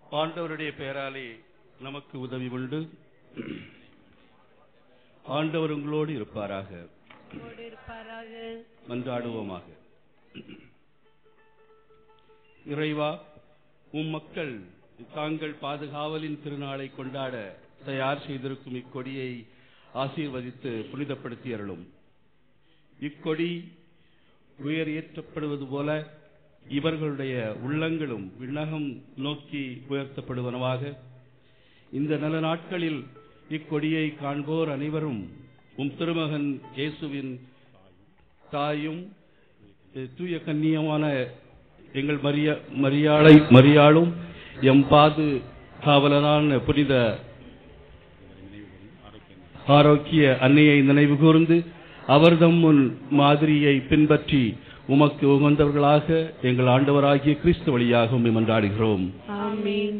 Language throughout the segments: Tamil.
ஆண்டவருடைய பெயராலே நமக்கு உதவி உண்டு ஆண்டவர் உங்களோடு இருப்பாராக உங்களோடு இருப்பாராக மன்றாடுவோமாக இறைவா உம் மக்கள் தாங்கள் பாதுகாவலின் திருநாளை கொண்டாட தயார் செய்திருக்கும் இக்கொடியை ஆசீர்வதித்து புனிதப்படுத்தி அருளும் இக்கொடி உயர் ஏற்றப்படுவது போல இவர்களுடைய உள்ளங்களும் விண்ணகம் நோக்கி உயர்த்தப்படுவனவாக இந்த நல்ல நாட்களில் இக்கொடியை காண்போர் அனைவரும் உம் திருமகன் இயேசுவின் தாயும் அஹ், தூய கண்ணியமான எங்கள் மரியா மரியாளை மரியாளும் எம் பாது காவலரான புனித ஆரோக்கிய அன்னையை நினைவு கூர்ந்து அவர்தம் முன் மாதிரியை பின்பற்றி உமக்கு உகந்தவர்களாக எங்கள் ஆண்டவராகிய கிறிஸ்து வழியாக உம்மை மன்றாடுகிறோம் ஆமென்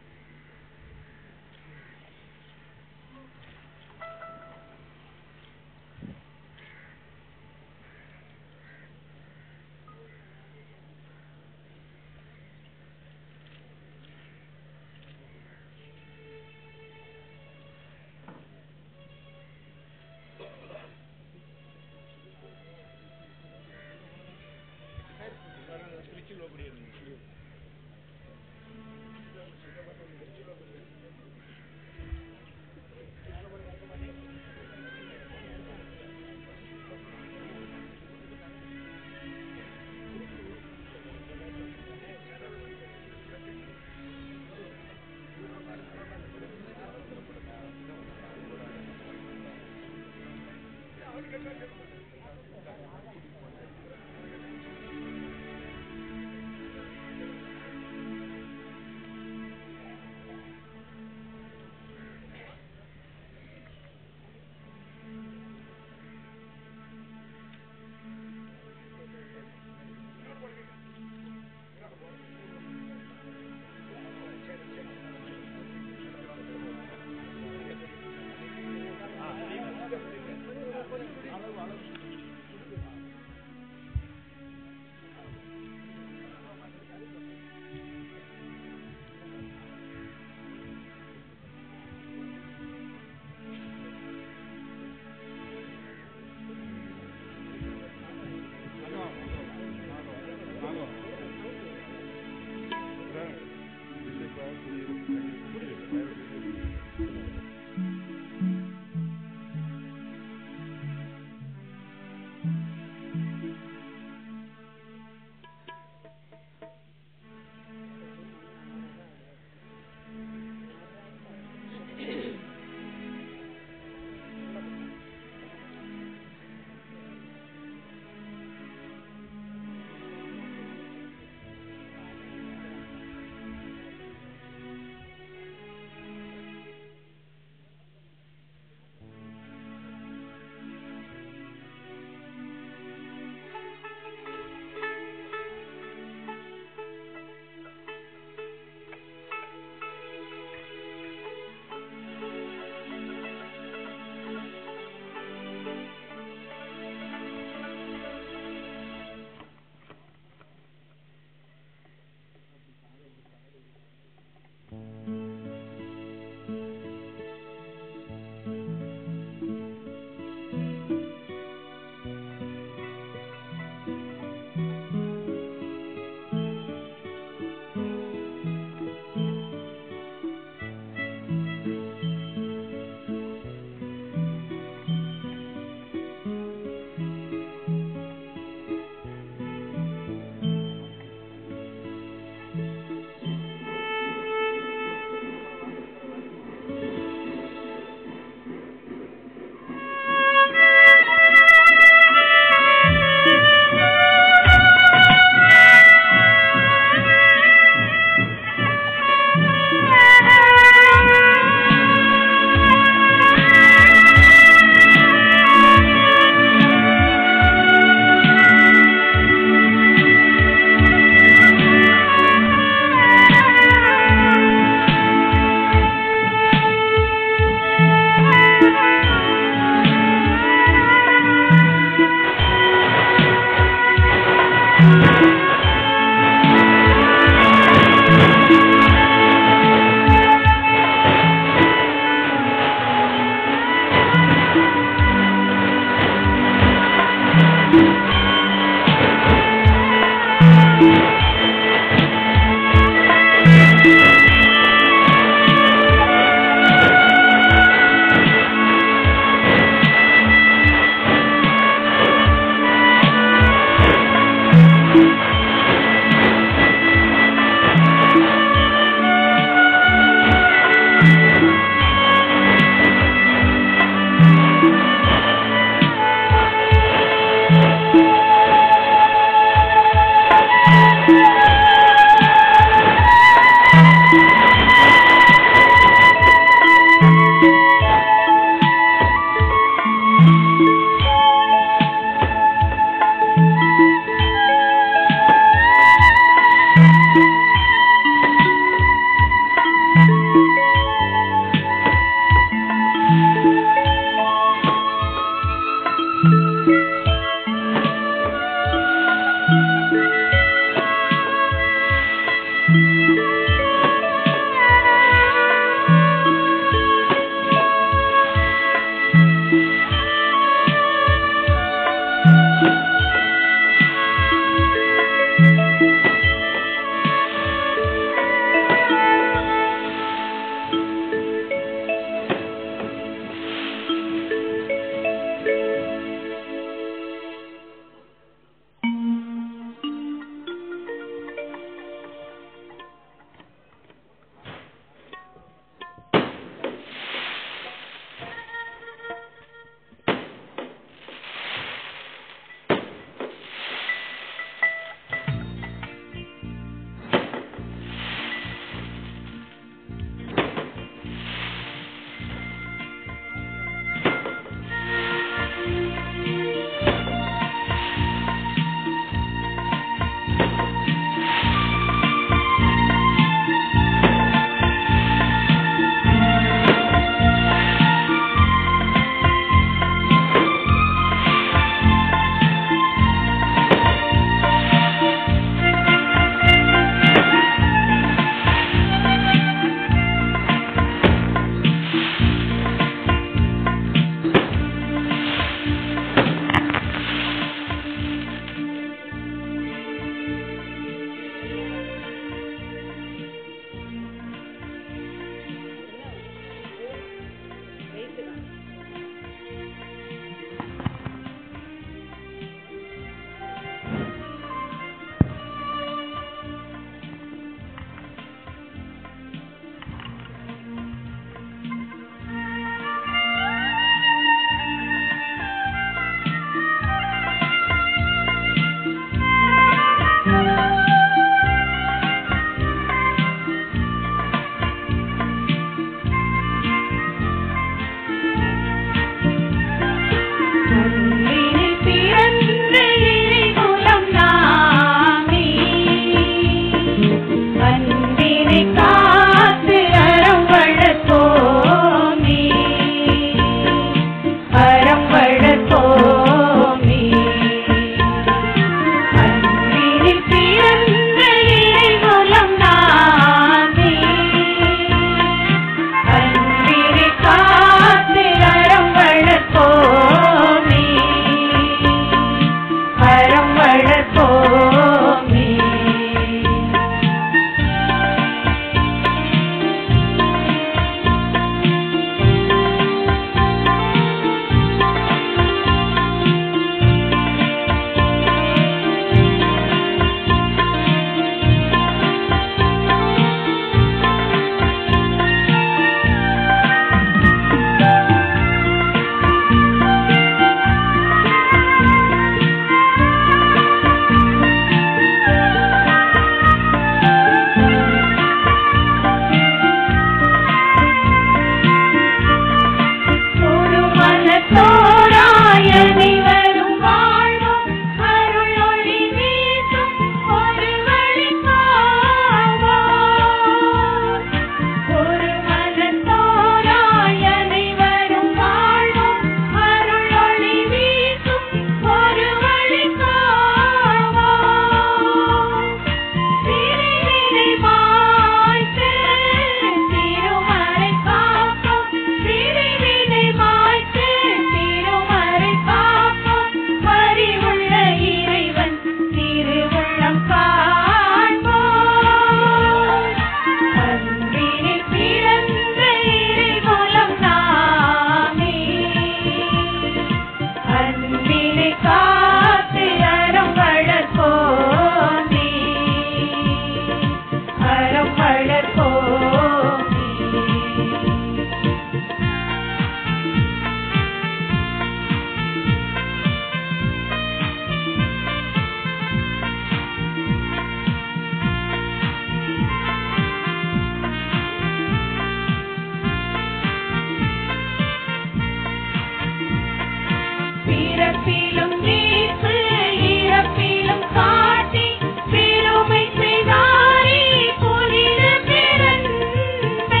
பிறப்பிலும் இயேசு இறப்பிலும் காட்டி பெருமை செய்தாரே புனித பிறந்தை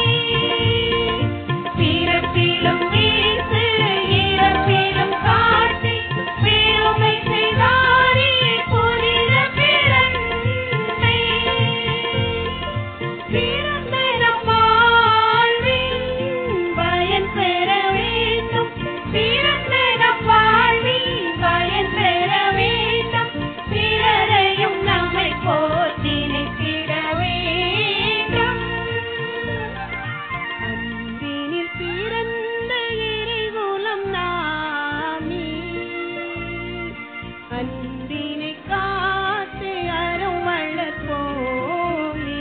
பிறப்பிலும் இயேசு இறப்பிலும் காட்டி பெருமை செய்தாரே புனித பிறந்தை பிறந்த நம் வாழ்வின் பயன் பெற வேண்டும் பிறந்த நம் வாழ்வின் பயன் பெற வேண்டும் பிறரையும் நம்மை போல் நினைத்திட வேண்டும் அன்பினில் பிறந்த இறைகுலம் நாமே அன்பினை காத்து அறம் வளர்ப்போமே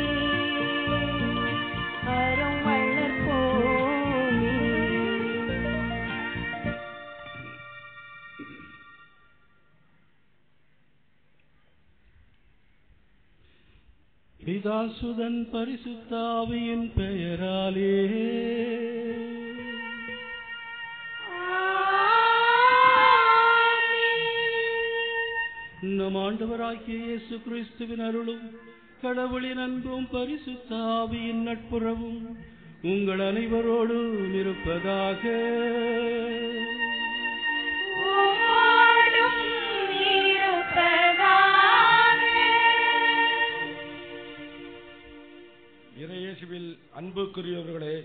அறம் வளர்ப்போமே பிதாசுதன் பரிசுத்தாவியின் பெயராலே நம் ஆண்டவராகிய இயேசு கிறிஸ்துவின் அருளும் கடவுளின் அன்பும் பரிசுத்தாவியின் நட்புறவும் உங்கள் அனைவரோடும் இருப்பதாக ஓடும் இருப்பதாக இறையேசுவில் அன்புக்குரியவர்களே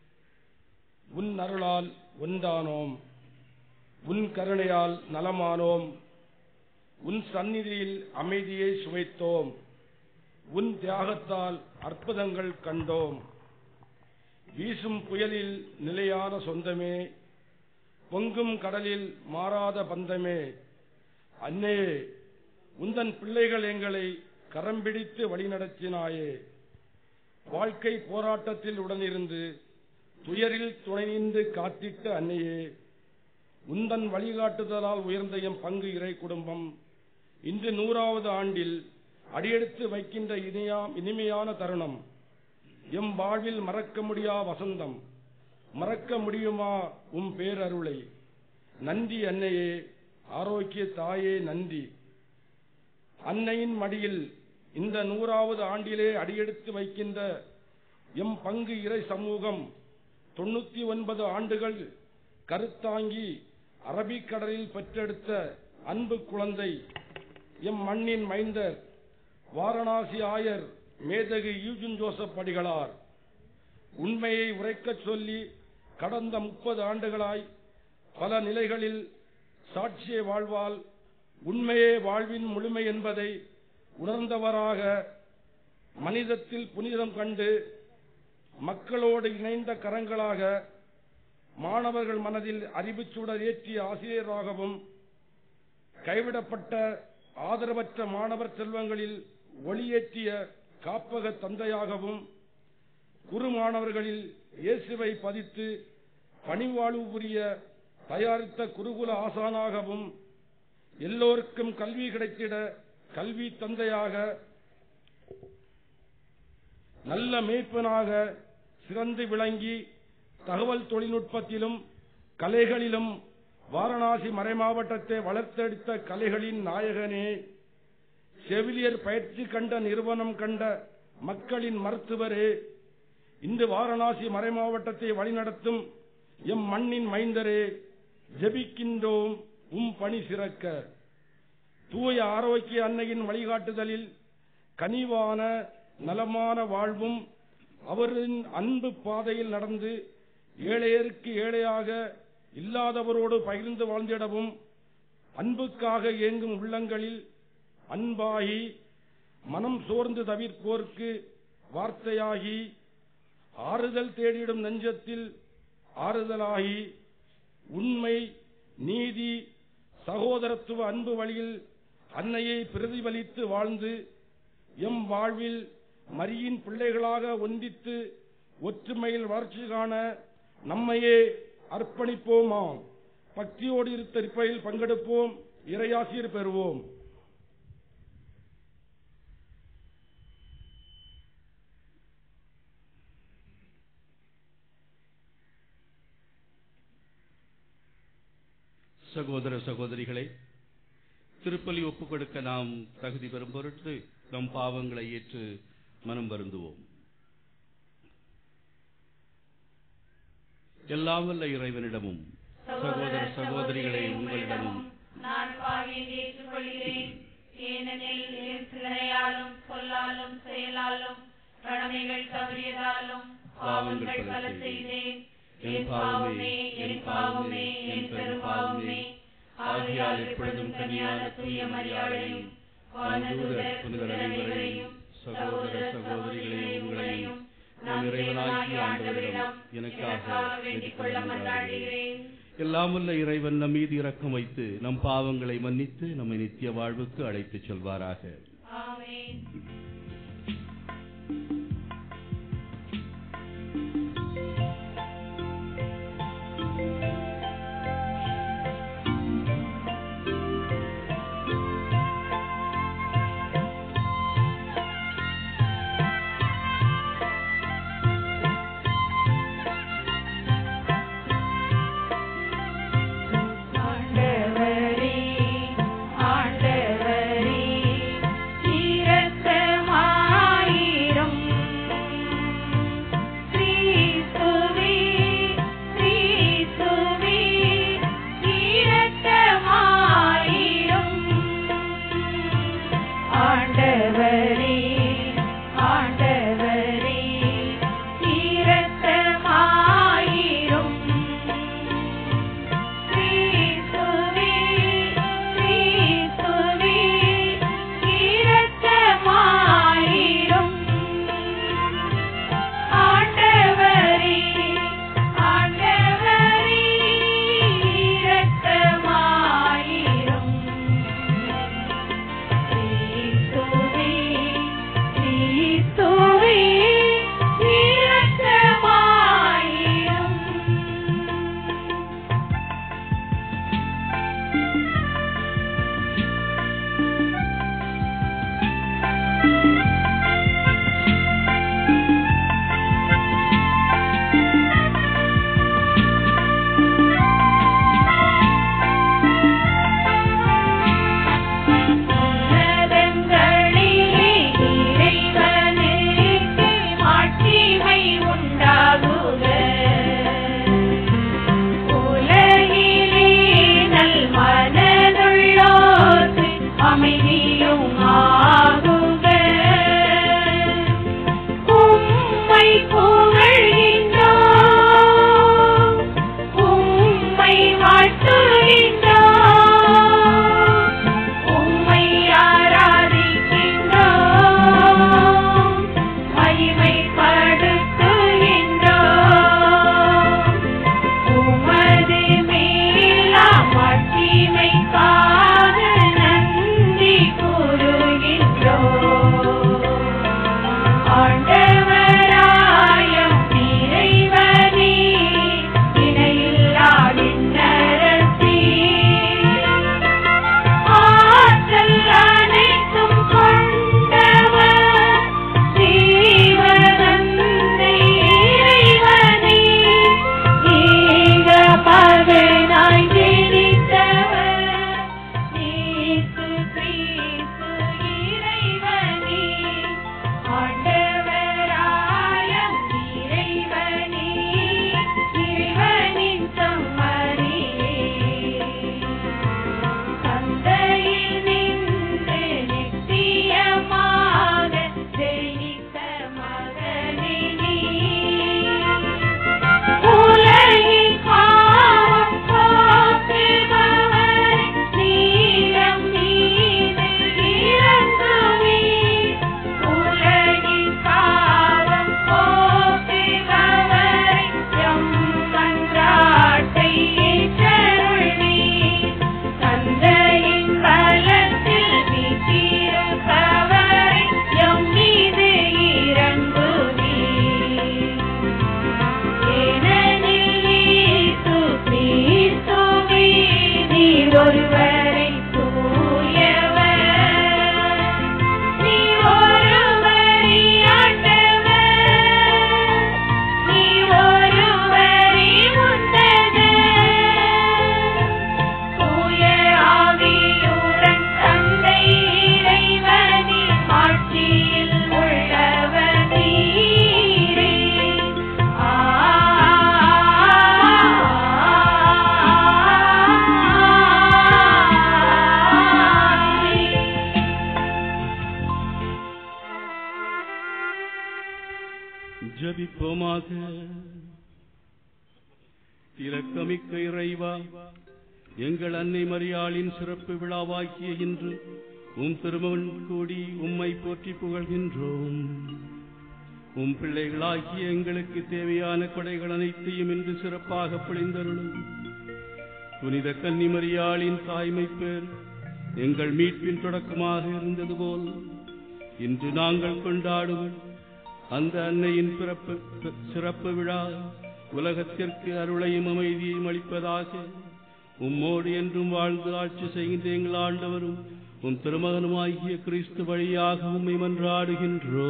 உன் அருளால் ஒன்றானோம் உன் கருணையால் நலமானோம் உன் சந்நிதியில் அமைதியை சுவைத்தோம் உன் தியாகத்தால் அற்புதங்கள் கண்டோம் வீசும் புயலில் நிலையான சொந்தமே பொங்கும் கடலில் மாறாத பந்தமே அன்னே உந்தன் பிள்ளைகள் எங்களை கரம் பிடித்து வழிநடத்தினாயே வாழ்க்கை போராட்டத்தில் உடனிருந்து துயரில் துணை நின்று காத்திட்ட அன்னையே உந்தன் வழிகாட்டுதலால் உயர்ந்த எம் பங்கு இறை குடும்பம் இன்று நூறாவது ஆண்டில் அடியெடுத்து வைக்கின்ற இனியா இனிமையான தருணம் எம் வாழ்வில் மறக்க முடியா வசந்தம் மறக்க முடியுமா உம் பேரருளை நன்றி அன்னையே ஆரோக்கிய தாயே நன்றி அன்னையின் மடியில் இந்த நூறாவது ஆண்டிலே அடியெடுத்து வைக்கின்ற எம் பங்கு இறை சமூகம் தொண்ணூத்தி ஒன்பது ஆண்டுகள் கருத்தாங்கி அரபிக்கடலில் பெற்றெடுத்த அன்பு குழந்தை எம் மண்ணின் மைந்தர் வாரணாசி ஆயர் மேதகு யூஜின் ஜோசப் அடிகளார் உண்மையை உரைக்கச் சொல்லி கடந்த முப்பது ஆண்டுகளாய் பல நிலைகளில் சாட்சிய வாழ்வால் உண்மையே வாழ்வின் முழுமை என்பதை உணர்ந்தவராக மனிதத்தில் புனிதம் கண்டு மக்களோடு இணைந்த கரங்களாக மாணவர்கள் மனதில் அறிவுச்சுடர் ஏற்றிய ஆசிரியராகவும் கைவிடப்பட்ட ஆதரவற்ற மாணவர் செல்வங்களில் ஒளியேற்றிய காப்பக தந்தையாகவும் குறு மாணவர்களில் இயேசுவை பதித்து பணிவாழ்வு புரிய தயாரித்த குருகுல ஆசானாகவும் எல்லோருக்கும் கல்வி கிடைத்திட கல்வி தந்தையாக நல்ல மேய்ப்பனாக சிறந்து விளங்கி தகவல் தொழில்நுட்பத்திலும் கலைகளிலும் வாரணாசி மறைமாவட்டத்தை வளர்த்தெடுத்த கலைகளின் நாயகனே செவிலியர் பயிற்சி கண்ட நிறுவனம் கண்ட மக்களின் மருத்துவரே இன்று வாரணாசி மறைமாவட்டத்தை வழிநடத்தும் எம் மண்ணின் மைந்தரே ஜெபிக்கின்றோம் உம் பணி சிறக்க தூய ஆரோக்கிய அன்னையின் வழிகாட்டுதலில் கனிவான நலமான வாழ்வும் அவரின் அன்பு பாதையில் நடந்து ஏழையருக்கு ஏழையாக இல்லாதவரோடு பகிர்ந்து வாழ்ந்திடவும் அன்புக்காக இயங்கும் உள்ளங்களில் அன்பாகி மனம் சோர்ந்து தவிர்ப்போர்க்கு வார்த்தையாகி ஆறுதல் தேடிடும் நெஞ்சத்தில் ஆறுதலாகி உண்மை நீதி சகோதரத்துவ அன்பு வழியில் அன்னையை பிரதிபலித்து வாழ்ந்து எம் வாழ்வில் மரியின் பிள்ளைகளாக ஒன்றித்து ஒற்றுமையில் வளர்ச்சி காண நம்மையே அர்ப்பணிப்போமா பக்தியோடு இருத்த இருப்பையில் பங்கெடுப்போம் இறையாசிரியர் பெறுவோம் சகோதர சகோதரிகளே திருப்பலி ஒப்புக் கொடுக்க நாம் தகுதி பெறும் பொருட்டு நம் பாவங்களை ஏற்று மனம் வருந்துவோம் எல்லாம் வல்ல இறைவனிடமும் சகோதர சகோதரிகளே உங்களிடமும் நான் பாவியை ஏற்றுக்கொள்கிறேன் ஏனெனில் என் சிந்தனையாலும் சொல்லாலும் செயலாலும் கடமைகள் தவறியதாலும் பாவங்கள் பல செய்தேன் என் பாவமே என் பாவமே என் பெரும் பாவமே ஆகையால் எப்பொழுதும் கனியான தூய மரியாதையும் வானதூதர் புனிதர் அனைவரையும் சகோதர சகோதரிகளே உங்களையும் நம் இறைவனாகிய ஆண்டவரிடம் எனக்காக வேண்டிக் கொள்ள மன்றாடுகிறேன் எல்லாம் வல்ல இறைவன் நம் மீது இரக்கம் வைத்து நம் பாவங்களை மன்னித்து நம்மை நித்திய வாழ்வுக்கு அழைத்துச் செல்வாராக ஆமென் ஆண்டவரே ஆண்டவரே இரக்கமாயிரும் கிறிஸ்துவே கிறிஸ்துவே இரக்கமாயிரும் ஆண்டவரே ஆண்டவரே இரக்கமாயிரும் கிறிஸ்துவே கிறிஸ்துவே இரக்கமாயிரும் ஆண்டவரே ஆண்டவரே இரக்கமாயிரும் கிறிஸ்துவே கிறிஸ்துவே இரக்கமாயிரும் உன்னதங்களிலே இறைவனுக்கு மாட்சிமை உண்டாகுக. உலகிலே நல்மனதுள்ளோர்க்கு அமைதியும் ஆகுக. உம்மை புகழ்கின்றோம். உம்மை வாழ்த்துகின்றோம். உம்மை ஆராதிக்கின்றோம். மகிமைப்படுத்துகின்றோம். உமது மேலா மாட்சிமைக்காக நன்றி கூறுகின்றோம். ஆண்டவராயம் இறைவனே, இணையில்லா விண்ணரசே, ஆற்றல் அனைத்தும் கொண்டவர், ஜீவனந்தை இறைவனே, ஏக மகனாய் ஜெனித்தவர், இயேசு கிறிஸ்து இறைவனே, ஆண்டவராயம் இறைவனே, இறைவனின் செம்மறியே. தந்தையில் நின்று நித்தியமாக ஜெயித்த மகனே நீ. உலகின் பாவம் போக்குபவர் நீலம் மீது இறங்குவீர். உலகின் பாவம் போக்குபவர் எம் மன்றாட்டை ஏற்றருள்வீர். தந்தையின் பலத்தில் வீற்றிருப்பவர் எம் மீது இறங்குவீர். ஏனெனில் இயேசு கிறிஸ்துவே நீர் ஒருவரே தூயவர். நீர் ஒருவரே ஆண்டவர். நீர் ஒருவரே உன்னதர். ஜெபிப்போமாக இரக்கமிக்க இறைவா எங்கள் அன்னை மரியாளின் சிறப்பு விழாவாக்கிய இன்று உம் திருமகன் கூடி உம்மை போற்றி புகழ்கின்றோம் உம் பிள்ளைகளாகிய எங்களுக்கு தேவையான கொடைகள் அனைத்தையும் இன்று சிறப்பாக பொழிந்தருளும் புனித கன்னிமரியாளின் தாய்மை பேர் எங்கள் மீட்பின் தொடக்கமாக இருந்தது போல் இன்று நாங்கள் கொண்டாடும் அந்த அன்னையின் பிறப்பு சிறப்பு விழா உலகத்திற்கு அருளையும் அமைதியையும் அளிப்பதாக உம்மோடு என்றும் வாழ்ந்து ஆட்சி செய்கின்ற எங்கள் ஆண்டவரும் உம் திருமகனுமாகிய கிறிஸ்து வழியாக உம்மை மன்றாடுகின்றோ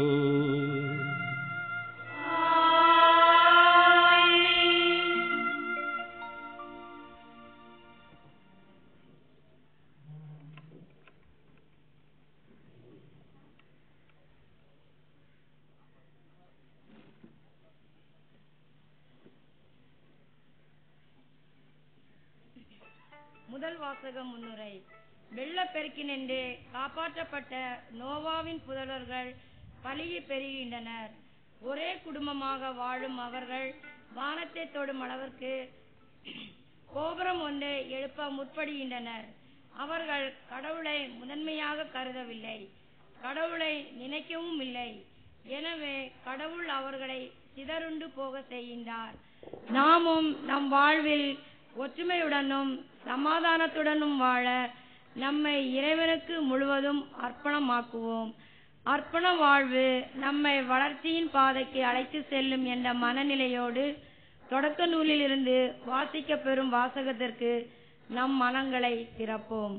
முதல் வாசகம் முன்னுரை வெள்ளப்பெருக்கினின்று காப்பாற்றப்பட்ட நோவாவின் புதல்வர்கள் பலியை பெறுகின்றனர் ஒரே குடும்பமாக வாழும் அவர்கள் வானத்தை தொடும் அளவிற்கு கோபுரம் ஒன்றை எழுப்ப முற்படுகின்றனர் அவர்கள் கடவுளை முதன்மையாக கருதவில்லை கடவுளை நினைக்கவும் இல்லை எனவே கடவுள் அவர்களை சிதறுண்டு போக செய்கின்றார் நாமும் நம் வாழ்வில் ஒற்றுமையுடனும் சமாதானத்துடனும் வாழ நம்மை இறைவனுக்கு முழுவதும் அர்ப்பணமாக்குவோம் அர்ப்பண வாழ்வு நம்மை வளர்ச்சியின் பாதைக்கு அழைத்து செல்லும் என்ற மனநிலையோடு தொடக்க நூலிலிருந்து வாசிக்க பெறும் வாசகத்திற்கு நம் மனங்களை திறப்போம்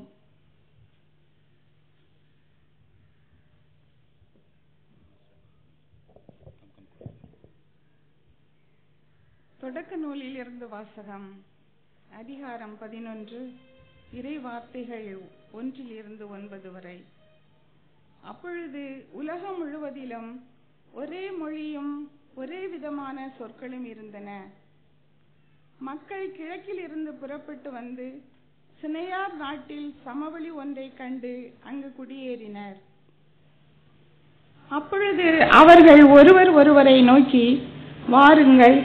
தொடக்க நூலில் இருந்து வாசகம் அதிகாரம் பதினொன்று இறை வார்த்தைகள் ஒன்றில் இருந்து ஒன்பது வரை அப்பொழுது உலகம் முழுவதிலும் ஒரே மொழியும் ஒரே விதமான சொற்களும் இருந்தன மக்கள் கிழக்கில் இருந்து புறப்பட்டு வந்து சினையார் நாட்டில் சமவெளி ஒன்றை கண்டு அங்கு குடியேறினர் அப்பொழுது அவர்கள் ஒருவர் ஒருவரை நோக்கி வாருங்கள்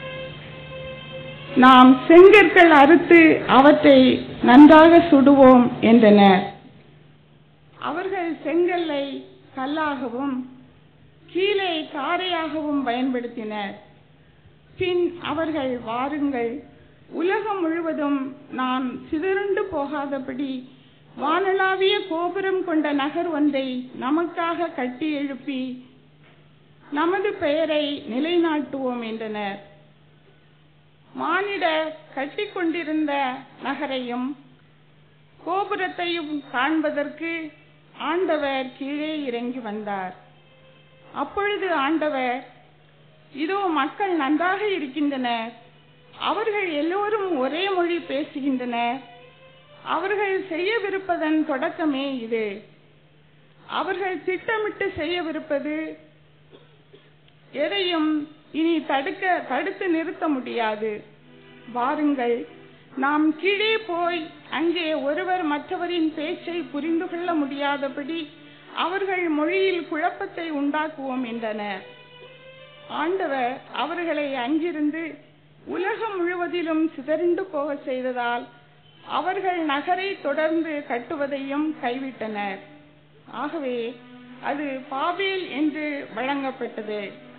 நாம் செங்கற்கள் அறுத்து அவற்றை நன்றாக சுடுவோம் என்றனர் அவர்கள் செங்கல்லை கல்லாகவும் கீழே காரையாகவும் பயன்படுத்தினர் பின் அவர்கள் வாருங்கள் உலகம் முழுவதும் நாம் சிதறுண்டு போகாதபடி வானளாவிய கோபுரம் கொண்ட நகர் ஒன்றை நமக்காக கட்டி எழுப்பி நமது பெயரை நிலைநாட்டுவோம் என்றனர் மானிடர் கட்டிக்கொண்டிருந்த நகரையும் கோபுரத்தையும் காண்பதற்கு ஆண்டவர் கீழே இறங்கி வந்தார் அப்பொழுது ஆண்டவர் இதோ மக்கள் நன்றாக இருக்கின்றனர் அவர்கள் எல்லோரும் ஒரே மொழி பேசுகின்றனர் அவர்கள் செய்யவிருப்பதன் தொடக்கமே இது அவர்கள் திட்டமிட்டு செய்யவிருப்பது எதையும் இனி தடுக்க தடுத்து நிறுத்த முடியாது வாருங்கள் நாம் கீழே போய் அங்கே ஒருவர் மற்றவரின் பேச்சை புரிந்து கொள்ள முடியாதபடி அவர்கள் மொழியில் குழப்பத்தை உண்டாக்குவோம் என்றனர் ஆண்டவர் அவர்களை அங்கிருந்து உலகம் முழுவதிலும் சிதறிண்டு போக செய்ததால் அவர்கள் நகரை தொடர்ந்து கட்டுவதையும் கைவிட்டனர் ஆகவே அது பாபேல் என்று வழங்கப்பட்டது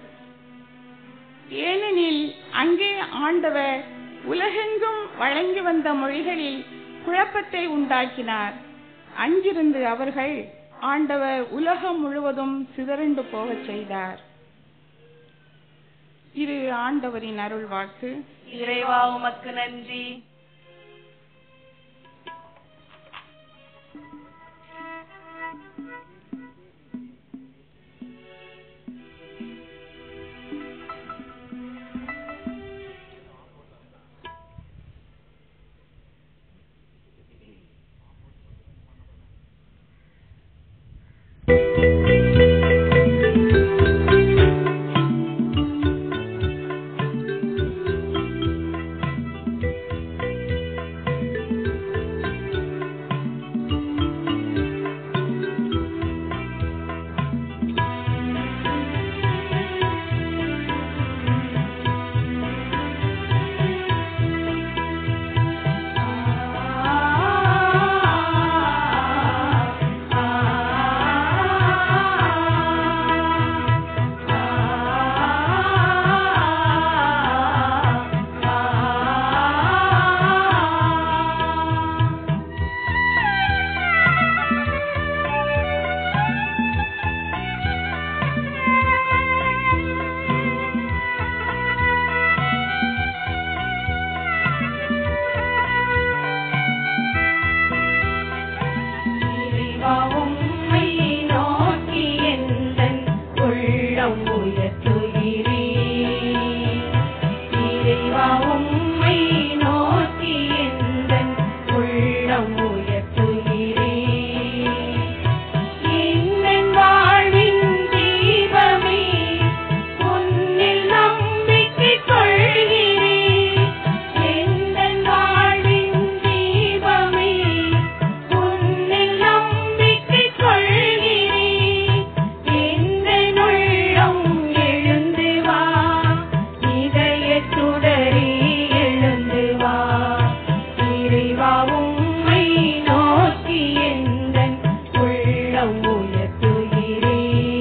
ஏனெனில் அங்கே ஆண்டவர் உலகெங்கும் வழங்கி வந்த மொழிகளில் குழப்பத்தை உண்டாக்கினார் அங்கிருந்து அவர்கள் ஆண்டவர் உலகம் முழுவதும் சிதறண்டு போகச் செய்தார் இது ஆண்டவரின் அருள் வாக்கு இறைவா உமக்கு நன்றி உம்மை நோக்கி எந்தன் உள்ளம் உயர்த்துகிறேன்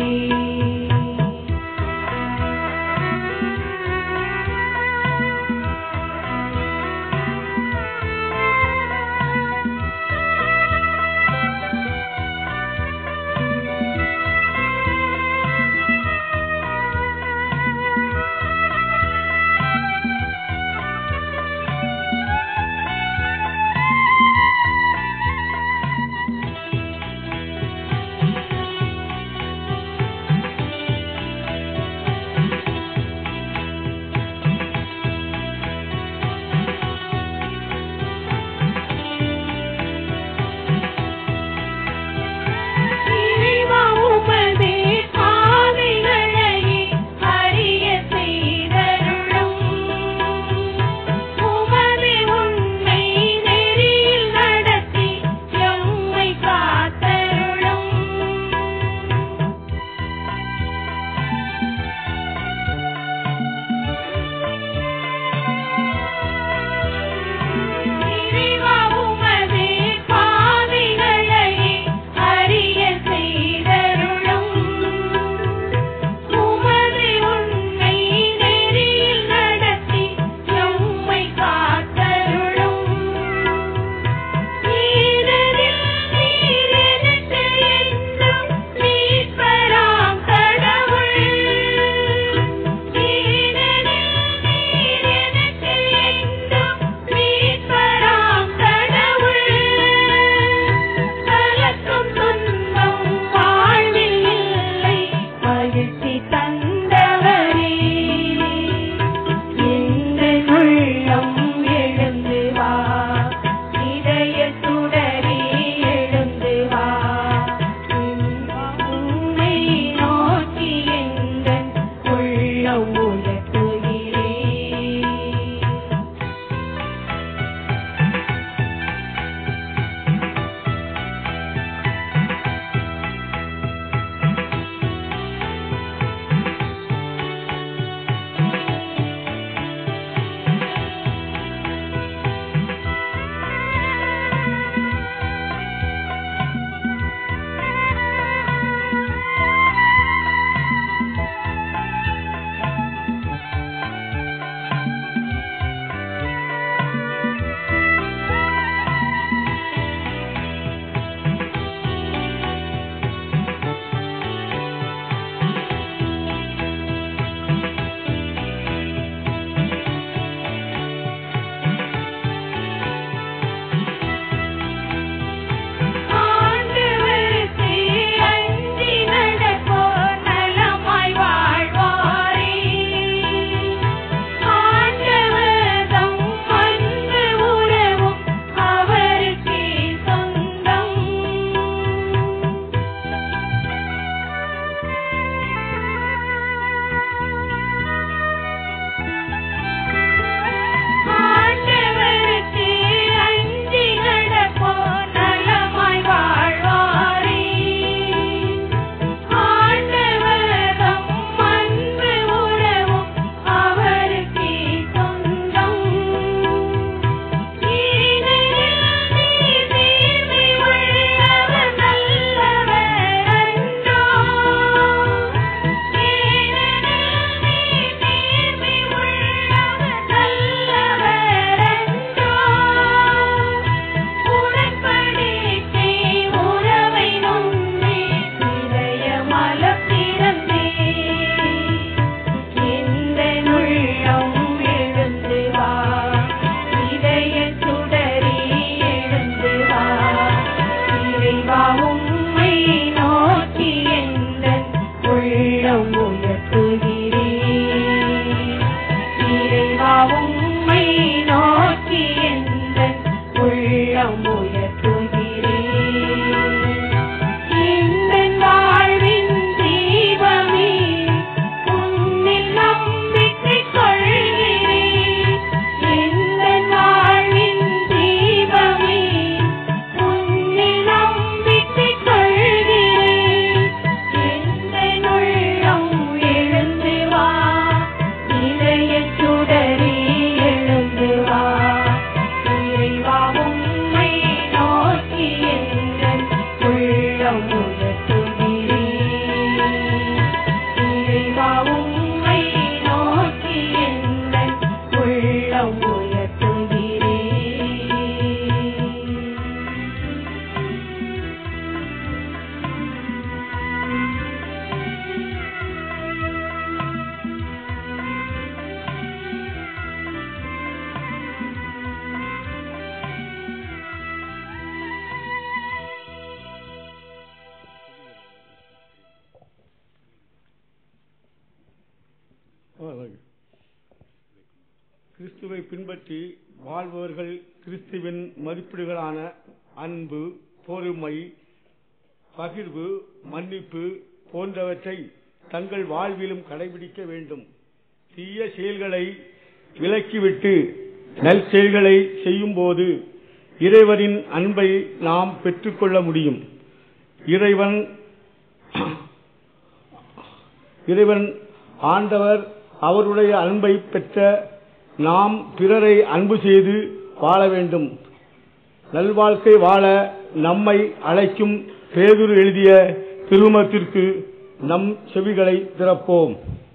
இறைவா உமது பாதைகளையே அறிய செய்தருளும் உமது உண்மை நெறியில் நடத்தி எம்மை காத்தருளும் இறைவா உமது பாதைகளையே அறிய செய்தருளும் உமது உண்மை நெறியில் நடத்தி எம்மை காத்தருளும் நீரதில் நீர் எனக்கு என்றும் மீட்பராம் கடவுள் நீரதில் நீர் எனக்கு என்றும் மீட்பராம் கடவுள் கலக்கும் துன்பம் வாழ்வில் இல்லை மகிழ்ச்சி தந்தவரே எந்த உள்ளம் எழுந்து வா இதய சுடரே எழுந்து வா உன்னை நோக்கி எந்தன் உள்ளம் உயர்த்துகிறேன் ஆண்டவருக்கு அஞ்சி நடப்போர் நலமாய் வாழ்வாரே ஆண்டவர்தம் அன்பு உறவும் அவருக்கே சொந்தம் ஆண்டவருக்கு அஞ்சி நடப்போர் நலமாய் வாழ்வாரே ஆண்டவர்தம் அன்பு உறவும் அவருக்கே சொந்தம் ஈனரில் நீர் நேர்மை உள்ளவர் நல்லவர் அன்றோ ஈனரில் நீர் நேர்மை உள்ளவர் நல்லவர் அன்றோ உடன்படிக்கை உறவை நொந்தே இதயமலர் திறந்தே எந்தன் உள்ளம் எழுந்து வா இதய சுடரே எழுந்து வா இறைவா உம்மை நோக்கி எந்தன் உள்ளம் உயர்த்துகிறேன் இறைவா உம்மை நோக்கி எந்தன் உள்ளம் உயர்த்துகிறேன் எந்தன் வாழ்வின் தீபமே உன்னில் நம்பிக்கை கொள்கிறேன் எந்தன் வாழ்வின் தீபமே உன்னில் நம்பிக்கை கொள்கிறேன் எந்தன் உள்ளம் எழுந்து வா இதய சுடரே எழுந்து வா இறைவா உம்மை கிறிஸ்துவை பின்பற்றி வாழ்பவர்கள் கிறிஸ்துவின் மதிப்பீடுகளான அன்பு பொறுமை பகிர்வு மன்னிப்பு போன்றவற்றை தங்கள் வாழ்விலும் கடைபிடிக்க வேண்டும் தீய செயல்களை விலக்கிவிட்டு நல் செயல்களை செய்யும்போது இறைவனின் அன்பை நாம் பெற்றுக்கொள்ள முடியும் இறைவன் இறைவன் ஆண்டவர் அவருடைய அன்பை பெற்ற நாம் பிறரை அன்பு செய்து வாழ வேண்டும் நல்வாழ்க்கை வாழ நம்மை அழைக்கும் பேதுரு எழுதிய திருமத்திற்கு நம் செவிகளை திறப்போம்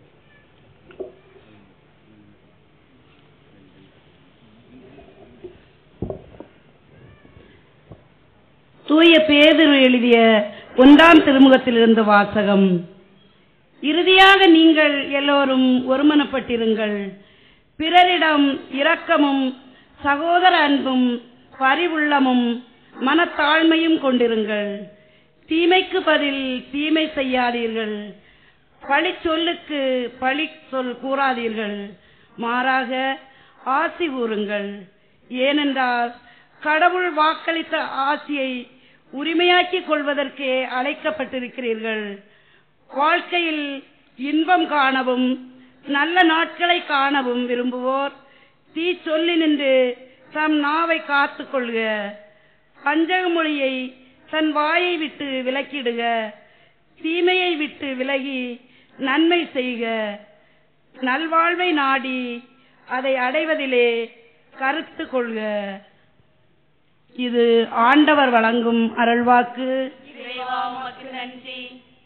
தூய பேதுரு எழுதிய ஒன்றாம் திருமுகத்திலிருந்து வாசகம் இறுதியாக நீங்கள் எல்லோரும் ஒருமனப்பட்டிருங்கள் பிறரிடம் இரக்கமும் சகோதர அன்பும் பரிவுள்ளமும் மனத்தாழ்மையும் கொண்டிருங்கள் தீமைக்கு பதில் தீமை செய்யாதீர்கள் பழி சொல்லுக்கு பழி சொல் கூறாதீர்கள் மாறாக ஆசி கூறுங்கள் ஏனென்றால் கடவுள் வாக்களித்த ஆசியை உரிமையாக்கிக் கொள்வதற்கே அழைக்கப்பட்டிருக்கிறீர்கள் வாழ்க்கையில் இன்பம் காணவும் நல்ல நாட்களை காணவும் விரும்புவோர் தீ சொல்லி நின்று தம் நாவை காத்துக் கொள்க பஞ்சக மொழியை தன் வாயை விட்டு விலக்கிடுக தீமையை விட்டு விலகி நன்மை செய்க நல்வாழ்வை நாடி அதை அடைவதிலே கருத்து கொள்க இது ஆண்டவர் வழங்கும் அருள்வாக்கு இறைவா உமக்கு நன்றி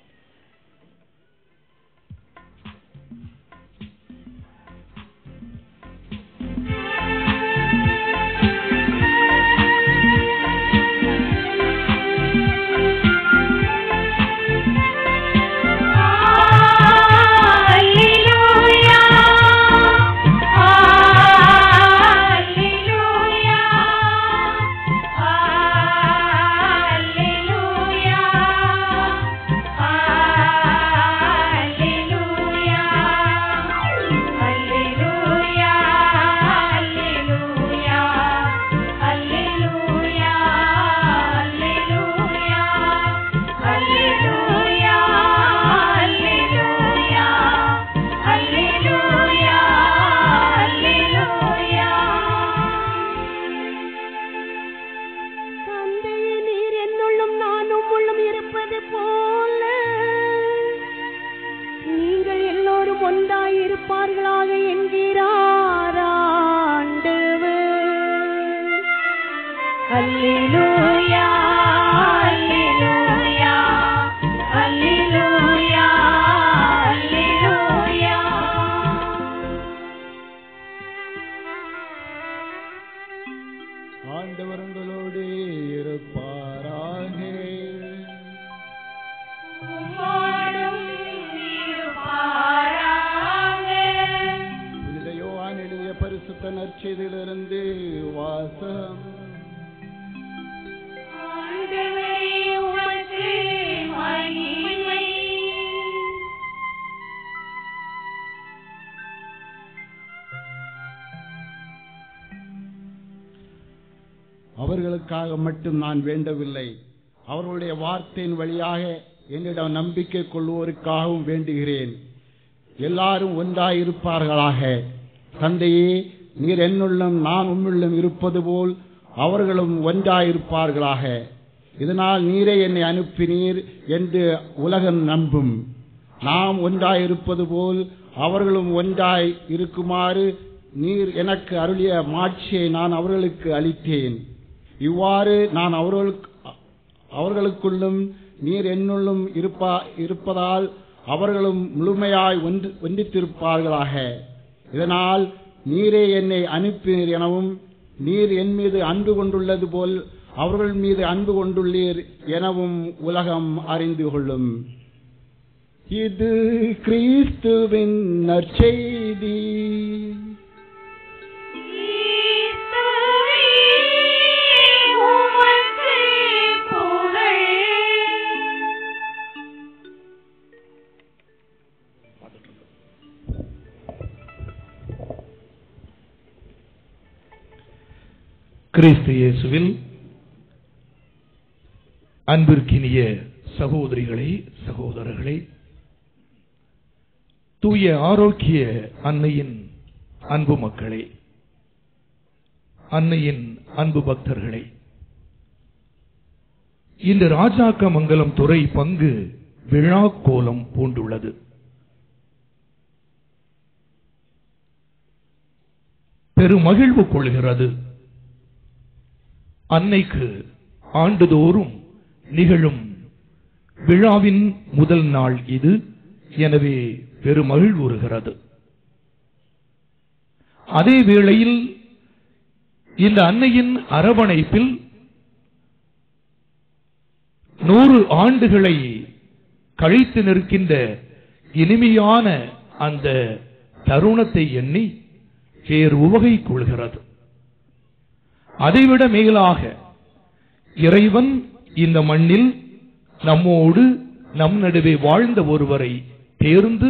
Alleluia Alleluia Alleluia Alleluia Alleluia Alleluia Alleluia Alleluia Alleluia Alleluia Alleluia Alleluia தந்தையே நீர் என்னுள்ளும் நானும் உள்ளும் இருப்பது போல நீங்கள் எல்லோரும் ஒன்றாய் இருப்பார்களாக என்கிறார் ஆண்டவர் Alleluia Alleluia Alleluia Alleluia ஆண்டவர் உங்களோடு இருப்பாராக உம்மோடும் இருப்பாராக புனித யோவான் எழுதிய பரிசுத்த நற்செய்தியிலிருந்து வாசகம் ஆண்டவரே உமக்கு மகிமை அவர்களுக்காக மட்டும் நான் வேண்டவில்லை அவர்களுடைய வார்த்தையின் வழியாக என்னிடம் நம்பிக்கை கொள்வோருக்காகவும் வேண்டுகிறேன் எல்லாரும் ஒன்றாயிருப்பார்களாக தந்தையே நீர் என்னுள்ளும் நான் உம்முள்ளும் இருப்பது போல் அவர்களும் ஒன்றாயிருப்பார்களாக இதனால் நீரே என்னை அனுப்பினீர் என்று உலகம் நம்பும் நாம் ஒன்றாயிருப்பது போல் அவர்களும் ஒன்றாய் இருக்குமாறு நீர் எனக்கு அருளிய மாட்சியை நான் அவர்களுக்கு அளித்தேன் இவ்வாறு நான் அவர்களுக்கு அவர்களுக்குள்ளும் நீர் என்னுள்ளும் இருப்பா இருப்பதால் அவர்களும் முழுமையாய் ஒன்று ஒன்றித்திருப்பார்களாக இதனால் நீரே என்னை அனுப்பினீர் எனவும் நீர் என் மீது அன்பு கொண்டுள்ளது போல் அவர்கள் மீது அன்பு கொண்டுள்ளீர் எனவும் உலகம் அறிந்து கொள்ளும் இது கிறிஸ்துவின் நற்செய்தி கிறிஸ்துவே உமக்கு புகழ் கிறிஸ்து இயேசுவில் அன்பிற்கினிய சகோதரிகளே சகோதரர்களே தூய ஆரோக்கிய அன்னையின் அன்பு மக்களே அன்னையின் அன்பு பக்தர்களே இந்த ராஜாக்கமங்கலம் துறை பங்கு விழா கோலம் பூண்டுள்ளது பெருமகிழ்வு கொள்கிறது அன்னைக்கு ஆண்டுதோறும் நிகழும் விழாவின் முதல் நாள் இது எனவே பெருமகிழ்வுறுகிறது அதே வேளையில் இந்த அன்னையின் அரவணைப்பில் நூறு ஆண்டுகளை கழித்து நிற்கின்ற இனிமையான அந்த தருணத்தை எண்ணி பேர் உவகை கொள்கிறது அதைவிட மேலாக இறைவன் இந்த மண்ணில் நம்மோடு நம் நடுவே வாழ்ந்த ஒருவரை தேர்ந்து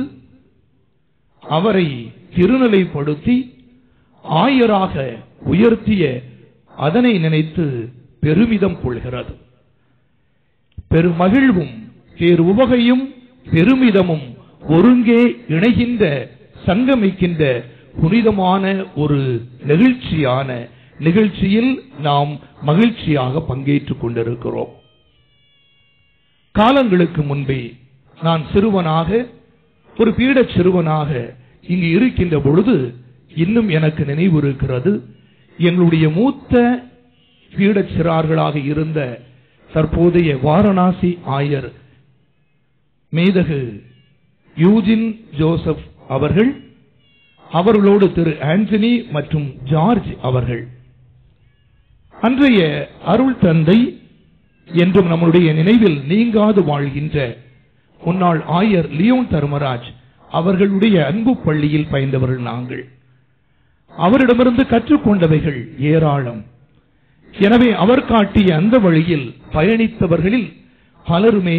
அவரை திருநிலைப்படுத்தி ஆயராக உயர்த்திய அதனை நினைத்து பெருமிதம் கொள்கிறது பெருமகிழ்வும் பேர் உவகையும் பெருமிதமும் ஒருங்கே இணைகின்ற சங்கமிக்கின்ற புனிதமான ஒரு நெகிழ்ச்சியான நிகழ்ச்சியில் நாம் மகிழ்ச்சியாக பங்கேற்றுக் கொண்டிருக்கிறோம் காலங்களுக்கு முன்பே நான் சிறுவனாக ஒரு பீடச் சிறுவனாக இங்கு இருக்கின்ற பொழுது இன்னும் எனக்கு நினைவு இருக்கிறது எங்களுடைய மூத்த பீடச் சிறார்களாக இருந்த தற்போதைய வாரணாசி ஆயர் மேதகு யூஜின் ஜோசப் அவர்கள் அவர்களோடு திரு ஆண்டனி மற்றும் ஜார்ஜ் அவர்கள் அன்றைய அருள் தந்தை என்றும் நம்முடைய நினைவில் நீங்காது வாழ்கின்ற முன்னாள் ஆயர் லியோன் தர்மராஜ் அவர்களுடைய அன்பு பள்ளியில் பயின்றவர்கள் நாங்கள் அவரிடமிருந்து கற்றுக்கொண்டவைகள் ஏராளம் எனவே அவர் காட்டிய அந்த வழியில் பயணித்தவர்களில் பலருமே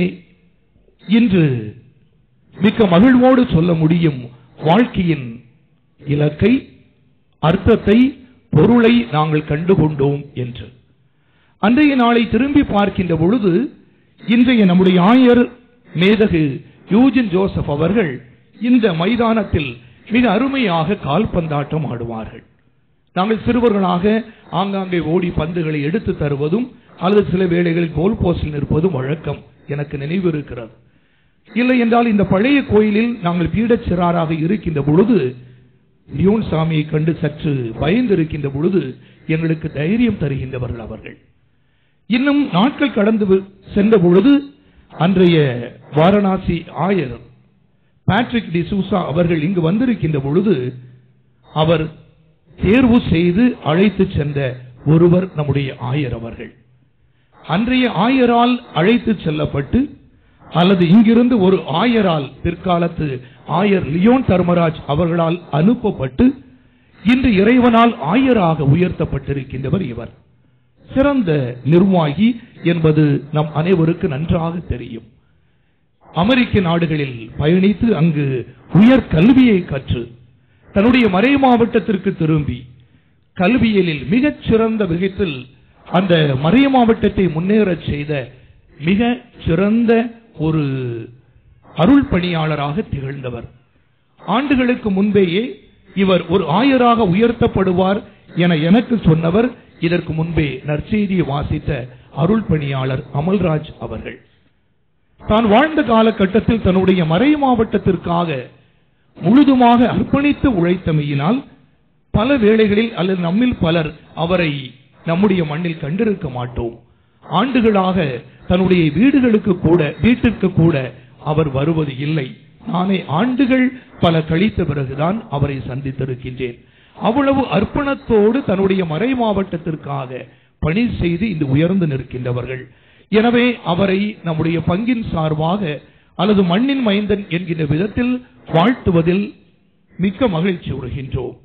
இன்று மிக்க மகிழ்வோடு சொல்ல முடியும் வாழ்க்கையின் இலக்கை அர்த்தத்தை பொருளை நாங்கள் கண்டுகொண்டோம் என்று அன்றைய நாளை திரும்பி பார்க்கின்ற பொழுது இன்றைய நம்முடைய ஆயர் மேதகு யூஜின் ஜோசப் அவர்கள் இந்த மைதானத்தில் மிக அருமையாக கால்பந்தாட்டம் ஆடுவார்கள் நாங்கள் சிறுவர்களாக ஆங்காங்கே ஓடி பந்துகளை எடுத்து தருவதும் அல்லது சில வேளைகளில் கோல் போஸ்டில் நிற்பதும் வழக்கம் எனக்கு நினைவு இருக்கிறது இல்லை என்றால் இந்த பழைய கோயிலில் நாங்கள் பீடச் சிறாராக இருக்கின்ற பொழுது லியோன் சாமியை கண்டு சற்று பயந்திருக்கின்ற பொழுது எங்களுக்கு தைரியம் தருகின்றவர்கள் அவர்கள் இன்னும் நாட்கள் கடந்து சென்ற பொழுது அன்றைய வாரணாசி ஆயர் பேட்ரிக் டி சூசா அவர்கள் இங்கு வந்திருக்கின்ற பொழுது அவர் தேர்வு செய்து அழைத்து சென்ற ஒருவர் நம்முடைய ஆயர் அவர்கள் அன்றைய ஆயரால் அழைத்து செல்லப்பட்டு அல்லது இங்கிருந்து ஒரு ஆயரால் பிற்காலத்து ஆயர் லியோன் தர்மராஜ் அவர்களால் அனுப்பப்பட்டு இன்று இறைவனால் ஆயராக உயர்த்தப்பட்டிருக்கின்றவர் இவர் சிறந்த நிர்வாகி என்பது நம் அனைவருக்கு நன்றாக தெரியும் அமெரிக்க நாடுகளில் பயணித்து அங்கு உயர் கல்வியை கற்று தன்னுடைய மறை மாவட்டத்திற்கு திரும்பி கல்வியலில் மிகச் சிறந்த விதத்தில் அந்த மறைய மாவட்டத்தை முன்னேறச் செய்த மிக சிறந்த ஒரு அருள் பணியாளராக திகழ்ந்தவர் ஆண்டுகளுக்கு முன்பேயே இவர் ஒரு ஆயராக உயர்த்தப்படுவார் என எனக்கு சொன்னவர் இதற்கு முன்பே நற்செய்தியை வாசித்த அருள் பணியாளர் அமல்ராஜ் அவர்கள் தான் வாழ்ந்த காலகட்டத்தில் தன்னுடைய மறை மாவட்டத்திற்காக முழுதுமாக அர்ப்பணித்து உழைத்தமையினால் பல வேளைகளில் அல்லது நம்மில் பலர் அவரை நம்முடைய மண்ணில் கண்டிருக்க மாட்டோம் ஆண்டுகளாக தன்னுடைய வீடுகளுக்கு கூட வீட்டிற்கு கூட அவர் வருவது இல்லை நானே ஆண்டுகள் பல கழித்த பிறகுதான் அவரை சந்தித்திருக்கின்றேன் அவ்வளவு அர்ப்பணத்தோடு தன்னுடைய மறை மாவட்டத்திற்காக பணி செய்து இந்த உயர்ந்து நிற்கின்றவர்கள் எனவே அவரை நம்முடைய பங்கின் சார்பாக அல்லது மண்ணின் மைந்தன் என்கின்ற விதத்தில் வாழ்த்துவதில் மிக்க மகிழ்ச்சி உறுகின்றோம்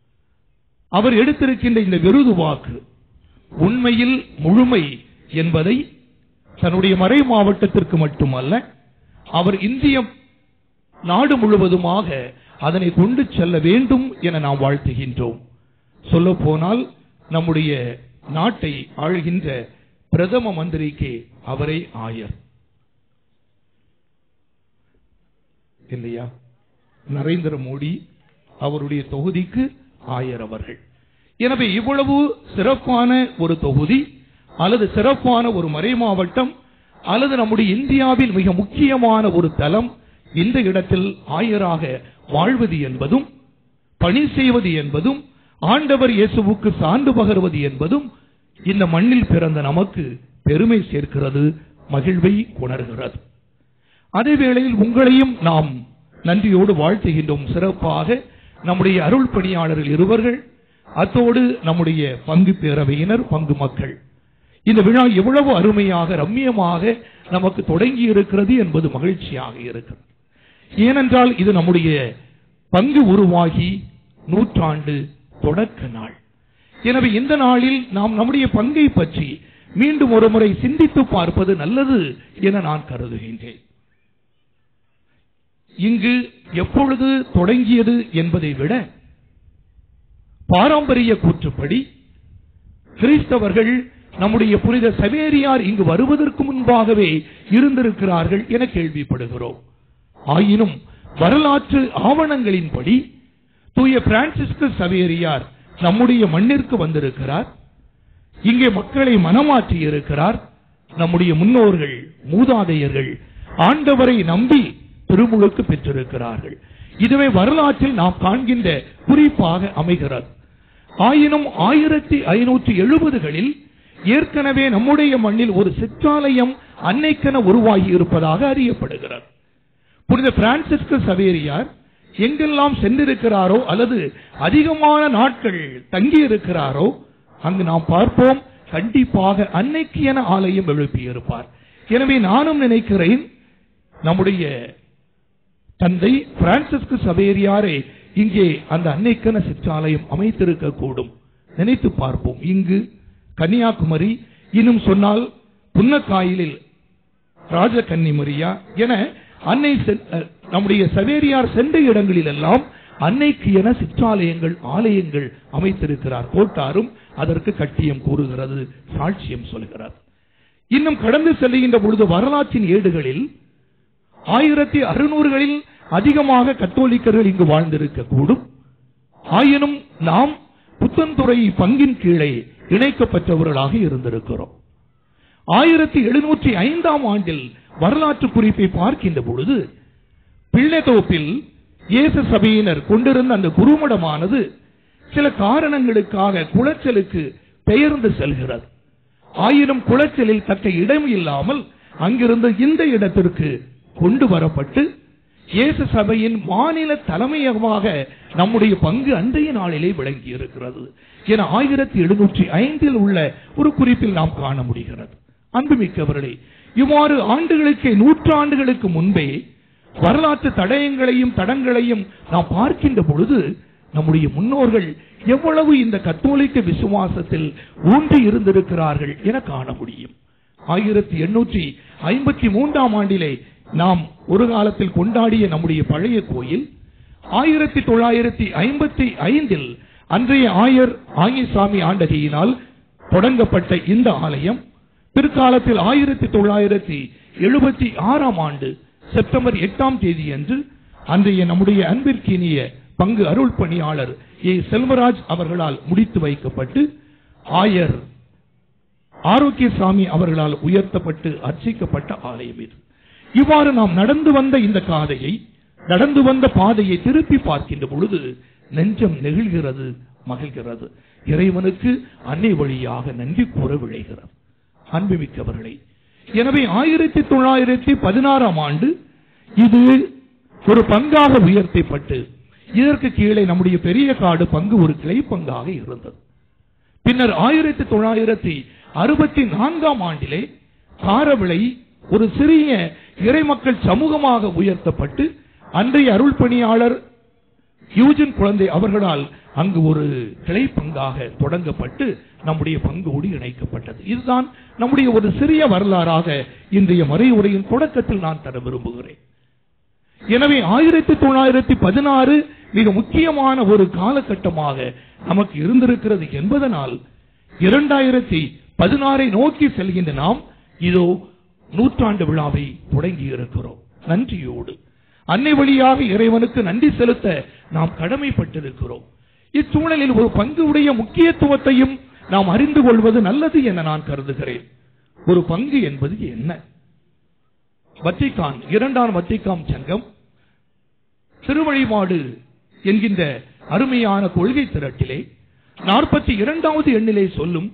அவர் எடுத்திருக்கின்ற இந்த விருது வாக்கு உண்மையில் முழுமை என்பதை தன்னுடைய மறை மாவட்டத்திற்கு மட்டுமல்ல அவர் இந்திய நாடு முழுவதுமாக அதனை கொண்டு செல்ல வேண்டும் என நாம் வாழ்த்துகின்றோம் சொல்ல போனால் நம்முடைய நாட்டை ஆள்கின்ற பிரதம மந்திரிக்கு அவரே ஆயர் இல்லையா நரேந்திர மோடி அவருடைய தொகுதிக்கு ஆயர் அவர்கள் எனவே இவ்வளவு சிறப்பான ஒரு தொகுதி அல்லது சிறப்பான ஒரு மறை மாவட்டம் அல்லது நம்முடைய இந்தியாவில் மிக முக்கியமான ஒரு தலம் இந்த இடத்தில் ஆயராக வாழ்வது என்பதும் பணி செய்வது என்பதும் ஆண்டவர் இயேசுவுக்கு சான்று பகர்வது என்பதும் இந்த மண்ணில் பிறந்த நமக்கு பெருமை சேர்க்கிறது மகிழ்வை உணர்கிறது அதே வேளையில் உங்களையும் நாம் நன்றியோடு வாழ்த்துகின்றோம் சிறப்பாக நம்முடைய அருள் பணியாளர்கள் இருவர்கள் அத்தோடு நம்முடைய பங்கு பேரவையினர் பங்கு மக்கள் இந்த விழா எவ்வளவு அருமையாக ரம்மியமாக நமக்கு தொடங்கி இருக்கிறது என்பது மகிழ்ச்சியாக இருக்கிறது ஏனென்றால் இது நம்முடைய பங்கு உருவாகி நூற்றாண்டு தொடக்க நாள் எனவே இந்த நாளில் நாம் நம்முடைய பங்கை பற்றி மீண்டும் ஒரு முறை சிந்தித்து பார்ப்பது நல்லது என நான் கருதுகின்றேன் இங்கு எப்பொழுது தொடங்கியது என்பதை விட பாரம்பரிய கூற்றுப்படி கிறிஸ்தவர்கள் நம்முடைய புனித சவேரியார் இங்கு வருவதற்கு முன்பாகவே இருந்திருக்கிறார்கள் என கேள்விப்படுகிறோம் ஆயினும் வரலாற்று ஆவணங்களின்படி தூய பிரான்சிஸ்கு சவேரியார் நம்முடைய மண்ணிற்கு வந்திருக்கிறார் இங்கே மக்களை மனமாற்றி இருக்கிறார் நம்முடைய முன்னோர்கள் மூதாதையர்கள் ஆண்டவரை நம்பி திருமுழுக்கு பெற்றிருக்கிறார்கள் இதுவே வரலாற்றில் நாம் காண்கின்ற குறிப்பாக அமைகிறது ஆயினும் ஆயிரத்தி ஐநூற்றி எழுபதுகளில் ஏற்கனவே நம்முடைய மண்ணில் ஒரு சிற்றாலயம் அன்னைக்கென உருவாகி இருப்பதாக அறியப்படுகிறது புனித பிரான்சிஸ்கு சவேரியார் எங்கெல்லாம் சென்றிருக்கிறாரோ அல்லது அதிகமான நாட்கள் தங்கி இருக்கிறாரோ அங்கு நாம் பார்ப்போம் கண்டிப்பாக அன்னைக்கு என ஆலயம் எழுப்பியிருப்பார் எனவே நானும் நினைக்கிறேன் நம்முடைய தந்தை பிரான்சிஸ்கு சவேரியாரே இங்கே அந்த அன்னைக்கென சிற்றாலயம் அமைத்திருக்க கூடும் நினைத்து பார்ப்போம் இங்கு கன்னியாகுமரி இன்னும் சொன்னால் புன்னக்காயிலில் ராஜகன்னிமரியா என அன்னை சென்- அஹ், நம்முடைய சவேரியார் சென்ற இடங்களில் எல்லாம் அன்னைக்கு என சிற்றாலயங்கள் ஆலயங்கள் அமைத்திருக்கிறார் கோட்டாரும் அதற்கு கட்டியம் கூறுகிறது சாட்சியம் சொல்கிறது இன்னும் கடந்து செல்லுகின்ற பொழுது வரலாற்றின் ஏடுகளில் ஆயிரத்தி அறுநூறுகளில் அதிகமாக கத்தோலிக்கர்கள் இங்கு வாழ்ந்திருக்க கூடும் ஆயினும் நாம் புத்தன்துறை பங்கின் கீழே இணைக்கப்பட்டவர்களாக இருந்திருக்கிறோம் ஆயிரத்தி எழுநூற்றி ஐந்தாம் ஆண்டில் வரலாற்று குறிப்பை பார்க்கின்ற பொழுது பிள்ளைத்தோப்பில் இயேசு சபையினர் கொண்டிருந்த அந்த குருமடமானது சில காரணங்களுக்காக குளச்சலுக்கு பெயர்ந்து செல்கிறது ஆயினும் குளச்சலில் தக்க இடம் இல்லாமல் அங்கிருந்து இந்த இடத்திற்கு கொண்டு வரப்பட்டு இயேசு சபையின் மாநில தலைமையகமாக நம்முடைய பங்கு அன்றைய நாளிலே விளங்கி இருக்கிறது என ஆயிரத்தி எழுநூற்றி ஐந்தில் உள்ள ஒரு குறிப்பில் நாம் காண முடிகிறது அன்புமிக்கவர்களே இவ்வாறு ஆண்டுகளுக்கு நூற்றாண்டுகளுக்கு முன்பே வரலாற்று தடயங்களையும் தடங்களையும் நாம் பார்க்கின்ற பொழுது நம்முடைய முன்னோர்கள் எவ்வளவு இந்த கத்தோலிக்க விசுவாசத்தில் ஊன்றி இருந்திருக்கிறார்கள் என காண முடியும் ஆயிரத்தி எண்ணூற்றி ஐம்பத்தி மூன்றாம் ஆண்டிலே நாம் ஒரு காலத்தில் கொண்டாடிய நம்முடைய பழைய கோயில் ஆயிரத்தி தொள்ளாயிரத்தி ஐம்பத்தி ஐந்தில் அன்றைய ஆயர் ஆங்கிசாமி ஆண்டகையினால் தொடங்கப்பட்ட இந்த ஆலயம் பிற்காலத்தில் ஆயிரத்தி தொள்ளாயிரத்தி எழுபத்தி ஆறாம் ஆண்டு செப்டம்பர் எட்டாம் தேதி அன்று அன்றைய நம்முடைய அன்பிற்கினிய பங்கு அருள் பணியாளர் ஏ செல்வராஜ் அவர்களால் முடித்து வைக்கப்பட்டு ஆயர் ஆரோக்கியசாமி அவர்களால் உயர்த்தப்பட்டு அர்ச்சிக்கப்பட்ட ஆலயம் இது இவ்வாறு நாம் நடந்து வந்த இந்த காதையை நடந்து வந்த பாதையை திருப்பி பார்க்கின்ற பொழுது நெஞ்சம் நெகிழ்கிறது மகிழ்கிறது இறைவனுக்கு அன்னை வழியாக நன்றி கூற விளைகிறது அன்புமிக்கவர்களே எனவே ஆயிரத்தி தொள்ளாயிரத்தி பதினாறாம் ஆண்டு இது ஒரு பங்காக உயர்த்தப்பட்டு இதற்கு கீழே நம்முடைய பெரிய காடு பங்கு ஒரு கிளை பங்காக இருந்தது பின்னர் ஆயிரத்தி தொள்ளாயிரத்தி அறுபத்தி நான்காம் ஆண்டிலே காரவிளை ஒரு சிறிய இறைமக்கள் சமூகமாக உயர்த்தப்பட்டு அன்றைய அருள் பணியாளர் யூஜன் குழந்தை அவர்களால் அங்கு ஒரு கிளை பங்காக தொடங்கப்பட்டு நம்முடைய பங்கோடு இணைக்கப்பட்டது இதுதான் நம்முடைய ஒரு சிறிய வரலாறாக இன்றைய மறையுரையின் தொடக்கத்தில் நான் தர விரும்புகிறேன் எனவே ஆயிரத்தி தொள்ளாயிரத்தி பதினாறு மிக முக்கியமான ஒரு காலகட்டமாக நமக்கு இருந்திருக்கிறது என்பதனால் இரண்டாயிரத்தி பதினாறை நோக்கி செல்கின்ற நாம் இதோ நூற்றாண்டு விழாவை தொடங்கி இருக்கிறோம் நன்றியோடு அன்னை வழியாக இறைவனுக்கு நன்றி செலுத்த நாம் கடமைப்பட்டிருக்கிறோம் இச்சூழலில் ஒரு பங்கு உடைய முக்கியத்துவத்தையும் நாம் அறிந்து கொள்வது நல்லது என நான் கருதுகிறேன் ஒரு பங்கு என்பது என்ன வத்திக்கான் இரண்டாம் வத்திக்கான் சங்கம் திருவழிபாடு என்கின்ற அருமையான கொள்கை திரட்டிலே நாற்பத்தி இரண்டாவது எண்ணிலே சொல்லும்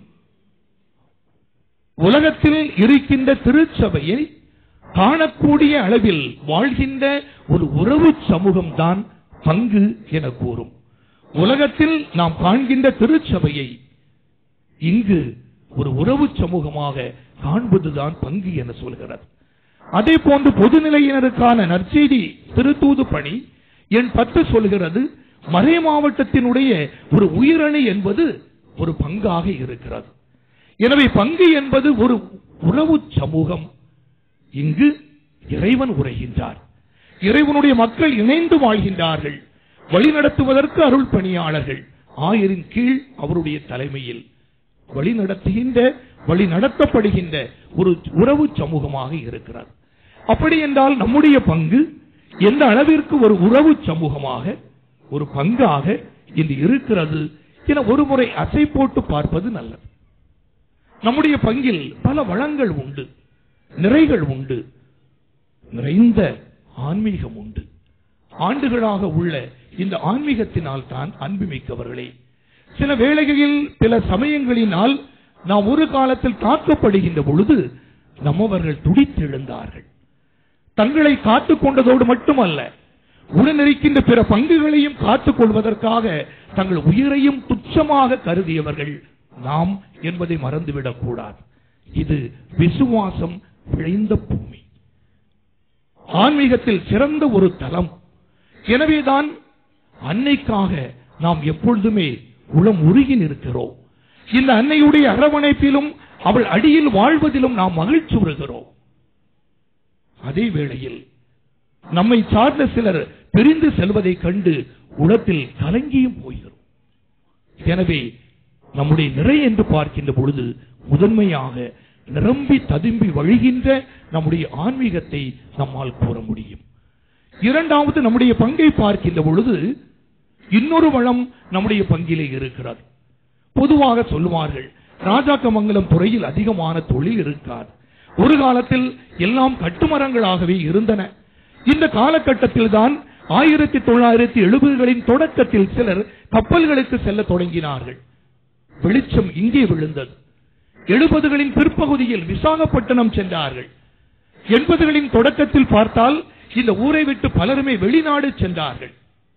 உலகத்தில் இருக்கின்ற திருச்சபையை காணக்கூடிய அளவில் வாழ்கின்ற ஒரு உறவு சமூகம் தான் பங்கு என கூறும் உலகத்தில் நாம் காண்கின்ற திருச்சபையை இங்கு ஒரு உறவு சமூகமாக காண்பதுதான் பங்கு என சொல்கிறது அதே போன்று பொதுநிலையினருக்கான நற்செய்தி திருத்தூது பணி என் பத்து சொல்கிறது மறை மாவட்டத்தினுடைய ஒரு உயிரணி என்பது ஒரு பங்காக இருக்கிறது எனவே பங்கு என்பது ஒரு உறவு சமூகம் இங்கு இறைவன் உரைகின்றார் இறைவனுடைய மக்கள் இணைந்து வாழ்கின்றார்கள் வழிநடத்துவதற்கு அருள் பணியாளர்கள் ஆயரின் கீழ் அவருடைய தலைமையில் வழிநடத்துகின்ற வழி நடத்தப்படுகின்ற ஒரு உறவு சமூகமாக இருக்கிறார் அப்படி என்றால் நம்முடைய பங்கு எந்த அளவிற்கு ஒரு உறவு சமூகமாக ஒரு பங்காக இன்று இருக்கிறது என ஒரு முறை அசை போட்டு பார்ப்பது நல்லது நம்முடைய பங்கில் பல வளங்கள் உண்டு நிறைகள் உண்டு நிறைந்த ஆன்மீகம் உண்டு ஆண்டுகளாக உள்ள இந்த ஆன்மீகத்தினால் தான் அன்புமிக்கவர்களே சில வேளைகளில் சில சமயங்களினால் நாம் ஒரு காலத்தில் தாக்கப்படுகின்ற பொழுது நம்மவர்கள் துடித்தெழுந்தார்கள் தங்களை காத்துக் கொண்டதோடு மட்டுமல்ல உடனிருக்கின்ற பிற பங்குகளையும் காத்துக் கொள்வதற்காக தங்கள் உயிரையும் துச்சமாக கருதியவர்கள் நாம் என்பதை மறந்துவிடக் கூடாது இது விசுவாசம் விளைந்த பூமி ஆன்மீகத்தில் சிறந்த ஒரு தலம் எனவேதான் அன்னைக்காக நாம் எப்பொழுதுமே உளம் உருகி நிற்கிறோம் இந்த அன்னையுடைய அரவணைப்பிலும் அவள் அடியில் வாழ்வதிலும் நாம் மகிழ்ச்சி வருகிறோம் அதே வேளையில் நம்மை சார்ந்த சிலர் பிரிந்து செல்வதைக் கண்டு உலத்தில் கலங்கியும் போகிறோம் எனவே நம்முடைய நிறை என்று பார்க்கின்ற பொழுது முதன்மையாக நிரம்பி ததும்பி வழிகின்ற நம்முடைய ஆன்மீகத்தை நம்மால் கூற முடியும் இரண்டாவது நம்முடைய பங்கை பார்க்கின்ற பொழுது இன்னொரு வளம் நம்முடைய பங்கிலே இருக்கிறது பொதுவாக சொல்லுவார்கள் ராஜாக்கமங்கலம் துறையில் அதிகமான தொழில் இருக்காது ஒரு காலத்தில் எல்லாம் கட்டுமரங்களாகவே இருந்தன இந்த காலகட்டத்தில் தான் ஆயிரத்தி தொள்ளாயிரத்தி எழுபதுகளின் தொடக்கத்தில் சிலர் கப்பல்களுக்கு செல்ல தொடங்கினார்கள் வெளிச்சம் இங்கே விழுந்தது எழுபதுகளின் பிற்பகுதியில் விசாகப்பட்டினம் சென்றார்கள் எண்பதுகளின் தொடக்கத்தில் பார்த்தால் இந்த ஊரை விட்டு பலருமே வெளிநாடு சென்றார்கள்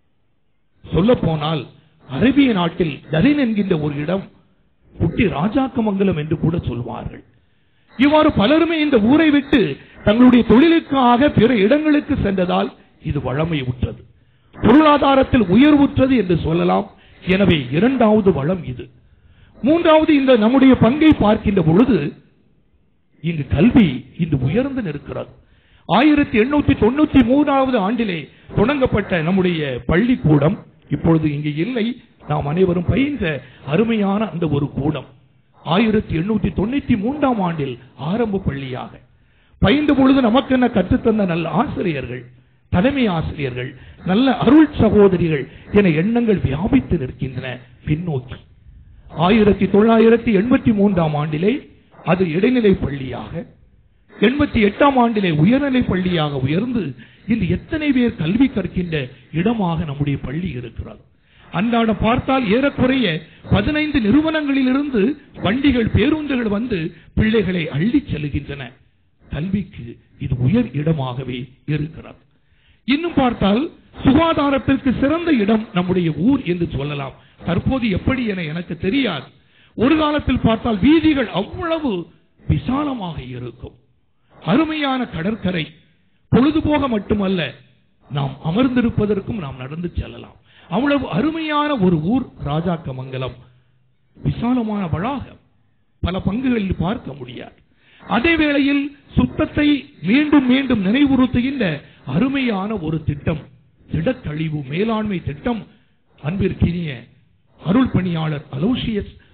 சொல்ல போனால் அரேபிய நாட்டில் தரின் என்கின்ற ஒரு இடம் குட்டி ராஜாக்கமங்கலம் என்று கூட சொல்வார்கள் இவ்வாறு பலருமே இந்த ஊரை விட்டு தங்களுடைய தொழிலுக்காக பிற இடங்களுக்கு சென்றதால் இது வளமை உற்றது பொருளாதாரத்தில் உயர்வுற்றது என்று சொல்லலாம் எனவே இரண்டாவது வளம் இது மூன்றாவது இந்த நம்முடைய பங்கை பார்க்கின்ற பொழுது இங்கு கல்வி இன்று உயர்ந்து நிற்கிறது ஆயிரத்தி எண்ணூத்தி தொண்ணூத்தி மூணாவது ஆண்டிலே தொடங்கப்பட்ட நம்முடைய பள்ளிக்கூடம் இப்பொழுது இங்கு இல்லை நாம் அனைவரும் பயின்ற அருமையான அந்த ஒரு கூடம் ஆயிரத்தி எண்ணூத்தி தொண்ணூத்தி மூன்றாம் ஆண்டில் ஆரம்ப பள்ளியாக பயின்ற பொழுது நமக்கு என்ன கற்றுத்தந்த நல்ல ஆசிரியர்கள் தலைமை ஆசிரியர்கள் நல்ல அருள் சகோதரிகள் என எண்ணங்கள் வியாபித்து நிற்கின்றன பின்னோக்கி ஆயிரத்தி தொள்ளாயிரத்தி எண்பத்தி மூன்றாம் ஆண்டிலே அது இடைநிலை பள்ளியாக எண்பத்தி எட்டாம் ஆண்டிலே உயர்நிலை பள்ளியாக உயர்ந்து இன்று எத்தனை பேர் கல்வி கற்கின்ற இடமாக நம்முடைய பள்ளி இருக்கிறது அன்றாடம் பார்த்தால் ஏறக்குறைய பதினைந்து நிறுவனங்களிலிருந்து வண்டிகள் பேருந்துகள் வந்து பிள்ளைகளை அள்ளிச் செல்கின்றன கல்விக்கு இது உயர் இடமாகவே இருக்கிறது இன்னும் பார்த்தால் சுகாதாரத்திற்கு சிறந்த இடம் நம்முடைய ஊர் என்று சொல்லலாம் தற்போது எப்படி என எனக்கு தெரியாது ஒரு காலத்தில் பார்த்தால் வீதிகள் அவ்வளவு விசாலமாக இருக்கும் அருமையான கடற்கரை பொழுதுபோக மட்டுமல்ல நாம் அமர்ந்திருப்பதற்கும் நாம் நடந்து செல்லலாம் அவ்வளவு அருமையான ஒரு ஊர் ராஜாக்கமங்கலம் விசாலமான வளாகம் பல பங்குகளில் பார்க்க முடியாது அதே வேளையில் சுத்தத்தை மீண்டும் மீண்டும் நினைவுறுத்துகின்ற அருமையான ஒரு திட்டம் திடக்கழிவு மேலாண்மை திட்டம் அன்பிற்கினிய அருள் பணியாளர் அலோசியஸ்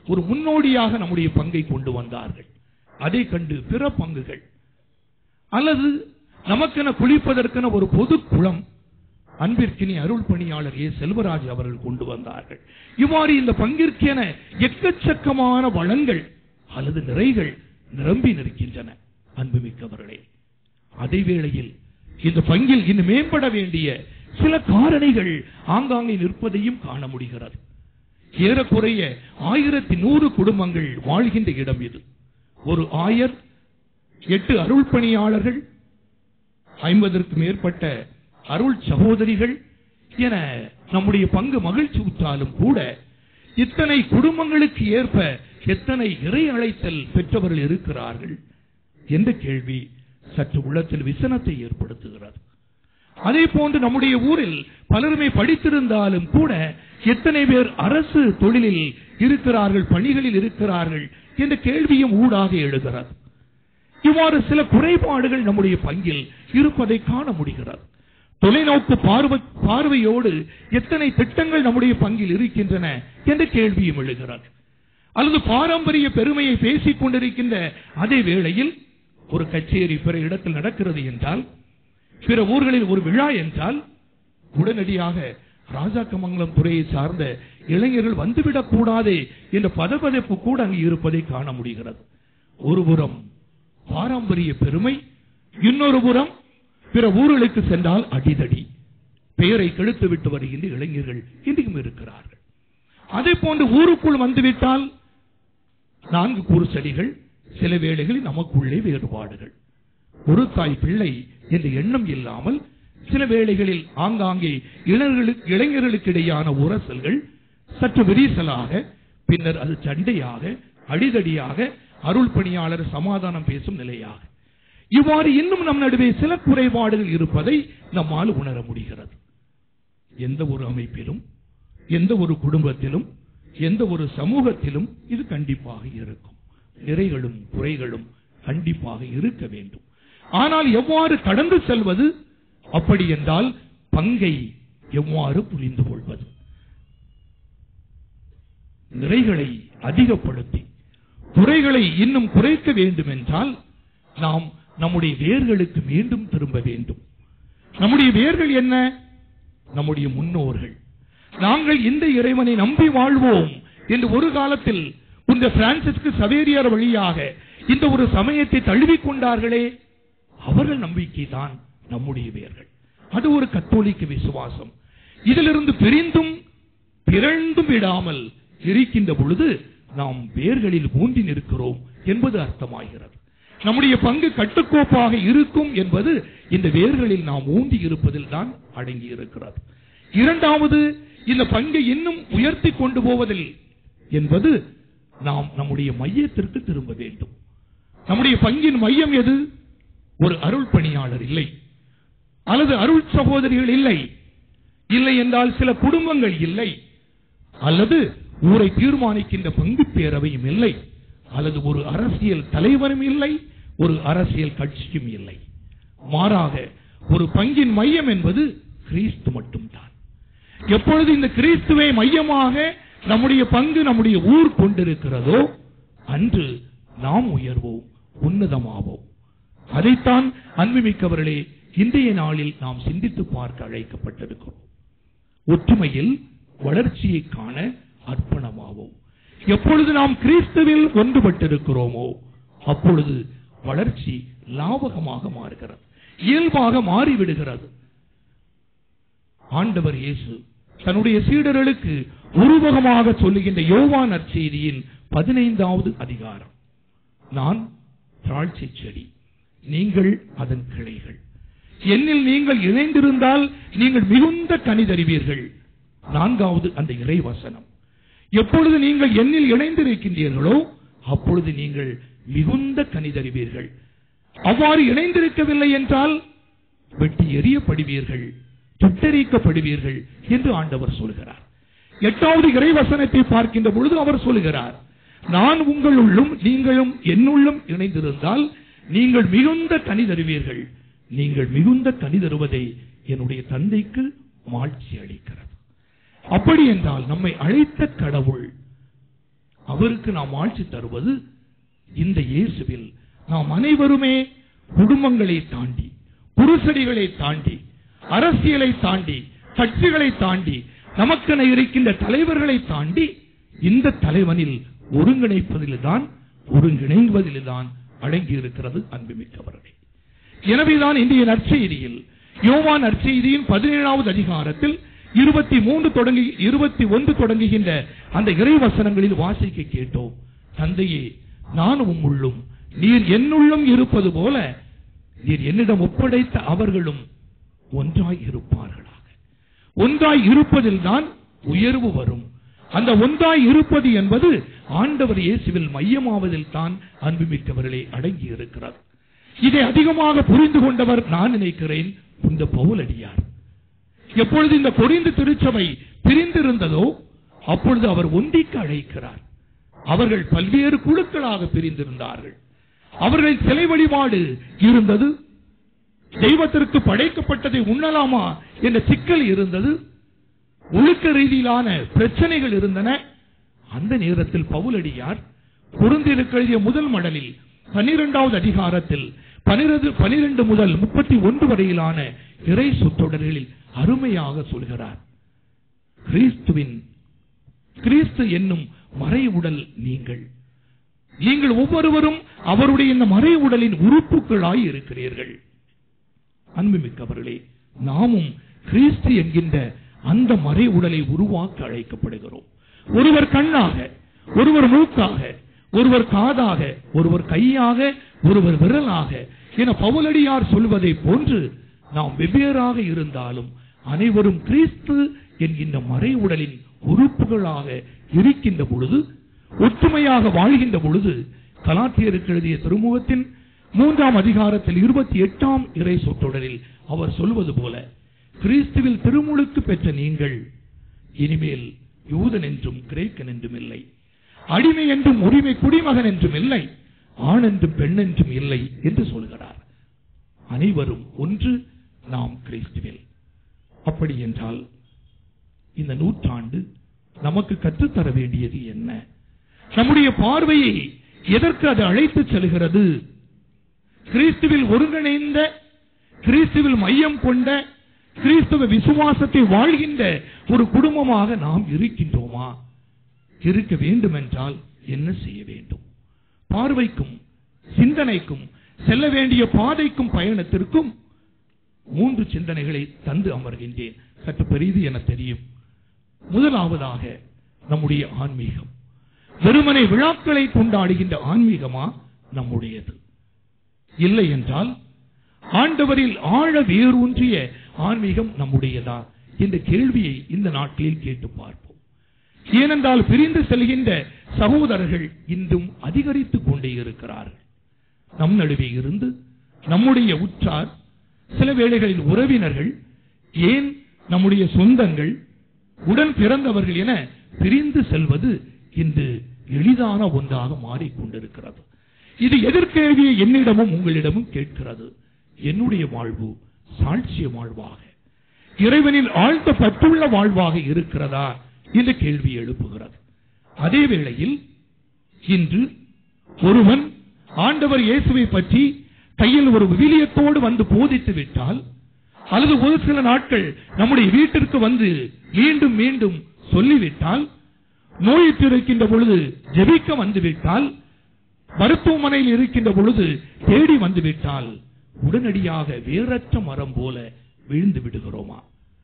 ஒரு முன்னோடியாக நம்முடைய பங்கை கொண்டு வந்தார்கள் அதை கண்டு பிற பங்குகள் அல்லது நமக்கென குளிப்பதற்கென ஒரு பொது குளம் அன்பிற்கினி அருள் பணியாளர் ஏ செல்வராஜ் அவர்கள் கொண்டு வந்தார்கள் இவ்வாறு இந்த பங்கிற்கென எக்கச்சக்கமான வளங்கள் அல்லது நிறைகள் நிரம்பி நிற்கின்றன அன்புமிக்கவர்களே அதே வேளையில் இந்த பங்கில் இன்னும் மேம்பட வேண்டிய சில காரணிகள் ஆங்காங்கே நிற்பதையும் காண முடிகிறது ஏறக்குறைய ஆயிரத்தி நூறு குடும்பங்கள் வாழ்கின்ற இடம் இது ஒரு ஆயர் எட்டு அருள் பணியாளர்கள் ஐம்பதற்கு மேற்பட்ட அருள் சகோதரிகள் என நம்முடைய பங்கு மகிழ்ச்சி உற்றாலும் கூட இத்தனை குடும்பங்களுக்கு ஏற்ப எத்தனை இறை அழைத்தல் பெற்றவர்கள் இருக்கிறார்கள் என்ற கேள்வி சற்று உள்ளத்தில் விசனத்தை ஏற்படுத்துகிறது அதே போன்று நம்முடைய ஊரில் பலருமே படித்திருந்தாலும் கூட எத்தனை பேர் அரசு தொழிலில் இருக்கிறார்கள் பணிகளில் இருக்கிறார்கள் என்ற கேள்வியும் ஊடாக எழுகிறது இவ்வாறு சில குறைபாடுகள் நம்முடைய பங்கில் இருப்பதை காண முடிகிறது தொலைநோக்கு பார்வை பார்வையோடு எத்தனை திட்டங்கள் நம்முடைய பங்கில் இருக்கின்றன என்ற கேள்வியும் எழுகிறது அல்லது பாரம்பரிய பெருமையை பேசிக் கொண்டிருக்கின்ற அதே வேளையில் ஒரு கச்சேரி பிற இடத்தில் நடக்கிறது என்றால் பிற ஊர்களில் ஒரு விழா என்றால் உடனடியாக ராஜாக்கமங்கலம் துறையை சார்ந்த இளைஞர்கள் வந்துவிடக் கூடாதே என்ற பதபதைப்பு கூட அங்கு இருப்பதை காண முடிகிறது ஒருபுறம் பாரம்பரிய பெருமை இன்னொரு புறம் பிற ஊர்களுக்கு சென்றால் அடிதடி பெயரை கெடுத்து விட்டு வருகின்ற இளைஞர்கள் இன்றைக்கும் இருக்கிறார்கள் அதே போன்று ஊருக்குள் வந்துவிட்டால் நான்கு குறுசடிகள் சில வேளைகளில் நமக்குள்ளே வேறுபாடுகள் ஒரு தாய் பிள்ளை என்ற எண்ணம் இல்லாமல் சில வேளைகளில் ஆங்காங்கே இளைஞர்களுக்கு இளைஞர்களுக்கு இடையான உரசல்கள் சற்று விரிசலாக பின்னர் அது சண்டையாக அடிதடியாக அருள் பணியாளர் சமாதானம் பேசும் நிலையாக இவ்வாறு இன்னும் நம் நடுவே சில குறைபாடுகள் இருப்பதை நம்மால் உணர முடிகிறது எந்த ஒரு அமைப்பிலும் எந்த ஒரு குடும்பத்திலும் எந்த ஒரு சமூகத்திலும் இது கண்டிப்பாக இருக்கும் நிறைகளும் குறைகளும் கண்டிப்பாக இருக்க வேண்டும் ஆனால் எவ்வாறு கடந்து செல்வது அப்படி என்றால் பங்கை எவ்வாறு புரிந்து கொள்வது நிறைகளை அதிகப்படுத்தி குறைகளை இன்னும் குறைக்க வேண்டும் என்றால் நாம் நம்முடைய வேர்களுக்கு மீண்டும் திரும்ப வேண்டும் நம்முடைய வேர்கள் என்ன நம்முடைய முன்னோர்கள் நாங்கள் இந்த இறைவனை நம்பி வாழ்வோம் என்று ஒரு காலத்தில் இந்த பிரான்சிஸ்கு சவேரியார் வழியாக இந்த ஒரு சமயத்தை தழுவிக் கொண்டார்களே அவர்கள் நம்பிக்கை தான் நம்முடைய வேர்கள் அது ஒரு கத்தோலிக்க விசுவாசம் இதிலிருந்து பிரிந்தும் பிறழ்ந்தும் விடாமல் இருக்கின்ற பொழுது நாம் வேர்களில் ஊன்றி நிற்கிறோம் என்பது அர்த்தமாகிறது நம்முடைய பங்கு கட்டுக்கோப்பாக இருக்கும் என்பது இந்த வேர்களில் நாம் ஊன்றி இருப்பதில் தான் அடங்கி இருக்கிறது இரண்டாவது இந்த பங்கை இன்னும் உயர்த்தி கொண்டு போவதில் என்பது நாம் நம்முடைய மையத்திற்கு திரும்ப வேண்டும் நம்முடைய பங்கின் மையம் எது ஒரு அருள் பணியாளர் இல்லை அல்லது அருள் சகோதரிகள் இல்லை இல்லை என்றால் சில குடும்பங்கள் இல்லை அல்லது ஊரை தீர்மானிக்கின்ற பங்கு பேரவையும் இல்லை அல்லது ஒரு அரசியல் தலைவரும் இல்லை ஒரு அரசியல் கட்சியும் இல்லை மாறாக ஒரு பங்கின் மையம் என்பது கிறிஸ்து மட்டும்தான் எப்பொழுது இந்த கிறிஸ்துவை மையமாக நம்முடைய பங்கு நம்முடைய ஊர் கொண்டிருக்கிறதோ அன்று நாம் உயர்வோம் உன்னதமாவோம் அதைத்தான் அன்புமிக்கவர்களே இன்றைய நாளில் நாம் சிந்தித்து பார்க்க அழைக்கப்பட்டிருக்கிறோம் ஒற்றுமையில் வளர்ச்சியை காண அர்ப்பணமாவோம் எப்பொழுது நாம் கிறிஸ்துவில் ஒன்றுபட்டிருக்கிறோமோ அப்பொழுது வளர்ச்சி லாபகமாக மாறுகிறது இயல்பாக மாறிவிடுகிறது ஆண்டவர் இயேசு தன்னுடைய சீடர்களுக்கு உருவகமாக சொல்லுகின்ற யோவான் நற்செய்தியின் பதினைந்தாவது அதிகாரம் நான் திராட்சை செடி நீங்கள் அதன் கிளைகள் என்னில் நீங்கள் இணைந்திருந்தால் நீங்கள் மிகுந்த கனி தருவீர்கள் நான்காவது அந்த இறை வசனம் எப்பொழுது நீங்கள் என்னில் இணைந்திருக்கின்றீர்களோ அப்பொழுது நீங்கள் மிகுந்த கனி தருவீர்கள் அவ்வாறு இணைந்திருக்கவில்லை என்றால் வெட்டி எறியப்படுவீர்கள் சுட்டரிக்கப்படுவீர்கள் என்று ஆண்டவர் சொல்கிறார் எட்டாவது இறைவசனத்தை பார்க்கின்ற பொழுது அவர் சொல்கிறார் நான் உங்களுள்ளும் நீங்களும் என்னுள்ளும் இணைந்திருந்தால் நீங்கள் மிகுந்த கனி தருவீர்கள் நீங்கள் மிகுந்த கனி தருவதை என்னுடைய தந்தைக்கு மாட்சி அளிக்கிறது அப்படி என்றால் நம்மை அழைத்த கடவுள் அவருக்கு நாம் ஆட்சி தருவது இந்த இயேசுவில் நாம் அனைவருமே குடும்பங்களை தாண்டி புருஷடிகளை தாண்டி அரசியலை தாண்டி கட்சிகளை தாண்டி நமக்கென இருக்கின்ற தலைவர்களை தாண்டி இந்த தலைவனில் ஒருங்கிணைப்பதில்தான் ஒருங்கிணைவதில்தான் அடங்கி இருக்கிறது அன்புமிக்கவர்களே எனவேதான் இந்திய நற்செய்தியில் யோவான் நற்செய்தியின் பதினேழாவது அதிகாரத்தில் இருபத்தி மூன்று தொடங்கி இருபத்தி ஒன்று தொடங்குகின்ற அந்த இறைவசனங்களில் வாசிக்க கேட்டோம் தந்தையே நான் உம்முள்ளும் நீர் என்னுள்ளும் இருப்பது போல நீர் என்னிடம் ஒப்படைத்த அவர்களும் ஒன்றாய் இருப்பார்களாக ஒன்றாய் இருப்பதில் தான் உயர்வு வரும் அந்த ஒன்றாய் இருப்பது என்பது ஆண்டவர் இயேசுவில் மையமாவதில் தான் அன்புமிக்கவர்களே அடங்கி இருக்கிறார் இதை அதிகமாக புரிந்து கொண்டவர் நான் நினைக்கிறேன் இந்த பவுலடியார் எப்பொழுது இந்த கொரிந்து திருச்சபை பிரிந்திருந்ததோ அப்பொழுது அவர் ஒன்றிக்கு அழைக்கிறார் அவர்கள் பல்வேறு குழுக்களாக பிரிந்திருந்தார்கள் அவர்கள் சிலை வழிபாடு இருந்தது தெய்வத்திற்கு படைக்கப்பட்டதை உண்ணலாமா என்ற சிக்கல் இருந்தது ஒழுக்க ரீதியிலான பிரச்சனைகள் இருந்தன அந்த நேரத்தில் பவுலடியார் பொருந்திருக்கு எழுதிய முதல் மடலில் பனிரெண்டாவது அதிகாரத்தில் பனிரெண்டு பனிரெண்டு முதல் முப்பத்தி ஒன்று வரையிலான இறை சொற்றொடர்களில் அருமையாக சொல்கிறார் கிறிஸ்துவின் கிறிஸ்து என்னும் மறை உடல் நீங்கள் நீங்கள் ஒவ்வொருவரும் அவருடைய இந்த மறை உடலின் உறுப்புகளாய் இருக்கிறீர்கள் அன்புமிக்கவர்களே நாமும் கிறிஸ்து என்கின்ற அந்த மறை உடலை உருவாக்க அழைக்கப்படுகிறோம் ஒருவர் கண்ணாக ஒருவர் மூக்காக ஒருவர் காதாக ஒருவர் கையாக ஒருவர் விரலாக என பவுலடியார் சொல்வதை போன்று நாம் வெவ்வேறாக இருந்தாலும் அனைவரும் கிறிஸ்து என்கின்ற மறை உடலின் உறுப்புகளாக இருக்கின்ற பொழுது ஒற்றுமையாக வாழ்கின்ற பொழுது கலாத்தியருக்கு எழுதிய திருமுகத்தின் மூன்றாம் அதிகாரத்தில் இருபத்தி எட்டாம் இறை சொற்றொடரில் அவர் சொல்வது போல கிறிஸ்துவில் திருமுழுக்கு பெற்ற நீங்கள் இனிமேல் யூதன் என்றும் கிரேக்கன் என்றும் இல்லை அடிமை என்றும் உரிமை குடிமகன் என்றும் இல்லை ஆண் என்றும் பெண் என்றும் இல்லை என்று சொல்கிறார் அனைவரும் ஒன்று நாம் கிறிஸ்துவில் அப்படி என்றால் இந்த நூற்றாண்டு நமக்கு கற்றுத்தர வேண்டியது என்ன நம்முடைய பார்வையை எதற்கு அது அழைத்துச் செல்கிறது கிறிஸ்துவில் ஒருங்கிணைந்த கிறிஸ்துவில் மையம் கொண்ட கிறிஸ்துவ விசுவாசத்தை வாழ்கின்ற ஒரு குடும்பமாக நாம் இருக்கின்றோமா இருக்க வேண்டும் என்றால் என்ன செய்ய வேண்டும் பார்வைக்கும் சிந்தனைக்கும் செல்ல வேண்டிய பாதைக்கும் பயணத்திற்கும் மூன்று சிந்தனைகளை தந்து அமர்கின்றேன் சற்று பெரிது என தெரியும் முதலாவதாக நம்முடைய ஆன்மீகம் வெறுமனை விழாக்களை கொண்டாடுகின்ற ஆன்மீகமா நம்முடையது இல்லை என்றால் ஆண்டவரில் ஆழ வேரூன்றிய ஆன்மீகம் நம்முடையதா என்ற கேள்வியை இந்த நாட்களில் கேட்டு பார்ப்போம் ஏனென்றால் பிரிந்து செல்கின்ற சகோதரர்கள் இன்றும் அதிகரித்துக் கொண்டே இருக்கிறார்கள் நம் நடுவே இருந்து நம்முடைய உற்றார் சில வேளைகளில் உறவினர்கள் ஏன் நம்முடைய சொந்தங்கள் உடன் பிறந்தவர்கள் என பிரிந்து செல்வது இன்று எளிதான ஒன்றாக மாறிக்கொண்டிருக்கிறது இது எதிர்கேள்வியை என்னிடமும் உங்களிடமும் கேட்கிறது என்னுடைய வாழ்வு சாட்சிய வாழ்வாக இறைவனில் ஆழ்ந்த பற்றுள்ள வாழ்வாக இருக்கிறதா என்ற கேள்வி எழுப்புகிறது அதே வேளையில் இன்று ஒருவன் ஆண்டவர் இயேசுவை பற்றி கையில் ஒரு விவிலியத்தோடு வந்து போதித்து விட்டால் அல்லது ஒரு சில நாட்கள் நம்முடைய வீட்டிற்கு வந்து மீண்டும் மீண்டும் சொல்லிவிட்டால் நோயிற்றிருக்கின்ற பொழுது ஜெபிக்க வந்துவிட்டால் மருத்துவமனையில் இருக்கின்ற பொழுது தேடி வந்துவிட்டால் உடனடியாக வேறற்ற மரம் போல விழுந்து விடுகிறோமா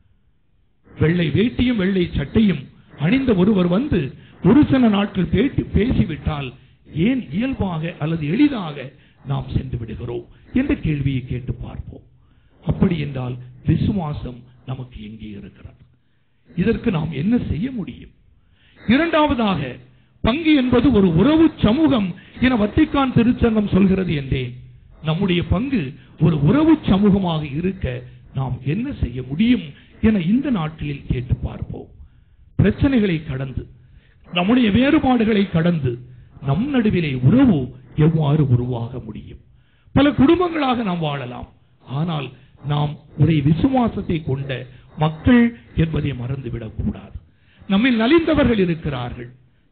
வெள்ளை வேட்டியும் வெள்ளை சட்டையும் அணிந்த ஒருவர் வந்து ஒரு சில நாட்கள் பேட்டி பேசிவிட்டால் ஏன் இயல்பாக அல்லது எளிதாக நாம் சென்று விடுகிறோம் என்ற கேள்வியை கேட்டு பார்ப்போம் அப்படி என்றால் விசுவாசம் நமக்கு எங்கே இருக்கிறது இதற்கு நாம் என்ன செய்ய முடியும் இரண்டாவதாக பங்கு என்பது ஒரு உறவு சமூகம் என வத்திக்கான் திருச்சங்கம் சொல்கிறது என்றேன் நம்முடைய பங்கு ஒரு உறவு சமூகமாக இருக்க நாம் என்ன செய்ய முடியும் என இந்த நாட்களில் கேட்டு பார்ப்போம் பிரச்சனைகளை கடந்து நம்முடைய வேறுபாடுகளை கடந்து நம் நடுவிலே உறவு எவ்வாறு உருவாக முடியும் பல குடும்பங்களாக நாம் வாழலாம் ஆனால் நாம் ஒரே விசுவாசத்தை கொண்ட மக்கள் என்பதை மறந்துவிடக் கூடாது நம்மில் நலிந்தவர்கள் இருக்கிறார்கள்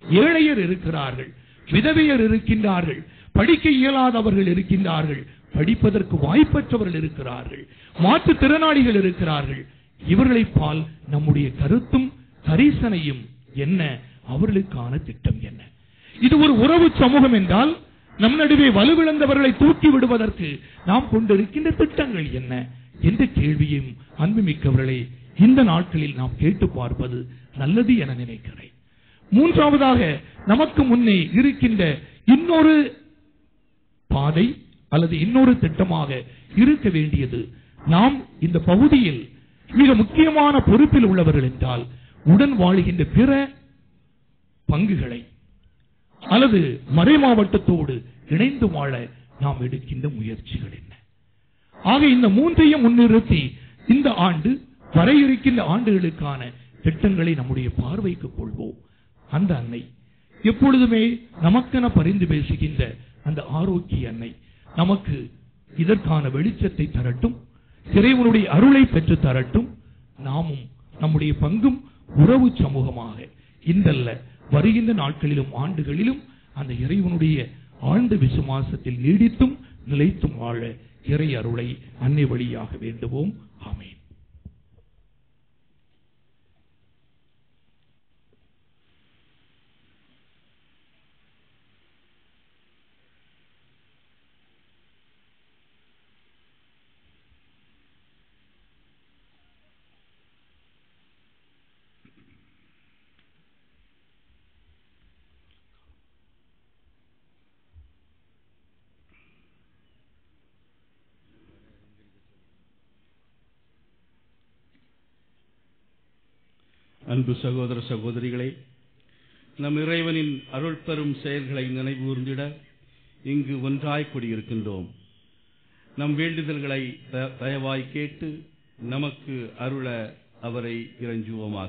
ஏழையர் இருக்கிறார்கள் விதவையர் இருக்கின்றார்கள் படிக்க இயலாதவர்கள் இருக்கின்றார்கள் படிப்பதற்கு வாய்ப்பற்றவர்கள் இருக்கிறார்கள் மாற்றுத் திறனாளிகள் இருக்கிறார்கள் இவர்களைப் பால் நம்முடைய கருத்தும் கரிசனையும் என்ன அவர்களுக்கான திட்டம் என்ன இது ஒரு உறவு சமூகம் என்றால் நம் நடுவே வலுவிழந்தவர்களை தூக்கி விடுவதற்கு நாம் கொண்டிருக்கின்ற திட்டங்கள் என்ன என்ற கேள்வியும் அன்புமிக்கவர்களே இந்த நாட்களில் நாம் கேட்டு பார்ப்பது நல்லது என நினைக்கிறேன் மூன்றாவதாக நமக்கு முன்னே இருக்கின்ற இன்னொரு பாதை அல்லது இன்னொரு திட்டமாக இருக்க வேண்டியது நாம் இந்த பகுதியில் மிக முக்கியமான பொறுப்பில் உள்ளவர்கள் என்றால் உடன் வாழுகின்ற பிற பங்குகளை அல்லது மறை மாவட்டத்தோடு இணைந்து வாழ நாம் எடுக்கின்ற முயற்சிகள் என்ன ஆக இந்த மூன்றையும் முன்னிறுத்தி இந்த ஆண்டு வர இருக்கின்ற ஆண்டுகளுக்கான திட்டங்களை நம்முடைய பார்வைக்கு கொள்வோம் அந்த அன்னை எப்பொழுதுமே நமக்கென பரிந்து பேசுகின்ற அந்த ஆரோக்கிய அன்னை நமக்கு இதற்கான வெளிச்சத்தை தரட்டும் இறைவனுடைய அருளை பெற்று தரட்டும் நாமும் நம்முடைய பங்கும் உறவு சமூகமாக இந்தல்ல வருகின்ற நாட்களிலும் ஆண்டுகளிலும் அந்த இறைவனுடைய ஆழ்ந்த விசுவாசத்தில் நீடித்தும் நிலைத்தும் வாழ இறை அருளை அன்னை வழியாக வேண்டுவோம் ஆமென் அன்பு சகோதர சகோதரிகளே நம் இறைவனின் அருள் பெறும் செயல்களை நினைவூர்ந்திட இங்கு ஒன்றாய் கூடியிருக்கின்றோம் நம் வேண்டுதல்களை த- தயவாய் கேட்டு நமக்கு அருள அவரை இறைஞ்சுவோமாக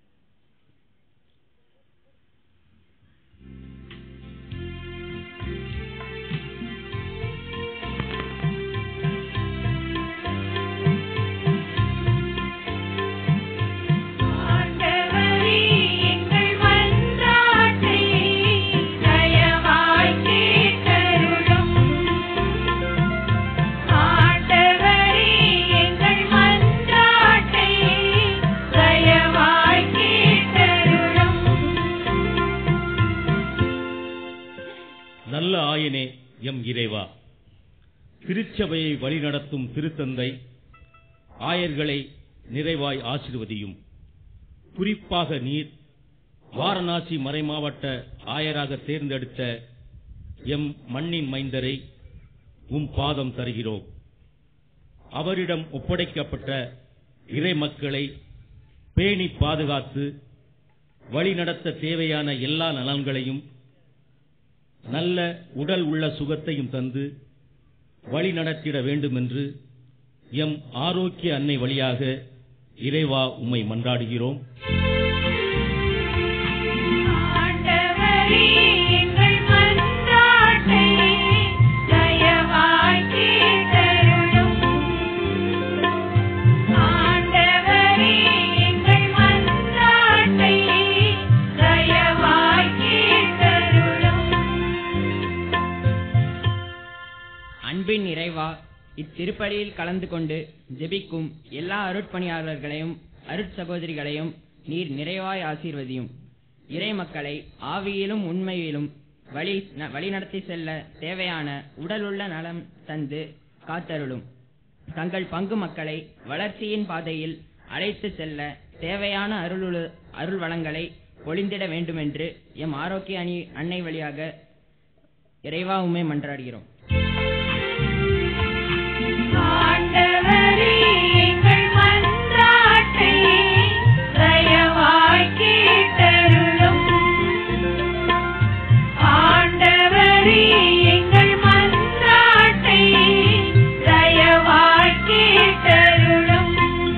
ஆண்டவரே எங்கள் மன்றாட்டை தயவாய் கேட்டருளும் ஆண்டவரே எங்கள் மன்றாட்டை தயவாய் கேட்டருளும் நல்ல ஆயனே எம் இறைவா திருச்சபையை வழிநடத்தும் திருத்தந்தை ஆயர்களை நிறைவாய் ஆசிர்வதியும் குறிப்பாக நீர் வாரணாசி மறைமாவட்ட ஆயராக தேர்ந்தெடுத்த எம் மண்ணின் மைந்தரை உம் பாதம் தருகிறோம் அவரிடம் ஒப்படைக்கப்பட்ட இறை மக்களை பேணி பாதுகாத்து வழிநடத்த தேவையான எல்லா நலன்களையும் நல்ல உடல் உள்ள சுகத்தையும் தந்து வழி நடத்திட வேண்டும் என்று எம் ஆரோக்கிய அன்னை வழியாக இறைவா உம்மை மன்றாடுகிறோம் ஆண்டவரே எங்கள் மன்றாட்டை தயவாய் கேட்டருளும் ஆண்டவரே எங்கள் மன்றாட்டை தயவாய் கேட்டருளும் அன்பின் நிறைவா இத்திருப்பலியில் கலந்து கொண்டு ஜெபிக்கும் எல்லா அருட்பணியாளர்களையும் அருட்சகோதரிகளையும் நீர் நிறைவாய் ஆசீர்வதியும் இறை மக்களை ஆவியிலும் உண்மையிலும் வழி ந- வழிநடத்தி செல்ல தேவையான உடலுள்ள நலம் தந்து காத்தருளும் தங்கள் பங்கு மக்களை வளர்ச்சியின் பாதையில் அழைத்து செல்ல தேவையான அருளுளு அருள் வளங்களை பொழிந்திட வேண்டுமென்று எம் ஆரோக்கிய அணி அன்னை வழியாக இறைவா உம்மை மன்றாடுகிறோம் ஆண்டவரே எங்கள் மன்றாட்டை தயவாய் கேட்டருளும் ஆண்டவரே எங்கள் மன்றாட்டை தயவாய் கேட்டருளும்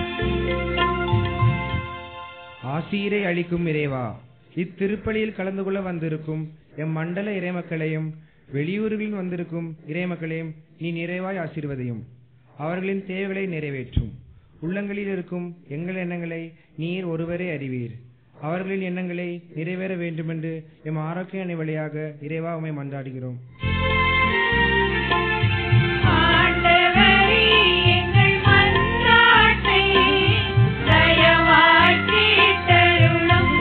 ஆசீரை அளிக்கும் இறைவா இத்திருப்பலியில் கலந்து கொள்ள வந்திருக்கும் எம் மண்டல இறைமக்களையும் வெளியூர்களில் வந்திருக்கும் இறைமக்களையும் நீ நிறைவாய் ஆசீர்வதையும் அவர்களின் தேவைகளை நிறைவேற்றும் உள்ளங்களில் இருக்கும் எங்கள் எண்ணங்களை நீர் ஒருவரே அறிவீர் அவர்களின் எண்ணங்களை நிறைவேற வேண்டுமென்று எம் ஆரோக்கிய அணை வழியாக இறைவா உமை மன்றாடுகிறோம் ஆண்டவரே எங்கள் மன்றாட்டை தயவாய் கேட்டருளும்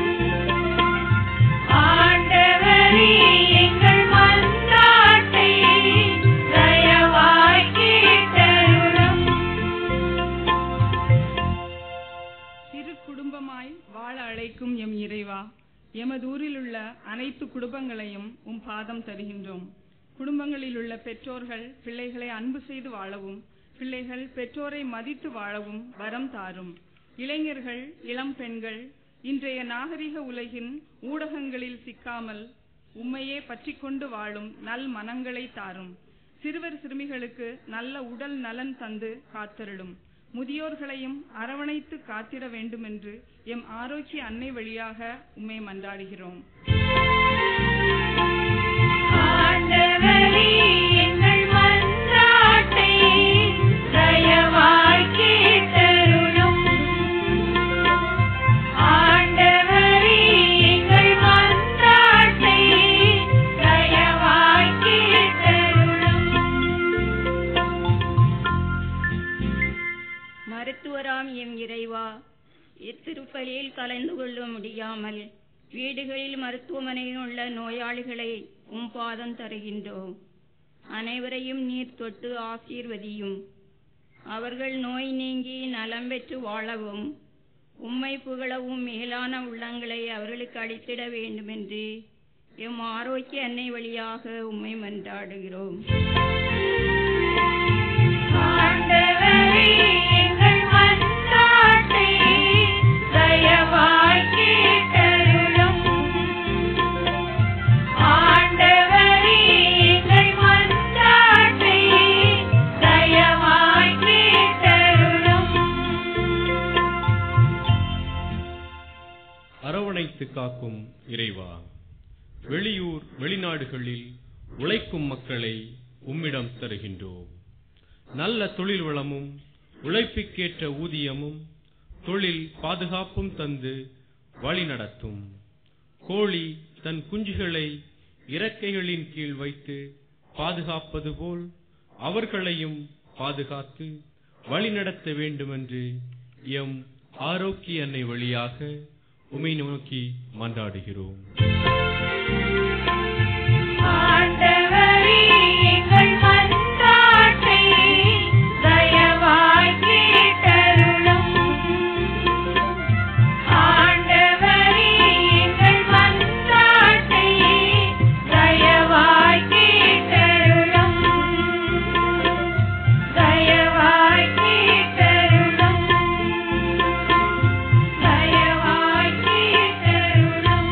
ஆண்டவரே எங்கள் மன்றாட்டை தயவாய் கேட்டருளும் சிறு குடும்பமாய் வாழ அழைக்கும் எம் இறைவா எமது ஊரில் உள்ள அனைத்து குடும்பங்களையும் உம் பாதம் தருகின்றோம் குடும்பங்களில் உள்ள பெற்றோர்கள் பிள்ளைகளை அன்பு செய்து வாழவும் பிள்ளைகள் பெற்றோரை மதித்து வாழவும் வரம் தாரும் இளைஞர்கள் இளம் பெண்கள் இன்றைய நாகரிக உலகின் ஊடகங்களில் சிக்காமல் உம்மையே பற்றிக் கொண்டு வாழும் நல் மனங்களை தாரும் சிறுவர் சிறுமிகளுக்கு நல்ல உடல் நலன் தந்து காத்தருளும் முதியோர்களையும் அரவணைத்து காத்திட வேண்டுமென்று எம் ஆரோக்கிய அன்னை வழியாக உம்மை மன்றாடுகிறோம் ஆண்டவரே எங்கள் மன்றாட்டை தயவாய் கேட்டருளும் ஆண்டவரே எங்கள் மன்றாட்டை தயவாய் கேட்டருளும் மருத்துவராம் எம் இறைவா இத்திருப்பலியில் கலந்து கொள்ள முடியாமல் வீடுகளில் மருத்துவமனையில் உள்ள நோயாளிகளை உம் பாதம் தருகின்றோம் அனைவரையும் நீர் தொட்டு ஆசீர்வதியும் அவர்கள் நோய் நீங்கி நலம் பெற்று வாழவும் உம்மை புகழவும் மேலான உள்ளங்களை அவர்களுக்கு அளித்திட வேண்டுமென்று எம் ஆரோக்கிய அன்னை வழியாக உம்மை மன்றாடுகிறோம் ஆண்டவரே எங்கள் மன்றாட்டை தயவாய் கேட்டருளும் ஆண்டவரே எங்கள் மன்றாட்டை தயவாய் கேட்டருளும் அரவணைத்து காக்கும் இறைவா வெளியூர் வெளிநாடுகளில் உழைக்கும் மக்களை உம்மிடம் தருகின்றோம் நல்ல தொழில் வளமும் உழைப்புக்கேற்ற ஊதியமும் தொழில் பாதுகாப்பும் தந்து வழிநடத்தும் கோழி தன் குஞ்சுகளை இறக்கைகளின் கீழ் வைத்து பாதுகாப்பது போல் அவர்களையும் பாதுகாத்து வழிநடத்த வேண்டுமென்று எம் ஆரோக்கிய அன்னை வழியாக உமை நோக்கி மன்றாடுகிறோம் ஆண்டவரே எங்கள் மன்றாட்டை தயவாய் கேட்டருளும் ஆண்டவரே எங்கள் மன்றாட்டை தயவாய் கேட்டருளும் தயவாய் கேட்டருளும் தயவாய் கேட்டருளும்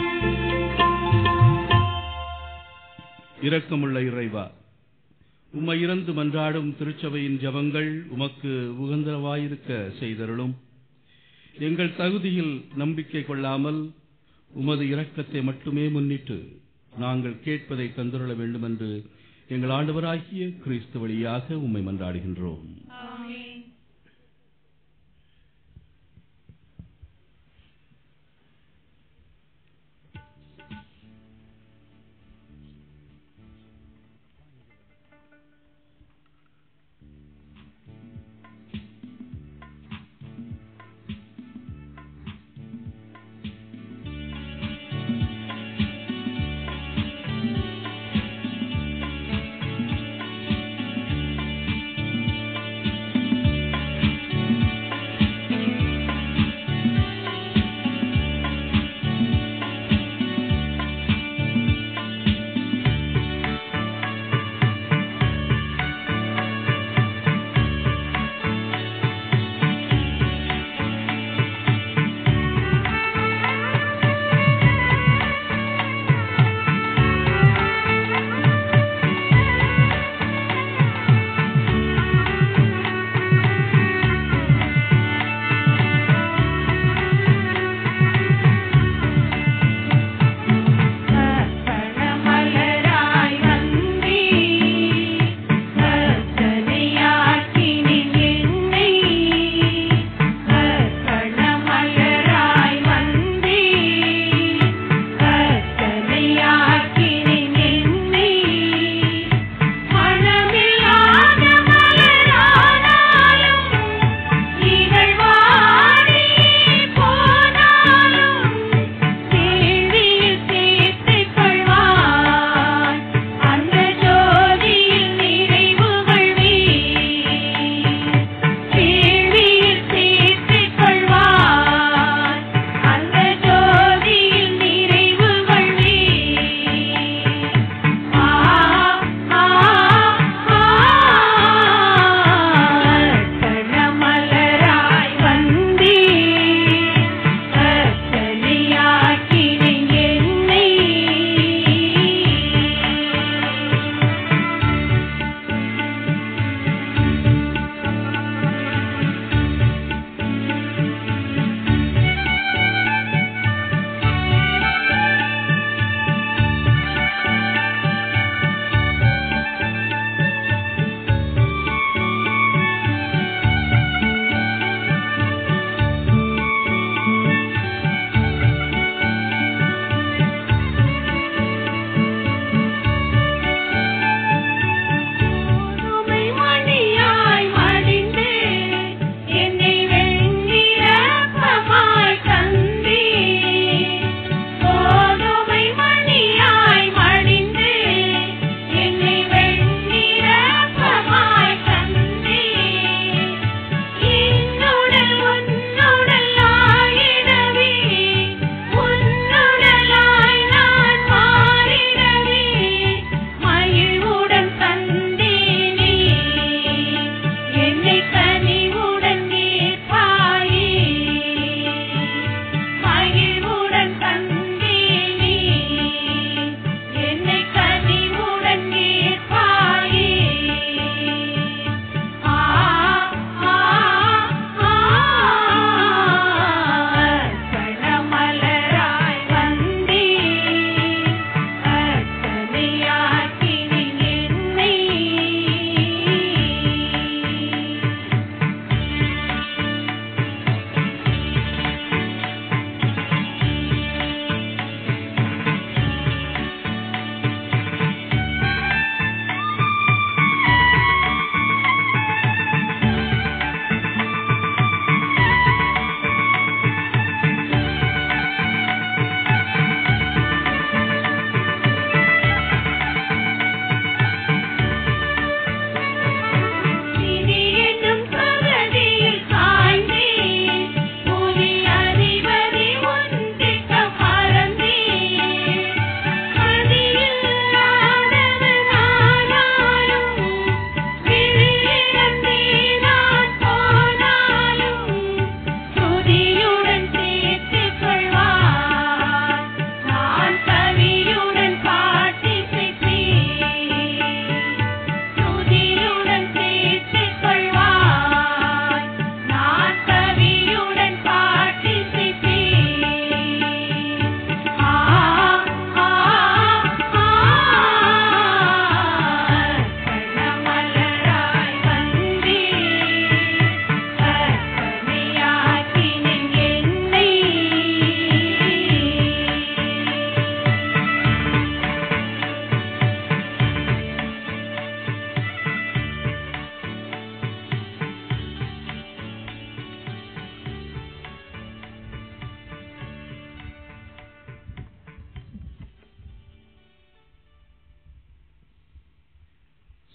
இரக்கமுள்ள இறைவா உம்மை இறந்து மன்றாடும் திருச்சபையின் ஜபங்கள் உமக்கு உகந்தவாயிருக்க செய்தருளும் எங்கள் தகுதியில் நம்பிக்கை கொள்ளாமல் உமது இரக்கத்தை மட்டுமே முன்னிட்டு நாங்கள் கேட்பதை தந்துருள வேண்டுமென்று எங்கள் ஆண்டவராகிய கிறிஸ்து வழியாக உம்மை மன்றாடுகின்றோம் ஆண்டவரே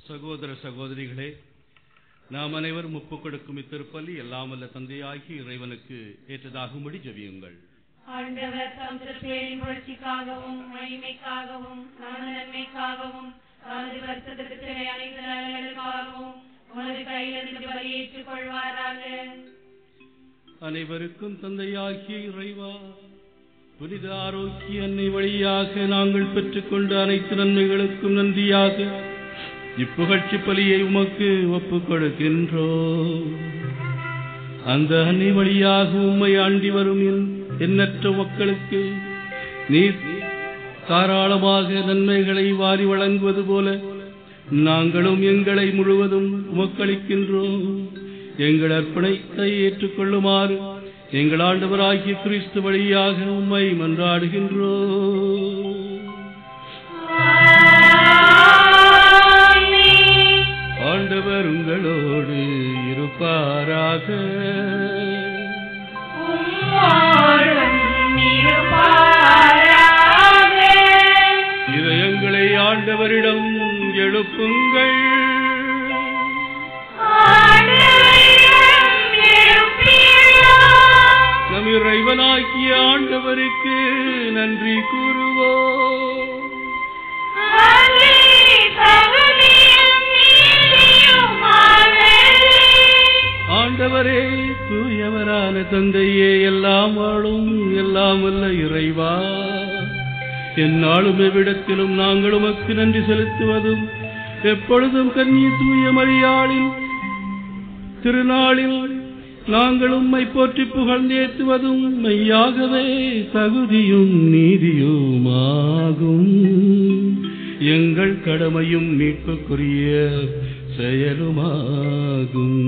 சகோதர சகோதரிகளே நாம் அனைவரும் ஒப்புக் கொடுக்கும் இத்திருப்பலி எல்லாம் வல்ல தந்தையாகி இறைவனுக்கு ஏற்றதாகும்படி ஜெபியுங்கள் ஆண்டவர் தம் திருப்பேரின் புரட்சிக்காகவும் மகிமைக்காகவும் நமது நன்மைக்காகவும் தமது வருத்தத்திற்கு அனைத்து நலன்களுக்காகவும் உமது கையிலிருந்து பலியேற்றுக் கொள்வாராக அனைவருக்கும் தந்தையாகிய இறைவா புனித ஆரோக்கிய அன்னை வழியாக நாங்கள் பெற்றுக்கொண்ட அனைத்து நன்மைகளுக்கும் நன்றியாக இப்புகழ்ச்சி பலியை உமக்கு ஒப்புக் கொடுக்கின்றோம் அந்த அன்னை வழியாக உம்மை ஆண்டி வரும் என் எண்ணற்ற மக்களுக்கு நீர் தாராளமாக நன்மைகளை வாரி வழங்குவது போல நாங்களும் எங்களை முழுவதும் உமக்களிக்கின்றோம் எங்கள் அர்ப்பணித்தை ஏற்றுக்கொள்ளுமாறு எங்கள் ஆண்டவராகிய கிறிஸ்து வழியாக உம்மை மன்றாடுகின்றோம் ஆண்டவர் உங்களோடு இருப்பாராக இதயங்களை ஆண்டவரிடம் எழுப்புங்கள் நம் இறைவனாகிய ஆண்டவருக்கு நன்றி கூறுவோம் ஆண்டவரே தூயவரான தந்தையே எல்லாம் வாழும் எல்லாம் வல்ல இறைவா எந்நாளும் எவ்விடத்திலும் நாங்கள் உமக்கு நன்றி செலுத்துவதும் எப்பொழுதும் கன்னி தூய மரியாளின் திருநாளில் நாங்கள் உம்மை போற்றி புகழ்ந்தேத்துவதும் மெய்யாகவே தகுதியும் நீதியுமாகும் எங்கள் கடமையும் மீட்புக்குரிய செயலுமாகும்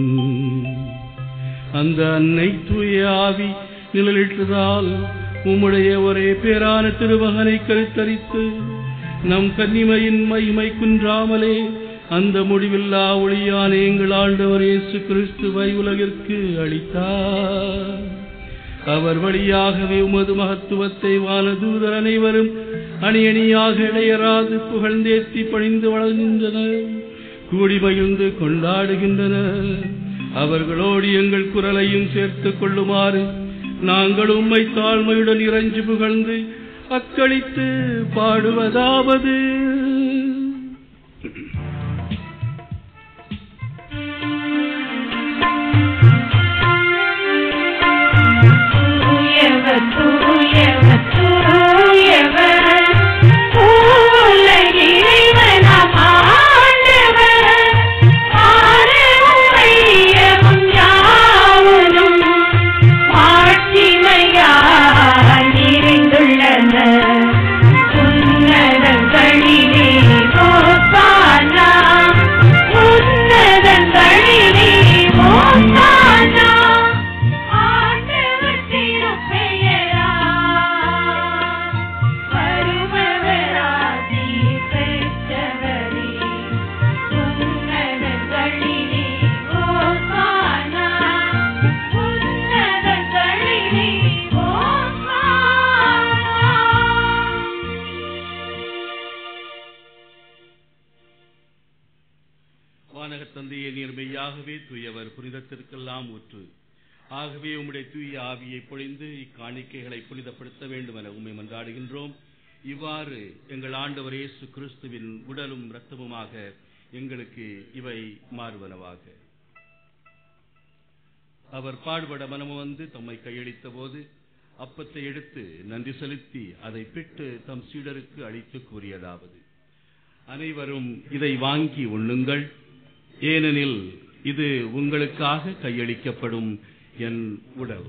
அந்த அன்னை தூய ஆவி நிழலிட்டதால் உம்முடைய ஒரே பேரான திருமகனை கருத்தரித்து நம் கன்னிமையின் மகிமை குன்றாமலே அந்த முடிவில்லா ஒளியான எங்கள் ஆண்டவர் இயேசு கிறிஸ்துவை உலகிற்கு அளித்தார் அவர் வழியாகவே உமது மகத்துவத்தை வானதூதர் அனைவரும் அணி அணியாக இடையராது புகழ்ந்தேத்தி பணிந்து வளர்கின்றனர் கூடி மகிழ்ந்து கொண்டாடுகின்றனர் அவர்களோடு எங்கள் குரலையும் சேர்த்துக் கொள்ளுமாறு நாங்கள் உம்மை தாழ்மையுடன் இறைஞ்சு புகழ்ந்து அக்களித்து பாடுவதாவது தூயவர் தூயவர் தூயவர் பூவுலக இறைவனாம் ஆண்டவர் ஆரமும் மையமும் யாவரும் மாட்சிமையாய் நிறைந்துள்ளன உன்னதங்களிலே ஓசானா உன்னதங்களிலே ஓசானா ஆண்டவர் திருப்பெயரால் வருபவராதி பெற்றவரே உன்னதங்களிலே ஓசானா உன்னதங்களிலே ஓசானா வானகத் தந்தையே நீர் மெய்யாகவே தூயவர் புனிதத்திற்கெல்லாம் ஊற்று ஆகவே உம்முடைய தூய ஆவியை பொழிந்து இக்காணிக்கைகளை புனிதப்படுத்த வேண்டும் என உண்மை மன்றாடுகின்றோம் இவ்வாறு எங்கள் ஆண்டவர் இயேசு கிறிஸ்துவின் உடலும் இரத்தமுமாக எங்களுக்கு இவை மாறுவனவாக அவர் பாடுபட மனமு வந்து தம்மை கையளித்த போது அப்பத்தை எடுத்து நன்றி செலுத்தி அதை பிட்டு தம் சீடருக்கு அளித்து கூறியதாவது அனைவரும் இதை வாங்கி உண்ணுங்கள் ஏனெனில் இது உங்களுக்காக கையளிக்கப்படும் என் உடல்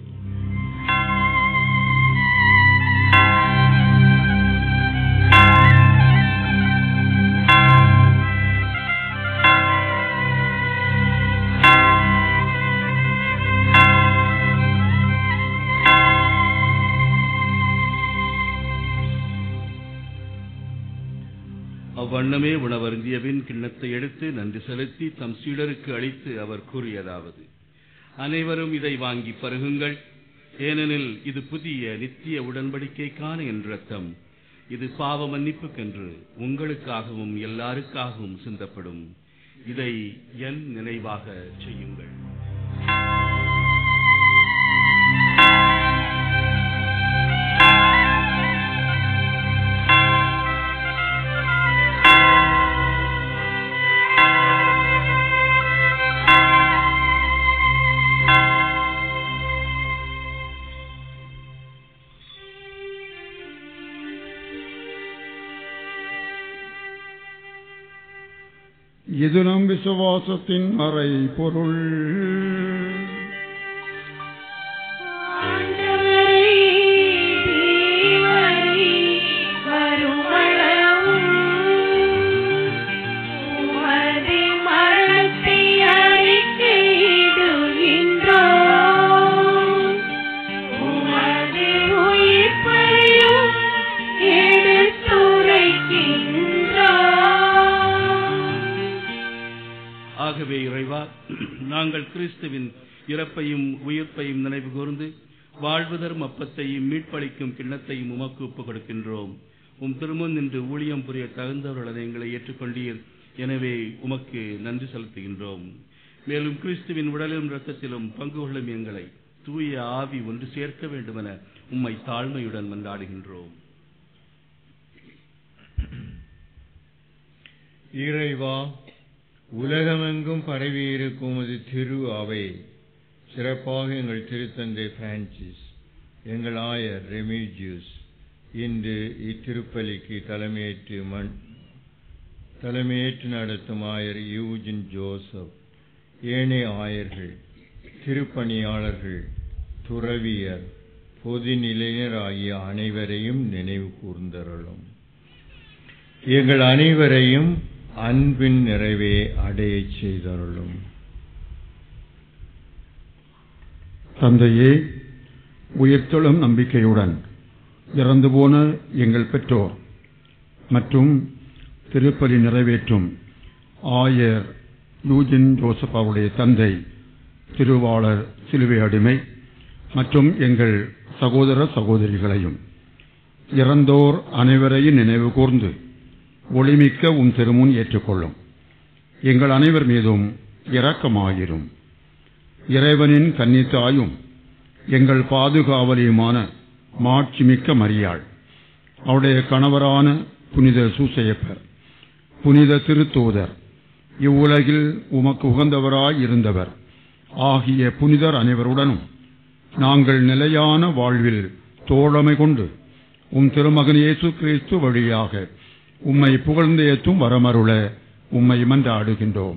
அவ்வண்ணமே உணவருந்திய பின் கிண்ணத்தை எடுத்து நன்றி செலுத்தி தம் சீடருக்கு அளித்து அவர் கூறியதாவது அனைவரும் இதை வாங்கி பருகுங்கள் ஏனெனில் இது புதிய நித்திய உடன்படிக்கைக்கான என் ரத்தம் இது பாவ மன்னிப்புக்கென்று உங்களுக்காகவும் எல்லாருக்காகவும் சிந்தப்படும் இதை என் நினைவாக செய்யுங்கள் இது நம் விசுவாசத்தின் மறை பொருள் ஆகவே இறைவா நாங்கள் கிறிஸ்துவின் இறப்பையும் உயிர்ப்பையும் நினைவு கூர்ந்து வாழ்வுதரும் அப்பத்தையும் மீட்பளிக்கும் கிண்ணத்தையும் உமக்கு ஒப்புக் கொடுக்கின்றோம் உம் திருமுன் நின்று ஊழியம் புரிய தகுந்தவர்களது எங்களை ஏற்றுக்கொண்டீர் எனவே உமக்கு நன்றி செலுத்துகின்றோம் மேலும் கிறிஸ்துவின் உடலிலும் இரத்தத்திலும் பங்கு கொள்ளும் எங்களை தூய ஆவி ஒன்று சேர்க்க வேண்டுமென உம்மை தாழ்மையுடன் மன்றாடுகின்றோம் இறைவா உலகமெங்கும் பரவியிருக்கும் அது திரு அவை சிறப்பாக எங்கள் திருத்தந்தை பிரான்சிஸ் எங்கள் ஆயர் ரெமிஜியூஸ் இன்று இத்திருப்பலிக்கு தலைமையேற்று மண் தலைமையேற்று நடத்தும் ஆயர் யூஜின் ஜோசப் ஏனைய ஆயர்கள் திருப்பணியாளர்கள் துறவியர் பொதுநிலையினர் ஆகிய அனைவரையும் நினைவு கூர்ந்தருளும் எங்கள் அனைவரையும் அன்பின் நிறைவே அடையச் செய்தருளும் தந்தையே உயிர்த்தெழும் நம்பிக்கையுடன் இறந்து போன எங்கள் பெற்றோர் மற்றும் திருப்பலி நிறைவேற்றும் ஆயர் யூஜின் ஜோசப் அவருடைய தந்தை திருவாளர் சிலுவை அடிமை மற்றும் எங்கள் சகோதர சகோதரிகளையும் இறந்தோர் அனைவரையும் நினைவு கூர்ந்து ஒளிமிக்க உம் திருமுன் ஏற்றுக்கொள்ளும் எங்கள் அனைவர் மீதும் இரக்கமாயிரும் இறைவனின் கன்னித்தாயும் எங்கள் பாதுகாவலியுமான மாட்சிமிக்க மரியாள் அவருடைய கணவரான புனித சூசையப்பர் புனித திருத்தூதர் இவ்வுலகில் உமக்கு உகந்தவராய் இருந்தவர் ஆகிய புனிதர் அனைவருடனும் நாங்கள் நிலையான வாழ்வில் தோழமை கொண்டு உம் திருமகன் இயேசு கிறிஸ்து வழியாக உம்மை புகழ்ந்து ஏற்றும் வரமருள உம்மை மன்றாடுகின்றோம்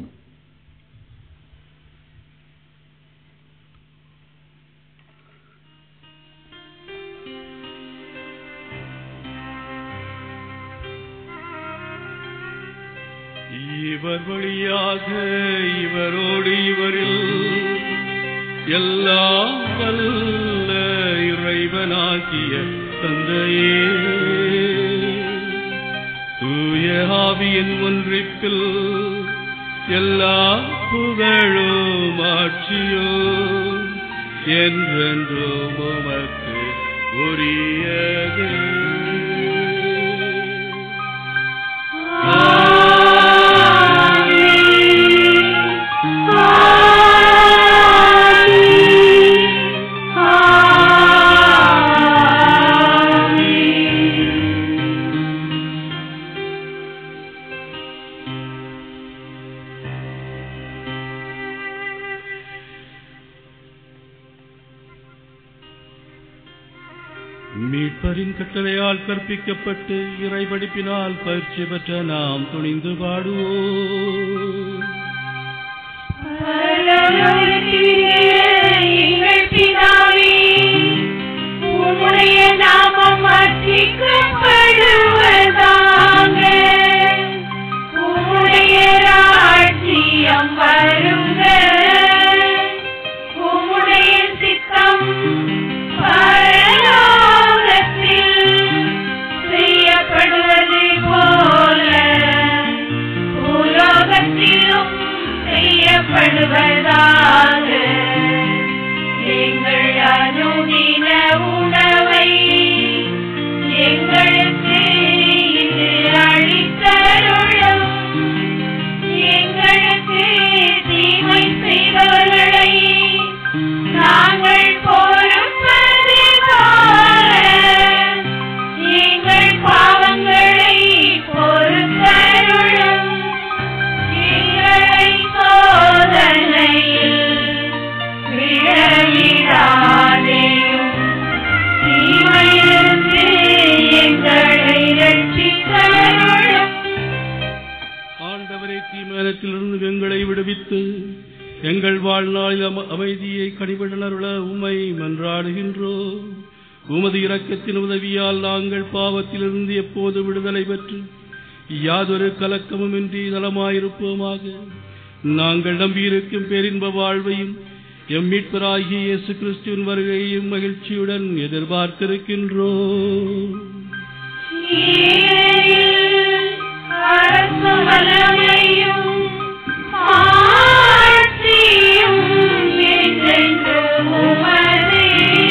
இவர் வழியாக இவரோடு இவரில் எல்லாம் வல்ல இறைவனாகிய தந்தையே தூய ஆவியின் ஒன்றிப்பில் எல்லா புகழும் ஆட்சியோ என்றென்றும் உமக்கு உரியதே மீட்பரின் கட்டளையால் கற்பிக்கப்பட்டு இறைபடிப்பினால் பயிற்சி பெற்ற நாம் துணிந்து பாடுவோம் எங்கள் பிதாவே உம்முடைய நாமம் அர்ச்சிக்கப்படுவதாக உம்முடைய ராஜ்யம் வருக உம்முடைய சித்தம் பரலோகத்தில் செய்யப்படுவது போல பூலோகத்திலும் செய்யப்படுவதாக எங்கள் அனுதின உணவை எங்களுக்கு இன்று அளித்தருளும் எங்களுக்கு விடுவித்து எங்கள் வாழ்நாளில் அம- அமைதியை கனிவிடனருள உம்மை மன்றாடுகின்றோம் உமது இரக்கத்தின் உதவியால் நாங்கள் பாவத்திலிருந்து எப்போது விடுதலை பெற்று யாதொரு கலக்கமுமின்றி நலமாயிருப்போமாக நாங்கள் நம்பியிருக்கும் பேரின்ப வாழ்வையும் எம் மீட்பராகிய இயேசு கிறிஸ்துவின் வருகையையும் மகிழ்ச்சியுடன் எதிர்பார்த்திருக்கின்றோம் அரசுவலமையும் ஆட்சியும் என்றென்றும் உமதே.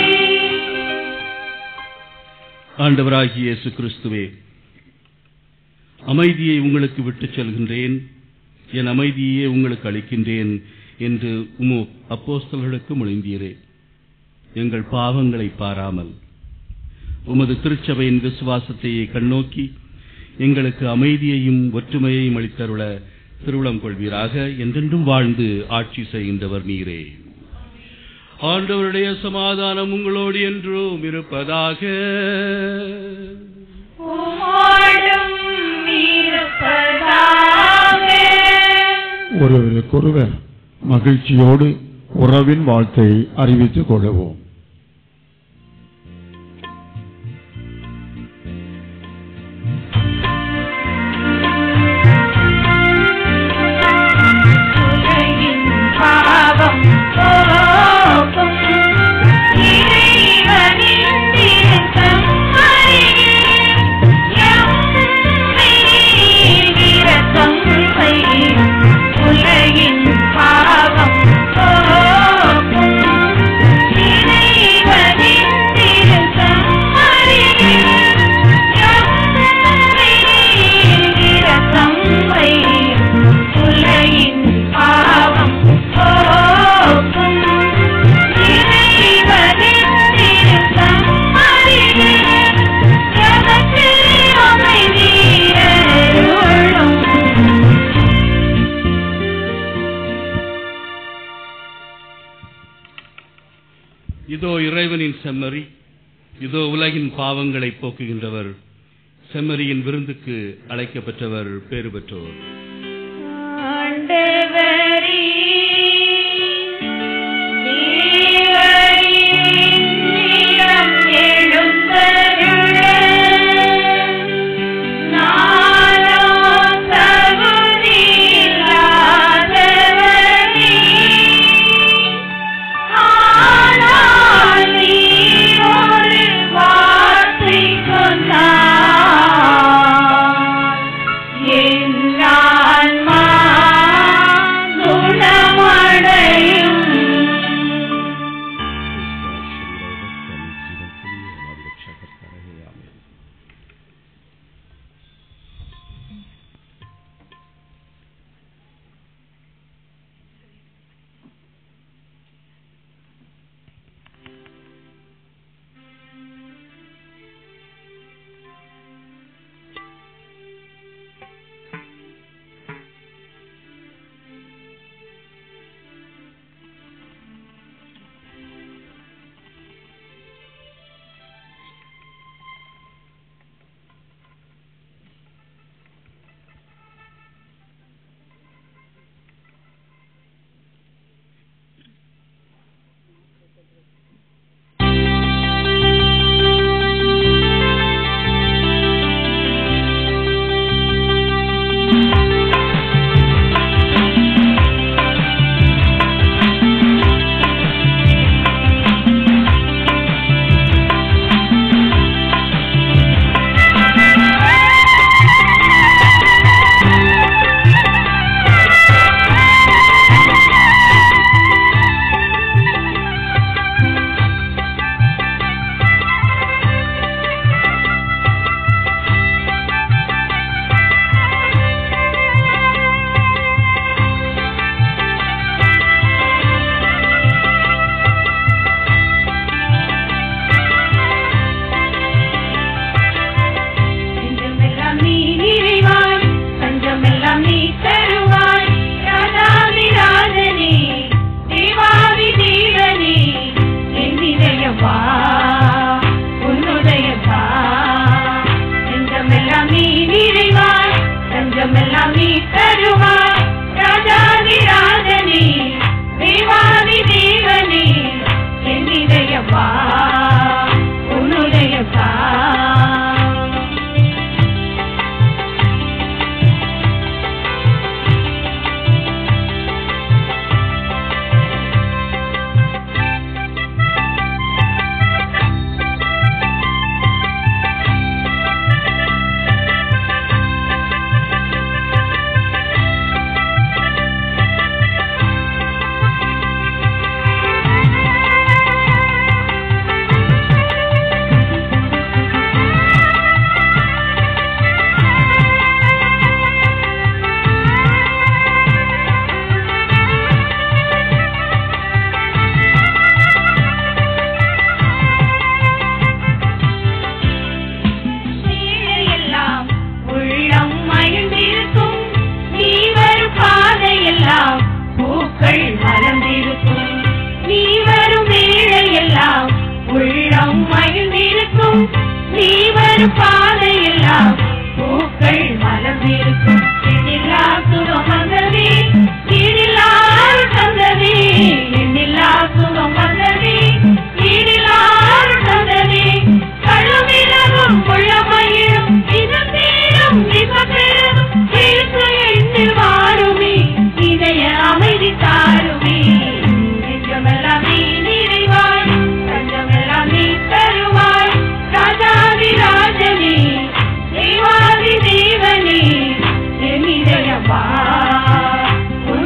ஆண்டவராகிய இயேசு கிறிஸ்துவே அமைதியை உங்களுக்கு விட்டுச் செல்கின்றேன் என் அமைதியே உங்களுக்கு அளிக்கின்றேன் என்று உமு அப்போஸ்தலர்களுக்கு மொழிந்தீரே எங்கள் பாவங்களை பாராமல் உமது திருச்சபையின் விசுவாசத்தையே கண்ணோக்கி எங்களுக்கு அமைதியையும் ஒற்றுமையையும் அளித்தருள திருவுளம் கொள்வீராக என்றென்றும் வாழ்ந்து ஆட்சி செய்கின்றவர் நீரே ஆண்டவருடைய சமாதானம் உங்களோடு என்றும் இருப்பதாக உம்மோடும் இருப்பதாக. ஒருவருக்கொருவர் மகிழ்ச்சியோடு உறவின் வாழ்த்தை அறிவித்துக் கொள்வோம் உலகின் பாவம் போக்கும் இறைவனின் திருத்தந்தையே, எம்மீது இரக்கம் செய். உலகின் பாவம் போக்கும் இறைவனின் திருத்தந்தையே, எம்மீது இரக்கம் செய். உலகின் பாவம் போக்கும் இறைவனின் திருத்தந்தையே, எமக்கு அமைதி அருளும். இதோ இறைவனின் செம்மறி இதோ உலகின் பாவங்களை போக்குகின்றவர் செம்மறியின் விருந்துக்கு அழைக்கப்பெற்றவர் பேறு பெற்றோர் ஆண்டவரே, நீவரின் நீரம் எழுந்தருள, நானோ தகுதியில்லாதவனே. ஆனால் நீர் ஒரு வார்த்தை சொன்னார் என் ஆன்மா குணமடையும் இருக்கும் நீ வரும் பாதையெல்லாம் பூக்கள் மலர்ந்திருக்கும் எண்ணில்லா சுகம் வந்ததே ஈடில்லா அருள் தந்ததே எண்ணில்லா சுகம் வந்ததே ஈடில்லா அருள் தந்ததே கழுவிலகும் உள்ளமயிலும் இதம் தேடும் மிக பெரும் எழுத்து எண்ணில் வாருமே இதய அமைதி தாருமே நெஞ்சமெல்லாம் நீ நிறைவாய் தஞ்சமெல்லாம் நீ தருவாய் ராஜாதி ராஜனே தேவாதி தேவனே என் இதயமா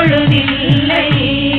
பொழுதில்லை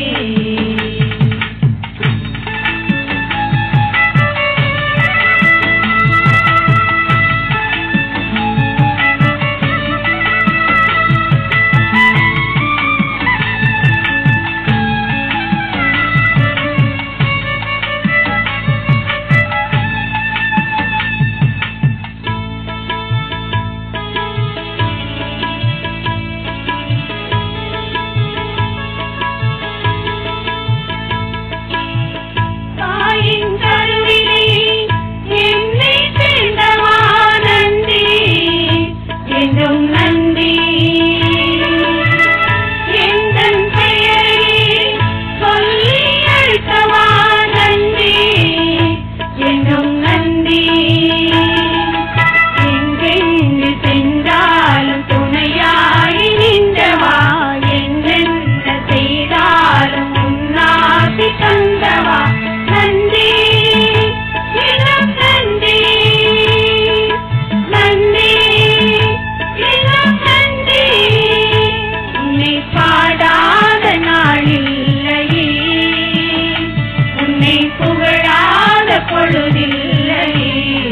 தாயின் கருவிலே என்னை சேர்ந்தவா நன்றி என்றும் நன்றி எந்தன் பெயரை சொல்லி அழைத்தவா நன்றி என்றும் நன்றி எங்கெங்கு சென்றாலும் துணையாய் நின்றவா என்னென்ன செய்தாலும் உன்னாசி தந்தவா நன்றி எல்லாம் நன்றி நன்றி எல்லாம் நன்றி உன்னை பாடாத நாளில்லையே உன்னை புகழாத பொழுதில்லையே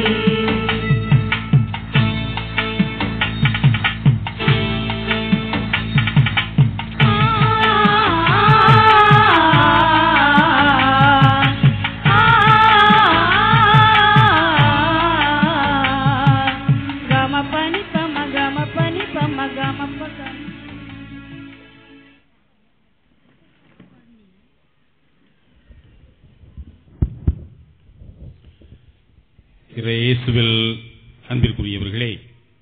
గమ పని పమ గమ పని పమ గమ ప గమ. இயேசுவில் அன்பிற்குரியவர்களே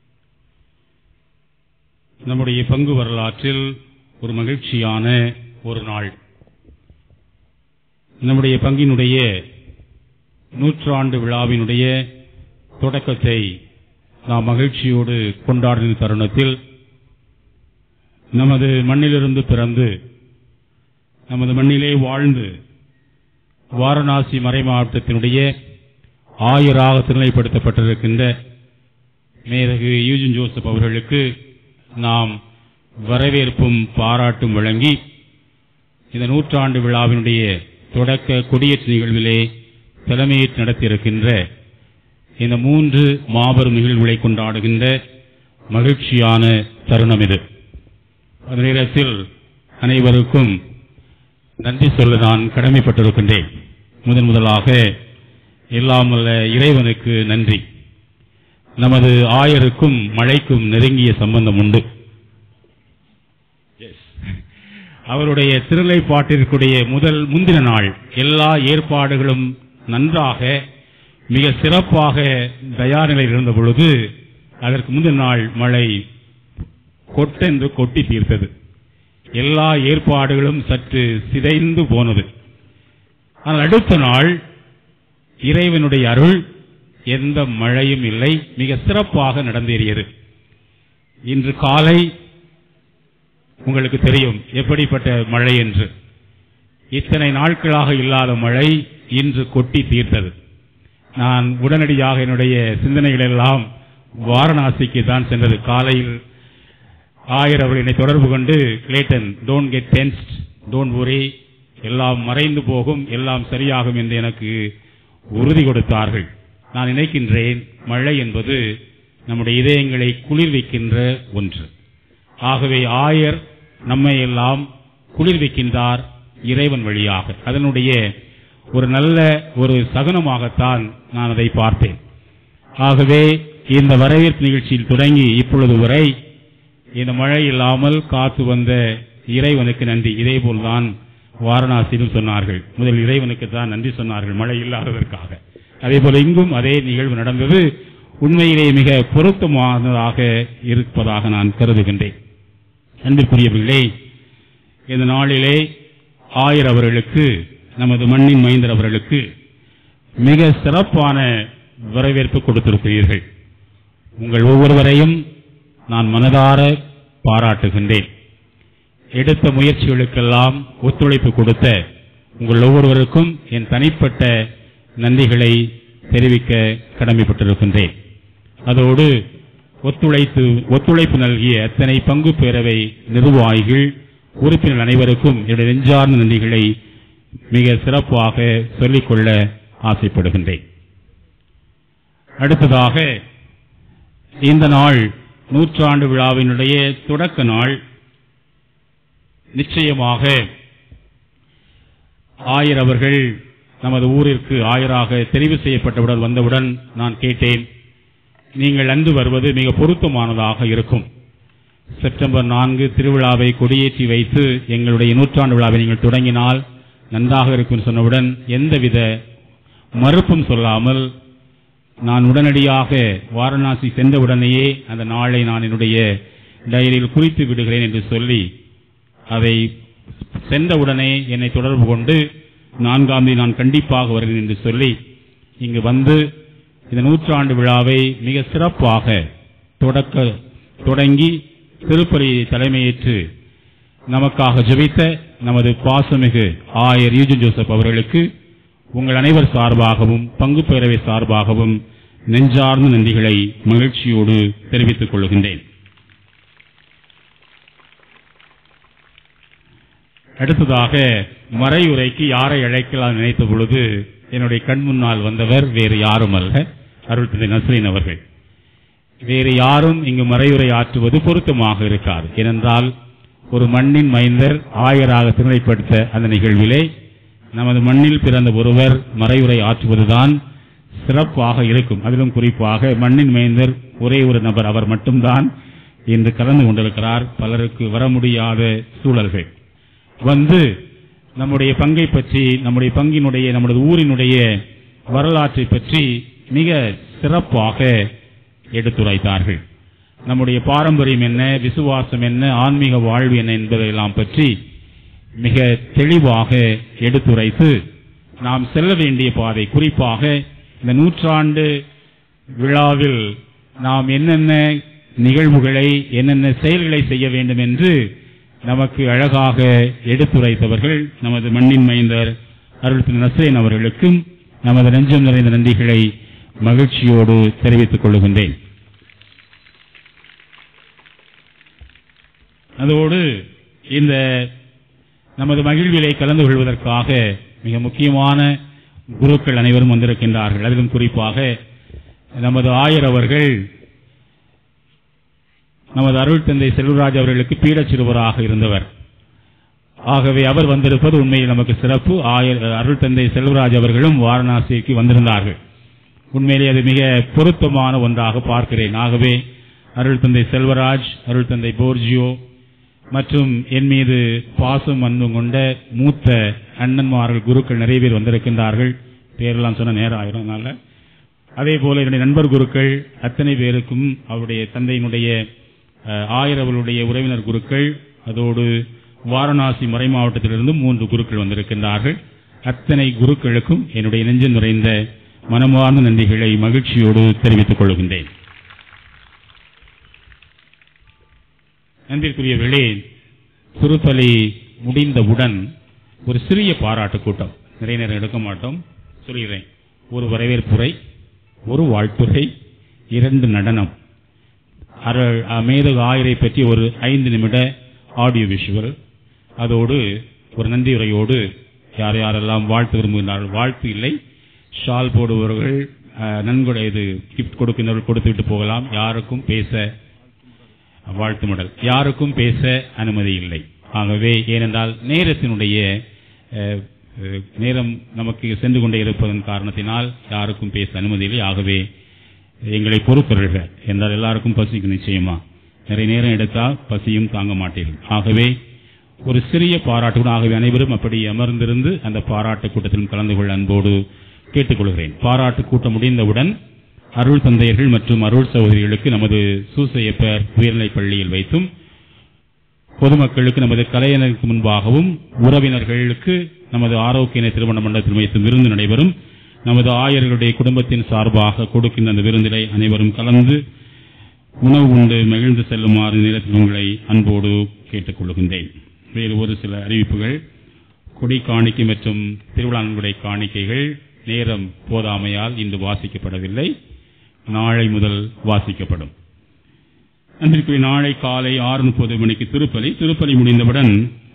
நம்முடைய பங்கு வரலாற்றில் ஒரு மகிழ்ச்சியான ஒரு நாள் நம்முடைய பங்கினுடைய நூற்றாண்டு விழாவினுடைய தொடக்கத்தை நாம் மகிழ்ச்சியோடு கொண்டாடின தருணத்தில் நமது மண்ணிலிருந்து பிறந்து நமது மண்ணிலே வாழ்ந்து வாரணாசி மறை மாவட்டத்தினுடைய ஆயராக திருநிலைப்படுத்தப்பட்டிருக்கின்ற மேதகு யூஜின் ஜோசப் அவர்களுக்கு நாம் வரவேற்பும் பாராட்டும் வழங்கி இந்த நூற்றாண்டு விழாவினுடைய தொடக்க கொடியேற்று நிகழ்விலே தலைமையேற்று நடத்தியிருக்கின்ற இந்த மூன்று மாபெரும் நிகழ்வுகளை கொண்டாடுகின்ற மகிழ்ச்சியான தருணம் இது அந்த நேரத்தில் அனைவருக்கும் நன்றி சொல்ல நான் கடமைப்பட்டிருக்கின்றேன் முதன் முதலாக எல்லாம் வல்ல இறைவனுக்கு நன்றி நமது ஆயருக்கும் மழைக்கும் நெருங்கிய சம்பந்தம் உண்டு அவருடைய திருநிலைப்பாட்டிற்குடைய முதல் முந்தின நாள் எல்லா ஏற்பாடுகளும் நன்றாக மிக சிறப்பாக தயார் நிலையில் இருந்த பொழுது அதற்கு முந்தின நாள் மழை கொட்டென்று கொட்டி தீர்த்தது எல்லா ஏற்பாடுகளும் சற்று சிதைந்து போனது ஆனால் அடுத்த நாள் இறைவனுடைய அருள் எந்த மழையும் இல்லை மிக சிறப்பாக நடந்தேறியது இன்று காலை உங்களுக்கு தெரியும் எப்படிப்பட்ட மழை என்று இத்தனை நாட்களாக இல்லாத மழை இன்று கொட்டி தீர்த்தது நான் உடனடியாக என்னுடைய சிந்தனைகள் எல்லாம் வாரணாசிக்கு தான் சென்றது காலையில் ஆயர் அவர்கள் என்னை தொடர்பு கொண்டு Clayton don't get tensed don't worry எல்லாம் மறைந்து போகும் எல்லாம் சரியாகும் என்று எனக்கு உறுதி கொடுத்தார்கள் நான் நினைக்கின்றேன் மழை என்பது நம்முடைய இதயங்களை குளிர்விக்கின்ற ஒன்று ஆகவே ஆயர் நம்மை எல்லாம் குளிர்விக்கின்றார் இறைவன் வழியாக அதனுடைய ஒரு நல்ல ஒரு சகுனமாகத்தான் நான் அதை பார்த்தேன் ஆகவே இந்த வரவேற்பு நிகழ்ச்சியில் தொடங்கி இப்பொழுது வரை இந்த மழை இல்லாமல் காத்து வந்த இறைவனுக்கு நன்றி இதேபோல்தான் வாரணாசியிலும் சொன்னார்கள் முதல் இறைவனுக்கு தான் நன்றி சொன்னார்கள் மழை இல்லாததற்காக அதே போல இங்கும் அதே நிகழ்வு நடந்தது உண்மையிலே மிக பொருத்தமானதாக இருப்பதாக நான் கருதுகின்றேன் அன்பிற்குரியவர்களே இந்த நாளிலே ஆயர் அவர்களுக்கு நமது மண்ணின் மைந்தர் அவர்களுக்கு மிக சிறப்பான வரவேற்பு கொடுத்திருக்கிறீர்கள் உங்கள் ஒவ்வொருவரையும் நான் மனதார பாராட்டுகின்றேன் எடுத்த முயற்சிகளுக்கெல்லாம் ஒத்துழைப்பு கொடுத்த உங்கள் ஒவ்வொருவருக்கும் என் தனிப்பட்ட நன்றிகளை தெரிவிக்க கடமைப்பட்டிருக்கின்றேன் அதோடு ஒத்துழைத்து ஒத்துழைப்பு நல்கிய அத்தனை பங்கு பேரவை நிர்வாகிகள் உறுப்பினர் அனைவருக்கும் என்னுடைய நெஞ்சார்ந்த நன்றிகளை மிக சிறப்பாக சொல்லிக்கொள்ள ஆசைப்படுகின்றேன் அடுத்ததாக இந்த நாள் நூற்றாண்டு விழாவினுடைய தொடக்க நாள் நிச்சயமாக ஆயர் அவர்கள் நமது ஊரிற்கு ஆயராக தெரிவு செய்யப்பட்டவுடன் வந்தவுடன் நான் கேட்டேன் நீங்கள் அன்று வருவது மிக பொருத்தமானதாக இருக்கும் செப்டம்பர் நான்கு திருவிழாவை கொடியேற்றி வைத்து எங்களுடைய நூற்றாண்டு விழாவை நீங்கள் தொடங்கினால் நன்றாக இருக்கும் சொன்னவுடன் எந்தவித மறுப்பும் சொல்லாமல் நான் உடனடியாக வாரணாசி சென்றவுடனேயே அந்த நாளை நான் என்னுடைய டைரியில் குறித்து விடுகிறேன் என்று சொல்லி அதை சென்றவுடனே என்னை தொடர்பு கொண்டு நான்காம் தேதி நான் கண்டிப்பாக வருகிறேன் என்று சொல்லி இங்கு வந்து இந்த நூற்றாண்டு விழாவை மிக சிறப்பாக தொடக்க தொடங்கி திருப்பலியை தலைமையேற்று நமக்காக ஜெபித்த நமது பாசமிகு ஆயர் யூஜன் ஜோசப் அவர்களுக்கு உங்கள் அனைவர் சார்பாகவும் பங்கு பேரவை சார்பாகவும் நெஞ்சார்ந்த நன்றிகளை மகிழ்ச்சியோடு தெரிவித்துக் கொள்கின்றேன் அடுத்ததாக மறையுரைக்கு யாரை அழைக்கலாம் நினைத்த பொழுது என்னுடைய கண் முன்னால் வந்தவர் வேறு யாரும் அல்ல அருள் தந்தை நஸ்ரீன் அவர்கள் வேறு யாரும் இங்கு மறையுரை ஆற்றுவது பொருத்தமாக இருக்காது ஏனென்றால் ஒரு மண்ணின் மைந்தர் ஆயராக திருநிலைப்படுத்த அந்த நிகழ்விலே நமது மண்ணில் பிறந்த ஒருவர் மறையுரை ஆற்றுவதுதான் சிறப்பாக இருக்கும் அதிலும் குறிப்பாக மண்ணின் மைந்தர் ஒரே ஒரு நபர் அவர் மட்டும்தான் இன்று கலந்து கொண்டிருக்கிறார் பலருக்கு வர முடியாத சூழல்கள் வந்து நம்முடைய பங்கை பற்றி நம்முடைய பங்கினுடைய நம்முடைய ஊரினுடைய வரலாற்றை பற்றி மிக சிறப்பாக எடுத்துரைத்தார்கள் நம்முடைய பாரம்பரியம் என்ன விசுவாசம் என்ன ஆன்மீக வாழ்வு என்ன என்பதையெல்லாம் பற்றி மிக தெளிவாக எடுத்துரைத்து நாம் செல்ல வேண்டிய பாதை குறிப்பாக இந்த நூற்றாண்டு விழாவில் நாம் என்னென்ன நிகழ்வுகளை என்னென்ன செயல்களை செய்ய வேண்டும் என்று நமக்கு அழகாக எடுத்துரைத்தவர்கள் நமது மண்ணின் மைந்தர் அருள் திரு நஸ்ரேன் அவர்களுக்கும் நமது நெஞ்சம் நிறைந்த நன்றிகளை மகிழ்ச்சியோடு தெரிவித்துக் கொள்கின்றேன் அதோடு இந்த நமது மகிழ்விலை கலந்து கொள்வதற்காக மிக முக்கியமான குருக்கள் அனைவரும் வந்திருக்கின்றார்கள் அதிலும் குறிப்பாக நமது ஆயர் அவர்கள் நமது அருள் தந்தை செல்வராஜ் அவர்களுக்கு பீடச் சிறுவராக இருந்தவர் ஆகவே அவர் வந்திருப்பது உண்மையில் நமக்கு சிறப்பு ஆயர் அருள் தந்தை செல்வராஜ் அவர்களும் வாரணாசிக்கு வந்திருந்தார்கள் உண்மையிலே அது மிக பொருத்தமான ஒன்றாக பார்க்கிறேன் ஆகவே அருள் தந்தை செல்வராஜ் அருள் தந்தை போர்ஜியோ மற்றும் என் மீது பாசம் அன்பும் கொண்ட மூத்த அண்ணன்மார்கள் குருக்கள் நிறைய பேர் வந்திருக்கின்றார்கள் பேரெல்லாம் சொன்ன நேரம் ஆயிரும் அதனால அதே போல என்னுடைய நண்பர் குருக்கள் அத்தனை பேருக்கும் அவருடைய தந்தையினுடைய அஹ், ஆயர் அவர்களுடைய உறவினர் குருக்கள் அதோடு வாரணாசி மறை மாவட்டத்திலிருந்து மூன்று குருக்கள் வந்திருக்கின்றார்கள் அத்தனை குருக்களுக்கும் என்னுடைய நெஞ்சம் நிறைந்த மனமார்ந்த நன்றிகளை மகிழ்ச்சியோடு தெரிவித்துக் கொள்கின்றேன் அன்பிற்குரியவர்களே திருத்தலை முடிந்தவுடன் ஒரு சிறிய பாராட்டு கூட்டம் நிறைய நேரம் எடுக்க மாட்டோம் சொல்கிறேன் ஒரு வரவேற்புரை ஒரு வாழ்த்துரை இரண்டு நடனம் அருள் மேதகு ஆயரை பற்றி ஒரு ஐந்து நிமிட ஆடியோ விஷுவல் அதோடு ஒரு நன்றியுரையோடு யார் யாரெல்லாம் வாழ்த்து விரும்புகிறார்கள் வாழ்த்து இல்லை ஷால் போடுபவர்கள் அஹ், நன்கொடை இது கிஃப்ட் கொடுக்கின்றவர்கள் கொடுத்து விட்டு போகலாம் யாருக்கும் பேச வாழ்த்து மடல் யாருக்கும் பேச அனுமதி இல்லை ஆகவே ஏனென்றால் நேரத்தினுடைய அஹ், அஹ், நேரம் நமக்கு சென்று கொண்டே இருப்பதன் காரணத்தினால் யாருக்கும் பேச அனுமதி இல்லை ஆகவே எங்களை பொறுத்தருக என்றால் எல்லாருக்கும் பசிக்கு நிச்சயமா நிறைய நேரம் எடுத்தால் பசியும் தாங்க மாட்டீர்கள் ஆகவே ஒரு சிறிய பாராட்டு கூட ஆகவே அனைவரும் அப்படி அமர்ந்திருந்து அந்த பாராட்டு கூட்டத்திலும் கலந்து கொள்ள அன்போடு கேட்டுக்கொள்கிறேன் பாராட்டு கூட்டம் முடிந்தவுடன் அருள் தந்தையர்கள் மற்றும் அருள் சகோதரிகளுக்கு நமது சூசையப்பர் உயர்நிலைப் பள்ளியில் வைத்தும் பொதுமக்களுக்கு நமது கலைஞருக்கு முன்பாகவும் உறவினர்களுக்கு நமது ஆரோக்கிய திருமண மண்டலத்தில் வைத்து விருந்து நடைபெறும் நமது ஆயர்களுடைய குடும்பத்தின் சார்பாக கொடுக்கின்ற அந்த விருந்தினை அனைவரும் கலந்து உணவு உண்டு மகிழ்ந்து செல்லுமாறு நேரத்தில் உங்களை அன்போடு கேட்டுக்கொள்கின்றேன் வேறு ஒரு சில அறிவிப்புகள் கொடி காணிக்கை மற்றும் திருவிழா நன்கொடை காணிக்கைகள் நேரம் போதாமையால் இன்று வாசிக்கப்படவில்லை நாளை முதல் வாசிக்கப்படும் அன்பிற்குரிய நாளை காலை ஆறு முப்பது மணிக்கு திருப்பலி திருப்பலி முடிந்தவுடன்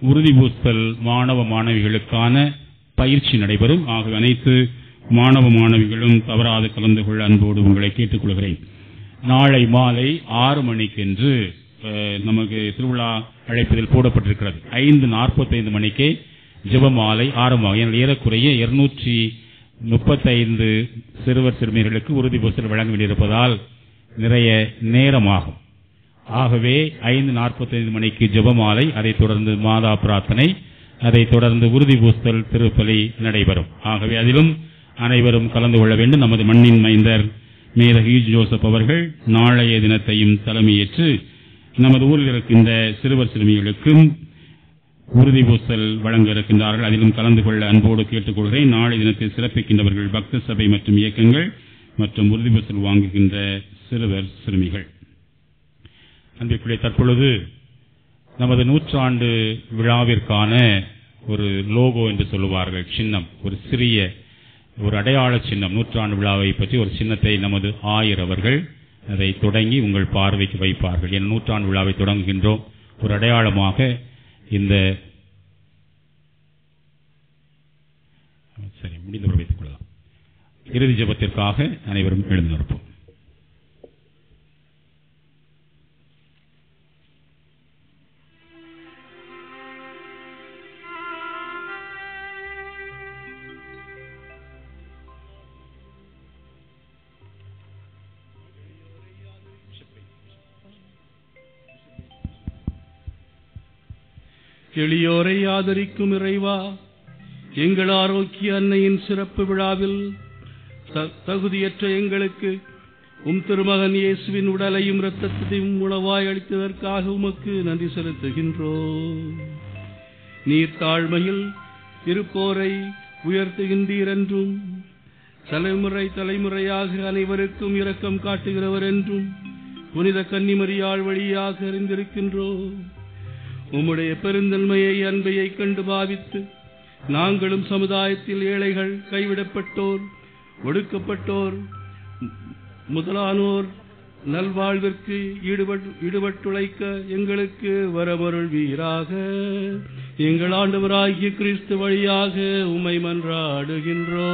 உறுதிபூசல் மாணவ மாணவிகளுக்கான பயிற்சி நடைபெறும் ஆகவே அனைத்து மாணவ மாணவிகளும் தவறாது கலந்து கொள்ள அன்போடு உங்களை கேட்டுக்கொள்கிறேன் நாளை மாலை ஆறு மணிக்கென்று அஹ், நமக்கு திருவிழா அழைப்பதில் போடப்பட்டிருக்கிறது ஐந்து நாற்பத்தைந்து மணிக்கே ஜெபமாலை ஆரம்பம் ஏனால் ஏறக்குறைய இருநூற்றி முப்பத்தைந்து சிறுவர் சிறுமியர்களுக்கு உறுதிபூசல் வழங்க வேண்டியிருப்பதால் நிறைய நேரமாகும் ஆகவே ஐந்து நாற்பத்தைந்து மணிக்கு ஜெபமாலை அதைத் தொடர்ந்து மாதா பிரார்த்தனை அதைத் தொடர்ந்து உறுதி பூசல் திருப்பலி நடைபெறும் ஆகவே அதிலும் அனைவரும் கலந்து கொள்ள வேண்டும் நமது மண்ணின் மைந்தர் மேதகு ஈ. ஜோசப் அவர்கள் நாளைய தினத்தையும் தலைமையேற்று நமது ஊரில் இருக்கின்ற சிறுவர் சிறுமிகளுக்கும் உறுதி பூசல் வழங்க இருக்கின்றார்கள் அதிலும் கலந்து கொள்ள அன்போடு கேட்டுக்கொள்கிறேன் நாளை தினத்தில் சிறப்பிக்கின்றவர்கள் பக்த சபை மற்றும் இயக்கங்கள் மற்றும் உறுதி பூசல் வாங்குகின்ற சிறுவர் சிறுமிகள் அன்பிற்குள்ளே தற்பொழுது நமது நூற்றாண்டு விழாவிற்கான ஒரு லோகோ என்று சொல்லுவார்கள் சின்னம் ஒரு சிறிய ஒரு அடையாள சின்னம் நூற்றாண்டு விழாவை பற்றி ஒரு சின்னத்தை நமது ஆயர் அவர்கள் அதை தொடங்கி உங்கள் பார்வைக்கு வைப்பார்கள் என் நூற்றாண்டு விழாவை தொடங்குகின்றோம் ஒரு அடையாளமாக இந்த சரி முடிந்தவர் வைத்துக் கொள்ளலாம் இறுதி ஜெபத்திற்காக அனைவரும் எழுந்து நிற்போம் எளியோரை ஆதரிக்கும் இறைவா எங்கள் ஆரோக்கிய அன்னையின் சிறப்பு விழாவில் த- தகுதியற்ற எங்களுக்கு உம் திருமகன் இயேசுவின் உடலையும் இரத்தத்தையும் உணவாய் அளித்ததற்காக உமக்கு நன்றி செலுத்துகின்றோம் நீர் தாழ்மையில் இருப்போரை உயர்த்துகின்றீர் என்றும் தலைமுறை தலைமுறையாக அனைவருக்கும் இரக்கம் காட்டுகிறவர் என்றும் புனித கன்னிமரியாள் வழியாக அறிந்திருக்கின்றோம் உம்முடைய பெருந்தன்மையை அன்பையை கண்டு பாவித்து நாங்களும் சமுதாயத்தில் ஏழைகள் கைவிடப்பட்டோர் ஒடுக்கப்பட்டோர் முதலானோர் நல்வாழ்விற்கு ஈடுபட் ஈடுபட்டுழைக்க எங்களுக்கு வரமருள் வீராக எங்கள் ஆண்டவராகிய கிறிஸ்து வழியாக உம்மை மன்றாடுகின்றோம்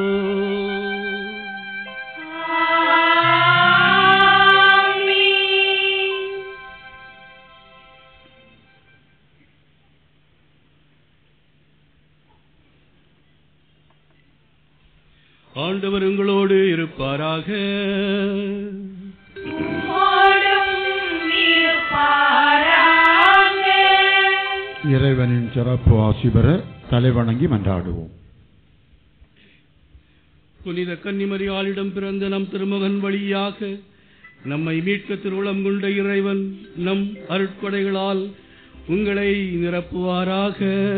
ஆண்டவர் உங்களோடு இருப்பாராக இறைவனின் சிறப்பு ஆசி பெற தலைவணங்கி மன்றாடுவோம் புனித கன்னிமரியாளிடம் பிறந்த நம் திருமகன் வழியாக நம்மை மீட்க திருவுளம் கொண்ட இறைவன் நம் அருட்கொடைகளால் உங்களை நிரப்புவாராக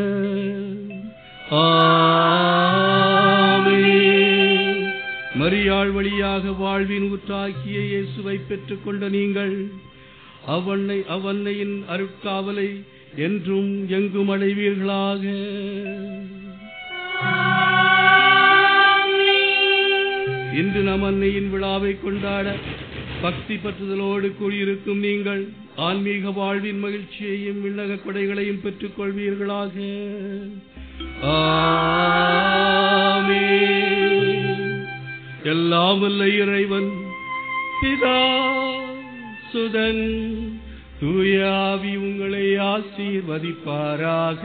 ஆமென். மரியாள் வழியாக வாழ்வின் ஊற்றாக்கிய இயேசுவை பெற்றுக் கொண்ட நீங்கள் அவ்வன்னை அவ்வன்னையின் அருட்காவலை என்றும் எங்கும் அடைவீர்களாக இன்று நம் அன்னையின் விழாவை கொண்டாட பக்தி பற்றுதலோடு கூடியிருக்கும் நீங்கள் ஆன்மீக வாழ்வின் மகிழ்ச்சியையும் விண்ணக கொடைகளையும் பெற்றுக் கொள்வீர்களாக ஆமென். எல்லாம் வல்ல இறைவன் பிதா சுதன் தூயாவி உங்களை ஆசீர்வதிப்பாராக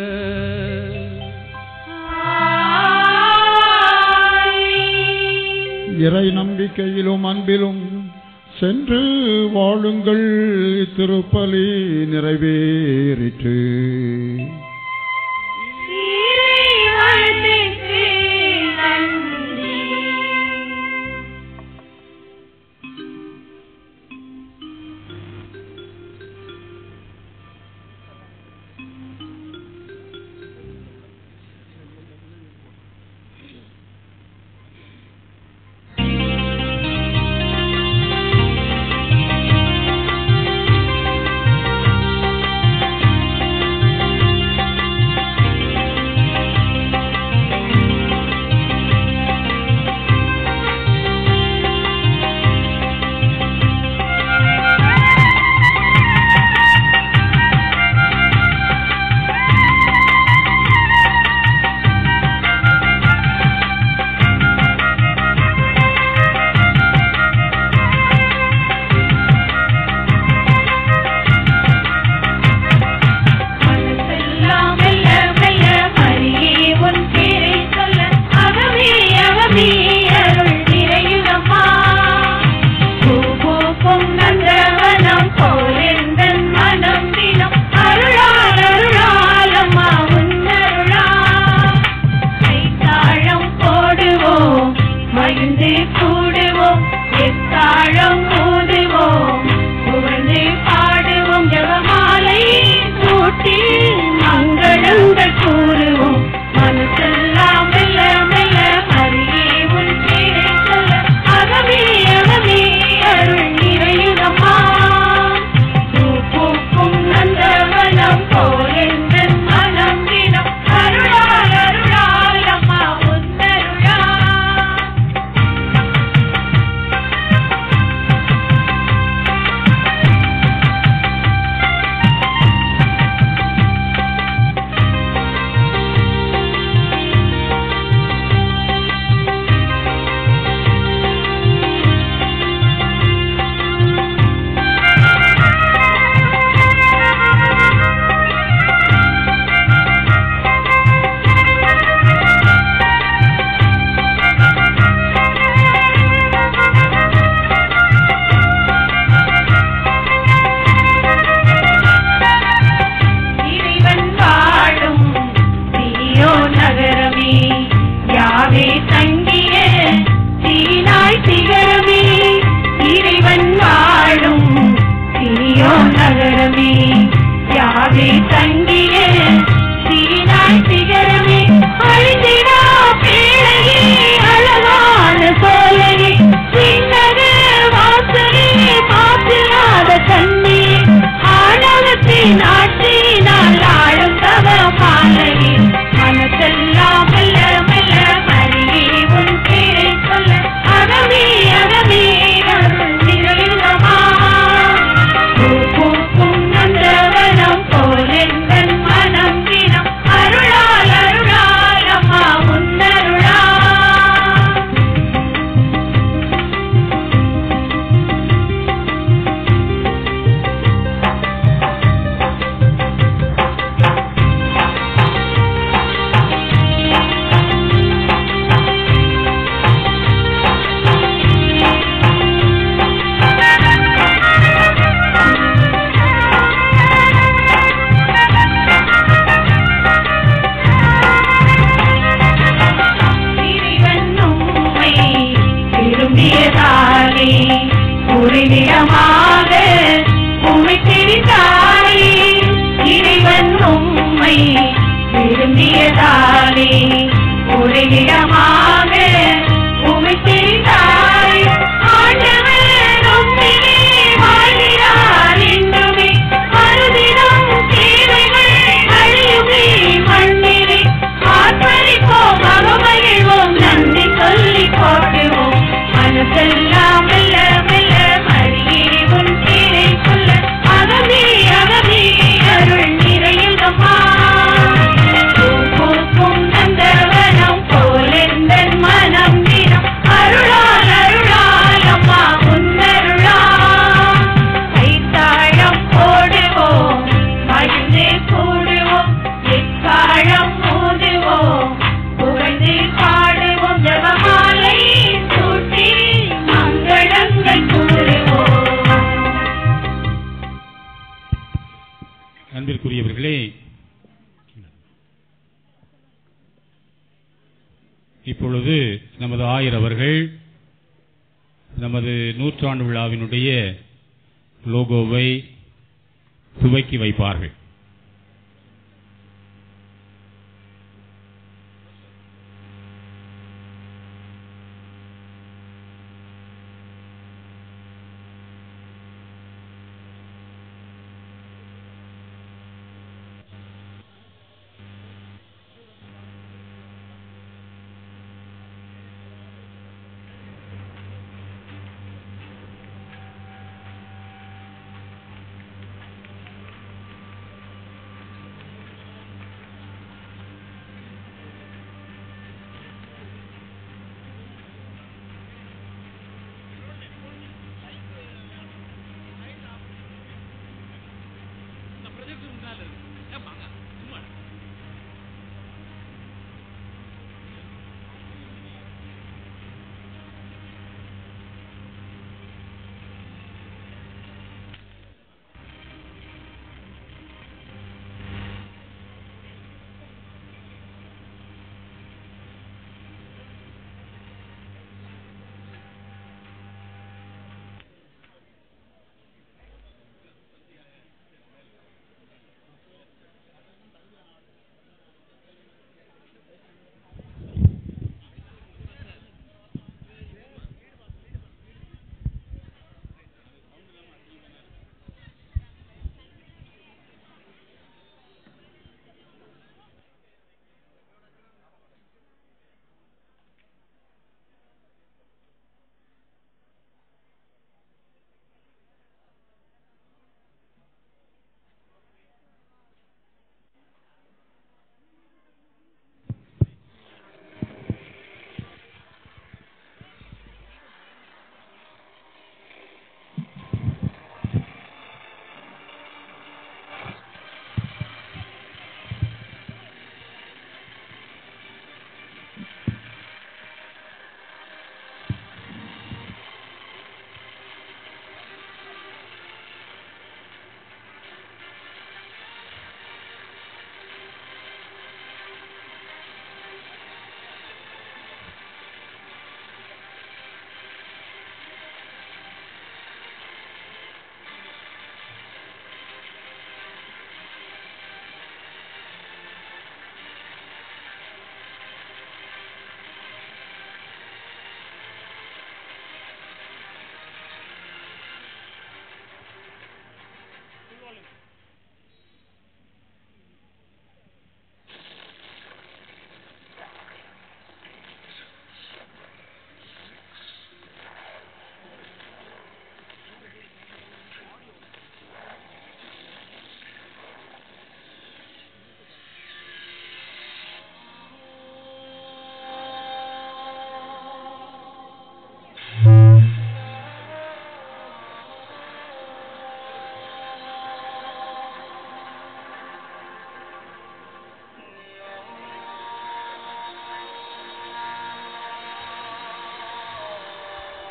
இறை நம்பிக்கையிலும் அன்பிலும் சென்று வாழுங்கள் திருப்பலி நிறைவேறிற்று ஆ ஆவி தங்கியே சீனாய் சிகரமே அழிந்திடா பேழையே அழகான சோலையே சின்னது வாசலே மாற்றினாத கண்ணே ஆணவத்தின் ஆட்சியினால் ஆளும் தவ மாலையே மனசெல்லாம் மெல்ல மெல்ல மருகி உன் பேரை சொல்ல அகமே அகமே அருள் நிறைந்தமா பூ பூக்கும் நந்தவனம் போலெந்தன் மனம் தினம் அருளால் அருளால் அம்மா உன்னருளா இறைவன் உம்மை விரும்பியதாலே உறைவிடமாக உம்மை தெரிந்தாலே இறைவன் உம்மை விரும்பியதாலே உறைவிடமாக உம்மை தெரிந்தாலே ஆண்டவர் உம்மிலே வாழ்கிறார் என்றுமே மறுதினம் தேவைகள் அழியுமே மண்ணிலே ஆர்ப்பரிப்போம் அகமகிழ்வோம் நன்றி சொல்லி போட்டுவோம் மனசெல்லாம் மெல்ல மெல்ல மறியே உன் பேரை சொல்ல அகமே அகமே அருள் நிறையுதம்மா பூக்கும் நந்தவனம் போலெந்தன் மனம் தினம் அருளால் அருளால் அம்மா உன்னருளா கைத்தாழம் போடுவோம் மகிழ்ந்து கூடுவோம் எக்காலம் ஊதுவோம் புகழ்ந்து பாடுவோம் ஜபமாலை சூட்டி மங்களங்கள் கூறுவோம் அன்பிற்குரியவர்களே இப்பொழுது நமது ஆயர் அவர்கள் நமது நூற்றாண்டு விழாவினுடைய லோகோவை துவக்கி வைப்பார்கள்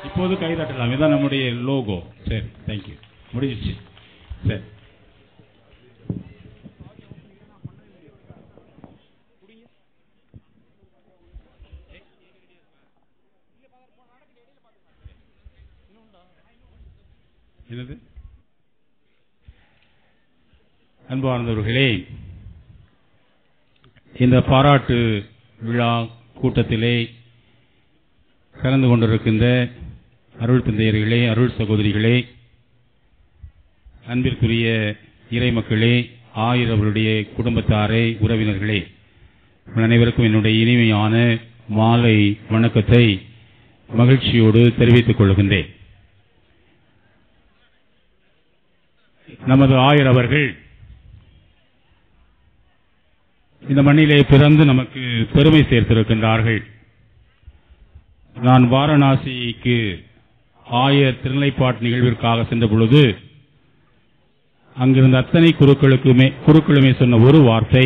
இப்போது கைதட்டலாம் இதான் நம்முடைய லோகோ சரி தேங்க்யூ முடிஞ்சிச்சு சரி என்னது அன்பார்ந்தவர்களே இந்த பாராட்டு விழா கூட்டத்திலே கலந்து கொண்டிருக்கின்ற அருள் தந்தையர்களே அருள் சகோதரிகளே அன்பிற்குரிய இறைமக்களே ஆயிரவருடைய குடும்பத்தாரே உறவினர்களே உங்கள் அனைவருக்கும் என்னுடைய இனிமையான மாலை வணக்கத்தை மகிழ்ச்சியோடு தெரிவித்துக் கொள்கின்றேன் நமது ஆயர் அவர்கள் இந்த மண்ணிலே பிறந்து நமக்கு பெருமை சேர்த்திருக்கின்றார்கள் நான் வாரணாசிக்கு ஆயர் திருநிலைப்பாட்டு நிகழ்விற்காக சென்ற பொழுது அங்கிருந்த அத்தனை குருக்களுக்குமே குருக்களுமே சொன்ன ஒரு வார்த்தை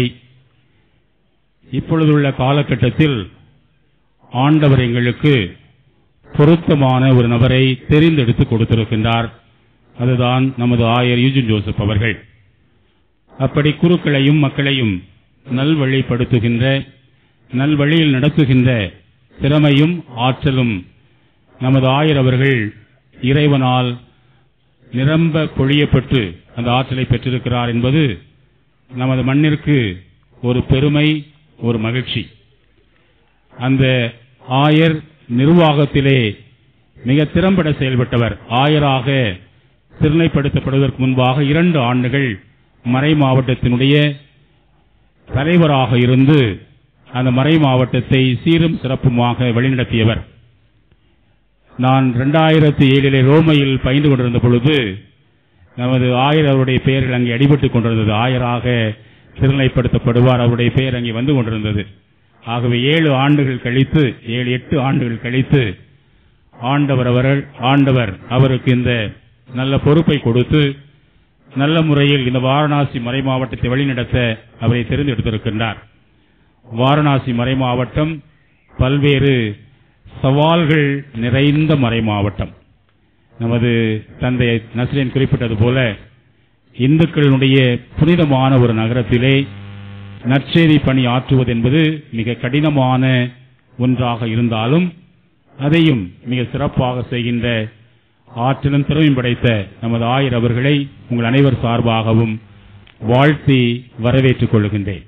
இப்பொழுதுள்ள காலகட்டத்தில் ஆண்டவர் எங்களுக்கு பொருத்தமான ஒரு நபரை தெரிந்தெடுத்து கொடுத்திருக்கின்றார் அதுதான் நமது ஆயர் யூஜின் ஜோசப் அவர்கள் அப்படி குருக்களையும் மக்களையும் நல்வழிப்படுத்துகின்ற நல்வழியில் நடத்துகின்ற திறமையும் ஆற்றலும் நமது ஆயர் அவர்கள் இறைவனால் நிரம்ப பொழியப்பட்டு அந்த ஆற்றலை பெற்றிருக்கிறார் என்பது நமது மண்ணிற்கு ஒரு பெருமை ஒரு மகிழ்ச்சி அந்த ஆயர் நிர்வாகத்திலே மிக திறம்பட செயல்பட்டவர் ஆயராக திருநிலைப்படுத்தப்படுவதற்கு முன்பாக இரண்டு ஆண்டுகள் மறை மாவட்டத்தினுடைய தலைவராக இருந்து அந்த மறை மாவட்டத்தை சீரும் சிறப்புமாக வழிநடத்தியவர் நான் இரண்டாயிரத்தி ஏழிலே ரோமையில் பயின்று கொண்டிருந்த பொழுது நமது ஆயர் அவருடைய பெயர்கள் அங்கே அடிபட்டுக் கொண்டிருந்தது ஆயராக திருநிலைப்படுத்தப்படுவார் அவருடைய பெயர் அங்கே வந்து கொண்டிருந்தது ஆகவே ஏழு ஆண்டுகள் கழித்து ஏழு எட்டு ஆண்டுகள் கழித்து ஆண்டவர் அவர்கள் ஆண்டவர் அவருக்கு இந்த நல்ல பொறுப்பை கொடுத்து நல்ல முறையில் இந்த வாரணாசி மறை மாவட்டத்தை வழிநடத்த அவரை தேர்ந்தெடுத்திருக்கின்றார் வாரணாசி மறை மாவட்டம் பல்வேறு சவால்கள் நிறைந்த மறை மாவட்டம் நமது தந்தை நஸ்ரீன் குறிப்பிட்டது போல இந்துக்களினுடைய புனிதமான ஒரு நகரத்திலே நற்செய்தி பணி ஆற்றுவது என்பது மிக கடினமான ஒன்றாக இருந்தாலும் அதையும் மிக சிறப்பாக செய்கின்ற ஆற்றிலும் திறமையும் படைத்த நமது ஆயர் அவர்களை உங்கள் அனைவர் சார்பாகவும் வாழ்த்தி வரவேற்றுக் கொள்கின்றேன்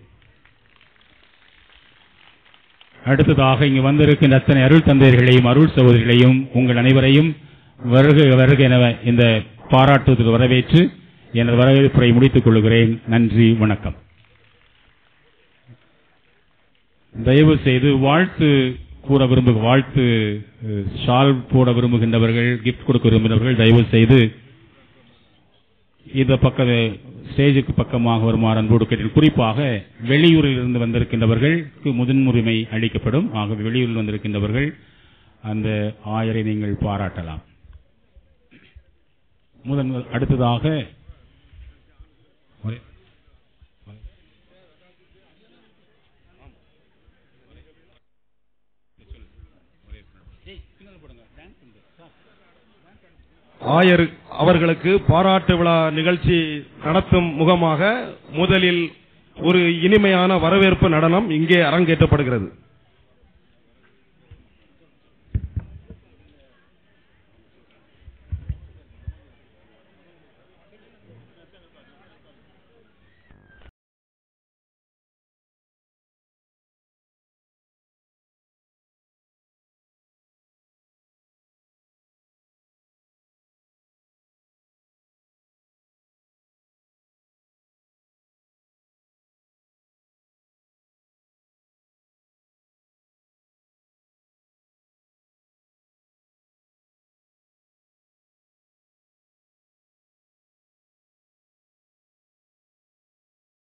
அடுத்ததாக இங்கு வந்திருக்கின்ற அத்தனை அருள் தந்தையர்களையும் அருள் சகோதரிகளையும் உங்கள் அனைவரையும் வருக வருக என இந்த பாராட்டுவதில் வரவேற்று எனது வரவேற்புரை முடித்துக் கொள்கிறேன் நன்றி வணக்கம் தயவு செய்து வாழ்த்து கூற விரும்பு வாழ்த்து ஷால் போட விரும்புகின்றவர்கள் கிஃப்ட் கொடுக்க விரும்புகின்றவர்கள் தயவு செய்து இந்த பக்க ஸ்டேஜுக்கு பக்கமாக வருமாறு அன்போடு கேட்டேன் குறிப்பாக வெளியூரில் இருந்து வந்திருக்கின்றவர்களுக்கு முதன்முரிமை அளிக்கப்படும் ஆகவே வெளியூரில் வந்திருக்கின்றவர்கள் அந்த ஆயரை நீங்கள் பாராட்டலாம் முதன் அடுத்ததாக ஆயர் அவர்களுக்கு பாராட்டு விழா நிகழ்ச்சி நடத்தும் முகமாக முதலில் ஒரு இனிமையான வரவேற்பு நடனம் இங்கே அரங்கேற்றப்படுகிறது